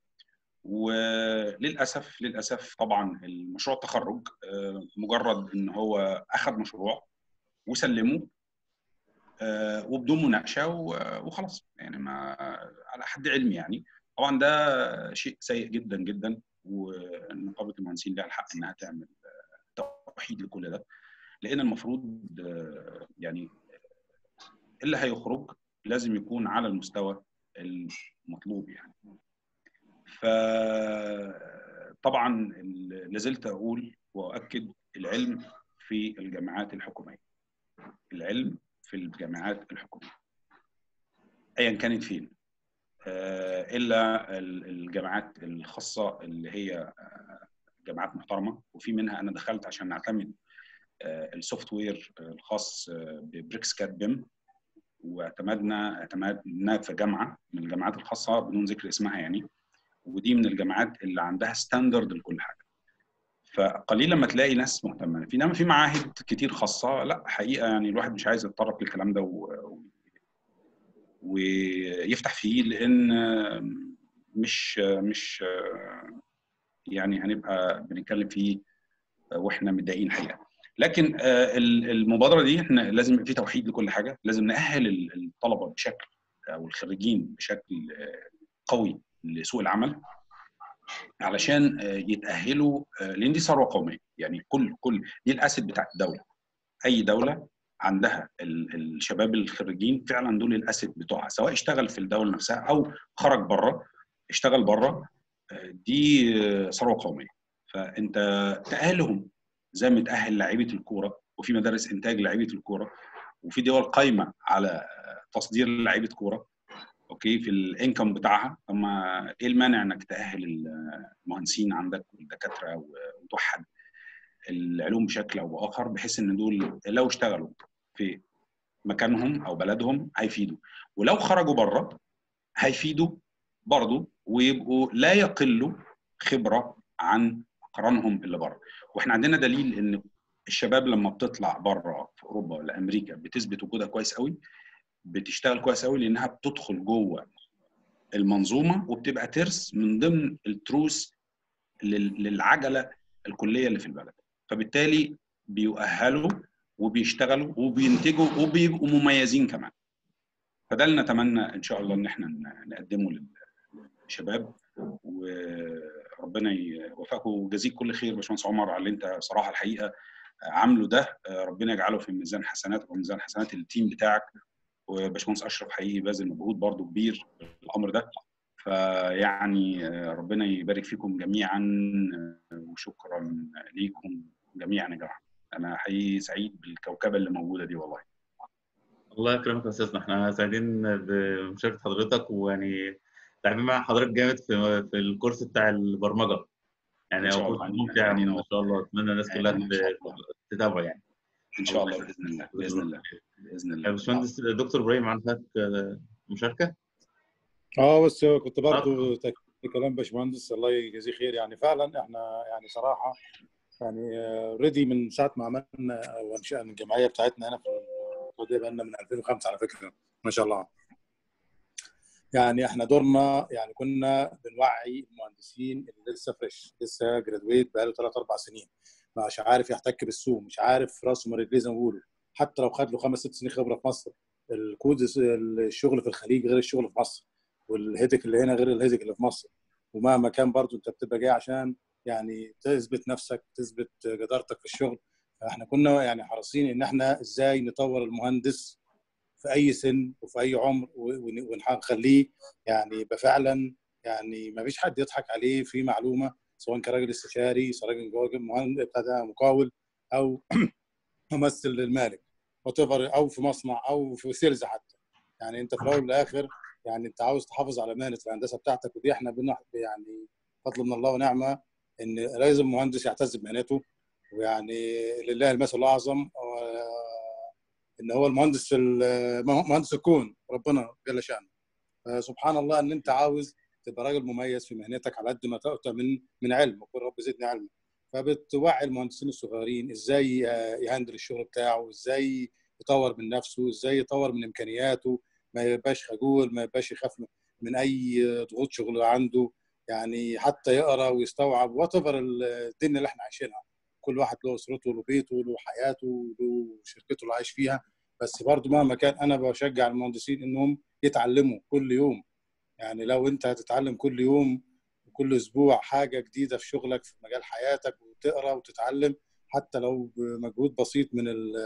وللاسف للاسف طبعا المشروع التخرج آه، مجرد ان هو اخذ مشروع وسلمه آه، وبدون مناقشه و- وخلاص يعني ما على حد علمي يعني طبعا ده شيء سيء جدا جدا ونقابه المهندسين لها الحق انها تعمل آه، توحيد لكل ده لان المفروض آه، يعني اللي هيخرج لازم يكون على المستوى المطلوب يعني فطبعا لازلت اقول واؤكد العلم في الجامعات الحكوميه العلم في الجامعات الحكوميه ايا كانت فين آه، الا ال- الجامعات الخاصه اللي هي آه، جامعات محترمه وفي منها انا دخلت عشان نعتمد آه، السوفت وير الخاص آه، ببريكس كات بيم واعتمدنا اعتمدنا في جامعه من الجامعات الخاصه بدون ذكر اسمها يعني ودي من الجامعات اللي عندها ستاندرد لكل حاجه فقليل لما تلاقي ناس مهتمه في انما في معاهد كتير خاصه لا حقيقه يعني الواحد مش عايز يتطرق للكلام ده و... ويفتح فيه لان مش مش يعني هنبقى بنتكلم فيه واحنا متضايقين الحقيقه لكن آه، المبادره دي احنا لازم يبقى في توحيد لكل حاجه لازم ناهل الطلبه بشكل او الخريجين بشكل آه، قوي لسوق العمل علشان آه، يتاهلوا آه، لان دي ثروه قوميه يعني كل كل دي الاسد بتاعت الدوله اي دوله عندها ال- الشباب الخريجين فعلا دول الاسد بتوعها سواء اشتغل في الدوله نفسها او خرج بره اشتغل بره آه، دي آه، ثروه قوميه فانت تاهلهم زي ما تاهل لعيبه الكوره وفي مدارس انتاج لعيبه الكوره وفي دول قايمه على تصدير لعيبه كوره اوكي في الانكم بتاعها اما ايه المانع انك تاهل المهندسين عندك والدكاتره وتوحد العلوم بشكل او باخر بحيث ان دول لو اشتغلوا في مكانهم او بلدهم هيفيدوا ولو خرجوا بره هيفيدوا برضه ويبقوا لا يقلوا خبره عن اقرانهم اللي بره واحنا عندنا دليل ان الشباب لما بتطلع بره في اوروبا ولا امريكا بتثبت وجودها كويس قوي بتشتغل كويس قوي لانها بتدخل جوه المنظومه وبتبقى ترس من ضمن التروس لل- للعجله الكليه اللي في البلد فبالتالي بيؤهلوا وبيشتغلوا وبينتجوا وبيبقوا مميزين كمان فده اللي نتمنى ان شاء الله ان احنا ن- نقدمه للشباب وربنا يوفقكم ويجازيك كل خير باشمهندس عمر على اللي انت صراحه الحقيقه عامله ده ربنا يجعله في ميزان حسناتك وميزان حسنات التيم بتاعك وباشمهندس اشرف حقيقي باذل مجهود برضو كبير في الامر ده فيعني ربنا يبارك فيكم جميعا وشكرا ليكم جميعا يا جماعه انا حقيقي سعيد بالكوكبه اللي موجوده دي والله الله يكرمك يا استاذنا احنا سعيدين بمشاركه حضرتك ويعني تعبين مع حضرتك جامد في في الكورس بتاع البرمجه يعني إن شاء هو الله. كورس ممتع يعني ما شاء الله اتمنى الناس كلها يعني إن شاء الله. تتابعه يعني ان شاء الله باذن الله باذن الله باذن يا الله باشمهندس دكتور ابراهيم عندك مشاركه؟ اه بس كنت برضو تكمل كلام باشمهندس الله يجزيه خير يعني فعلا احنا يعني صراحه يعني اوريدي من ساعه ما عملنا وانشانا الجمعيه بتاعتنا هنا في السعوديه بقى لنا من 2005 على فكره ما شاء الله يعني احنا دورنا يعني كنا بنوعي المهندسين اللي لسه فريش لسه جرادويت بقاله ثلاث اربع سنين مش عارف يحتك بالسوق مش عارف راسه من رجليه زي ما بيقولوا حتى لو خد له خمس ست سنين خبره في مصر الكود الشغل في الخليج غير الشغل في مصر والهيدك اللي هنا غير الهيدك اللي في مصر ومهما كان برضو انت بتبقى جاي عشان يعني تثبت نفسك تثبت جدارتك في الشغل فاحنا كنا يعني حريصين ان احنا ازاي نطور المهندس في اي سن وفي اي عمر ونخليه يعني يبقى فعلا يعني ما فيش حد يضحك عليه في معلومه سواء كراجل استشاري سواء راجل مهندس مقاول او ممثل للمالك او في مصنع او في سيلز حتى يعني انت في الاول والاخر يعني انت عاوز تحافظ على مهنه الهندسه بتاعتك ودي احنا بنح يعني فضل من الله ونعمه ان لازم مهندس يعتز بمهنته ويعني لله المثل الاعظم ان هو المهندس مهندس الكون ربنا جل شانه سبحان الله ان انت عاوز تبقى راجل مميز في مهنتك على قد ما تؤتى من من علم وقل رب زدني علما فبتوعي المهندسين الصغيرين ازاي يهندل الشغل بتاعه ازاي يطور من نفسه ازاي يطور من امكانياته ما يبقاش خجول ما يبقاش يخاف من اي ضغوط شغل عنده يعني حتى يقرا ويستوعب وات ايفر الدنيا اللي احنا عايشينها كل واحد له اسرته له بيته له حياته له شركته اللي عايش فيها بس برضه مهما كان انا بشجع المهندسين انهم يتعلموا كل يوم يعني لو انت هتتعلم كل يوم وكل اسبوع حاجه جديده في شغلك في مجال حياتك وتقرا وتتعلم حتى لو بمجهود بسيط من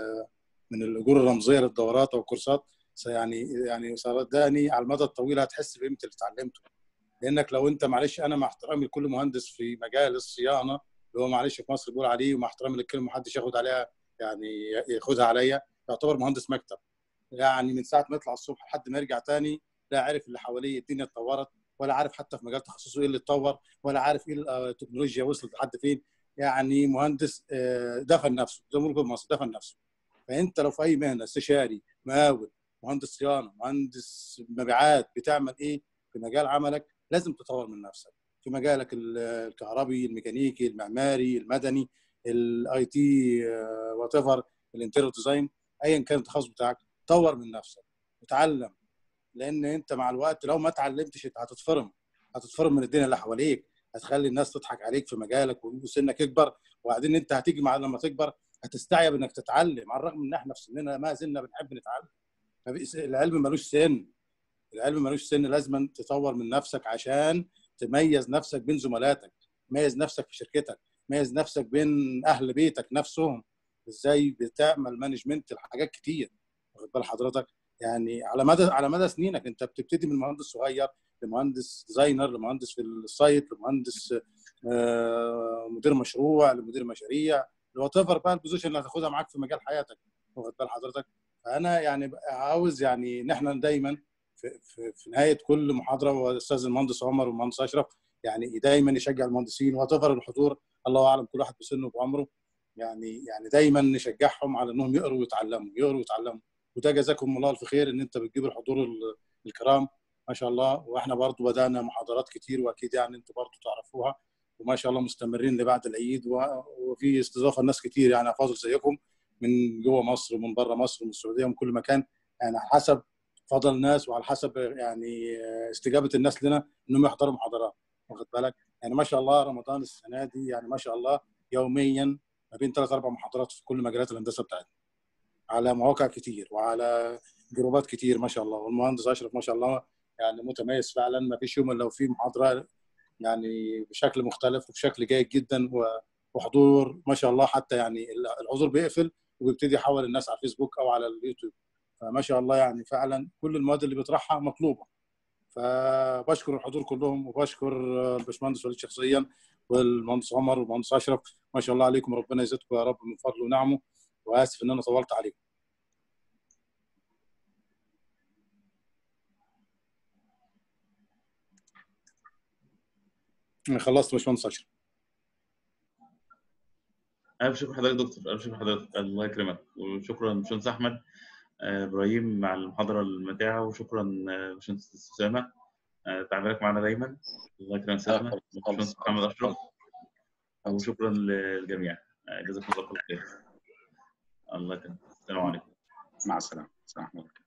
من الاجور الرمزيه للدورات او الكورسات يعني يعني صدقني على المدى الطويل هتحس بقيمه اللي اتعلمته لانك لو انت معلش انا مع احترامي لكل مهندس في مجال الصيانه اللي هو معلش في مصر بيقول عليه ومع احترامي للكلمه محدش ياخد عليها يعني ياخدها عليا يعتبر مهندس مكتب يعني من ساعه ما يطلع الصبح لحد ما يرجع تاني لا عارف اللي حواليه الدنيا اتطورت ولا عارف حتى في مجال تخصصه ايه اللي اتطور ولا عارف ايه التكنولوجيا وصلت لحد فين يعني مهندس دفن نفسه زي ما بنقول في مصر دفن نفسه فانت لو في اي مهنه استشاري مقاول مهندس صيانه مهندس مبيعات بتعمل ايه في مجال عملك لازم تطور من نفسك في مجالك الكهربي الميكانيكي المعماري المدني الاي تي وات ايفر الانتيريور ديزاين ايا كان التخصص بتاعك طور من نفسك وتعلم لان انت مع الوقت لو ما اتعلمتش انت هتتفرم هتتفرم من الدنيا اللي حواليك هتخلي الناس تضحك عليك في مجالك وسنك يكبر وبعدين انت هتيجي مع لما تكبر هتستعيب انك تتعلم على الرغم ان احنا في سننا ما زلنا بنحب نتعلم العلم ملوش سن العلم ملوش سن لازم تطور من نفسك عشان تميز نفسك بين زملاتك تميز نفسك في شركتك تميز نفسك بين اهل بيتك نفسهم ازاي بتعمل مانجمنت لحاجات كتير واخد بال حضرتك يعني على مدى على مدى سنينك انت بتبتدي من مهندس صغير لمهندس ديزاينر لمهندس في السايت لمهندس مدير مشروع لمدير مشاريع وات ايفر بقى البوزيشن اللي هتاخدها معاك في مجال حياتك واخد بال حضرتك فانا يعني عاوز يعني ان احنا دايما في, في, في نهايه كل محاضره والاستاذ المهندس عمر والمهندس اشرف يعني دايما يشجع المهندسين وات ايفر الحضور الله اعلم كل واحد بسنه وبعمره يعني يعني دايما نشجعهم على انهم يقروا ويتعلموا يقروا ويتعلموا وده جزاكم الله الف خير ان انت بتجيب الحضور الكرام ما شاء الله واحنا برضو بدانا محاضرات كتير واكيد يعني انتم برضو تعرفوها وما شاء الله مستمرين لبعد العيد وفي استضافه ناس كتير يعني افاضل زيكم من جوه مصر ومن بره مصر ومن السعوديه ومن كل مكان يعني على حسب فضل الناس وعلى حسب يعني استجابه الناس لنا انهم يحضروا محاضرات واخد بالك يعني ما شاء الله رمضان السنه دي يعني ما شاء الله يوميا ما بين ثلاث اربع محاضرات في كل مجالات الهندسه بتاعتنا على مواقع كتير وعلى جروبات كتير ما شاء الله والمهندس اشرف ما شاء الله يعني متميز فعلا ما فيش يوم الا لو في محاضره يعني بشكل مختلف وبشكل جيد جدا وحضور ما شاء الله حتى يعني الحضور بيقفل وبيبتدي يحول الناس على الفيسبوك او على اليوتيوب فما شاء الله يعني فعلا كل المواد اللي بيطرحها مطلوبه فبشكر الحضور كلهم وبشكر الباشمهندس وليد شخصيا والمهندس عمر والمهندس اشرف ما شاء الله عليكم ربنا يزيدكم يا رب من فضله ونعمه واسف ان انا طولت عليكم انا خلصت باشمهندس اشرف الف شكر حضرتك دكتور الف شكر حضرتك الله يكرمك وشكرا باشمهندس احمد ابراهيم مع المحاضره الممتعه وشكرا باشمهندس اسامه تعاملك معنا دايما الله يكرمك سيدنا باشمهندس محمد اشرف وشكرا للجميع جزاكم الله كل خير الله يكرمك السلام عليكم مع السلامه السلام عليكم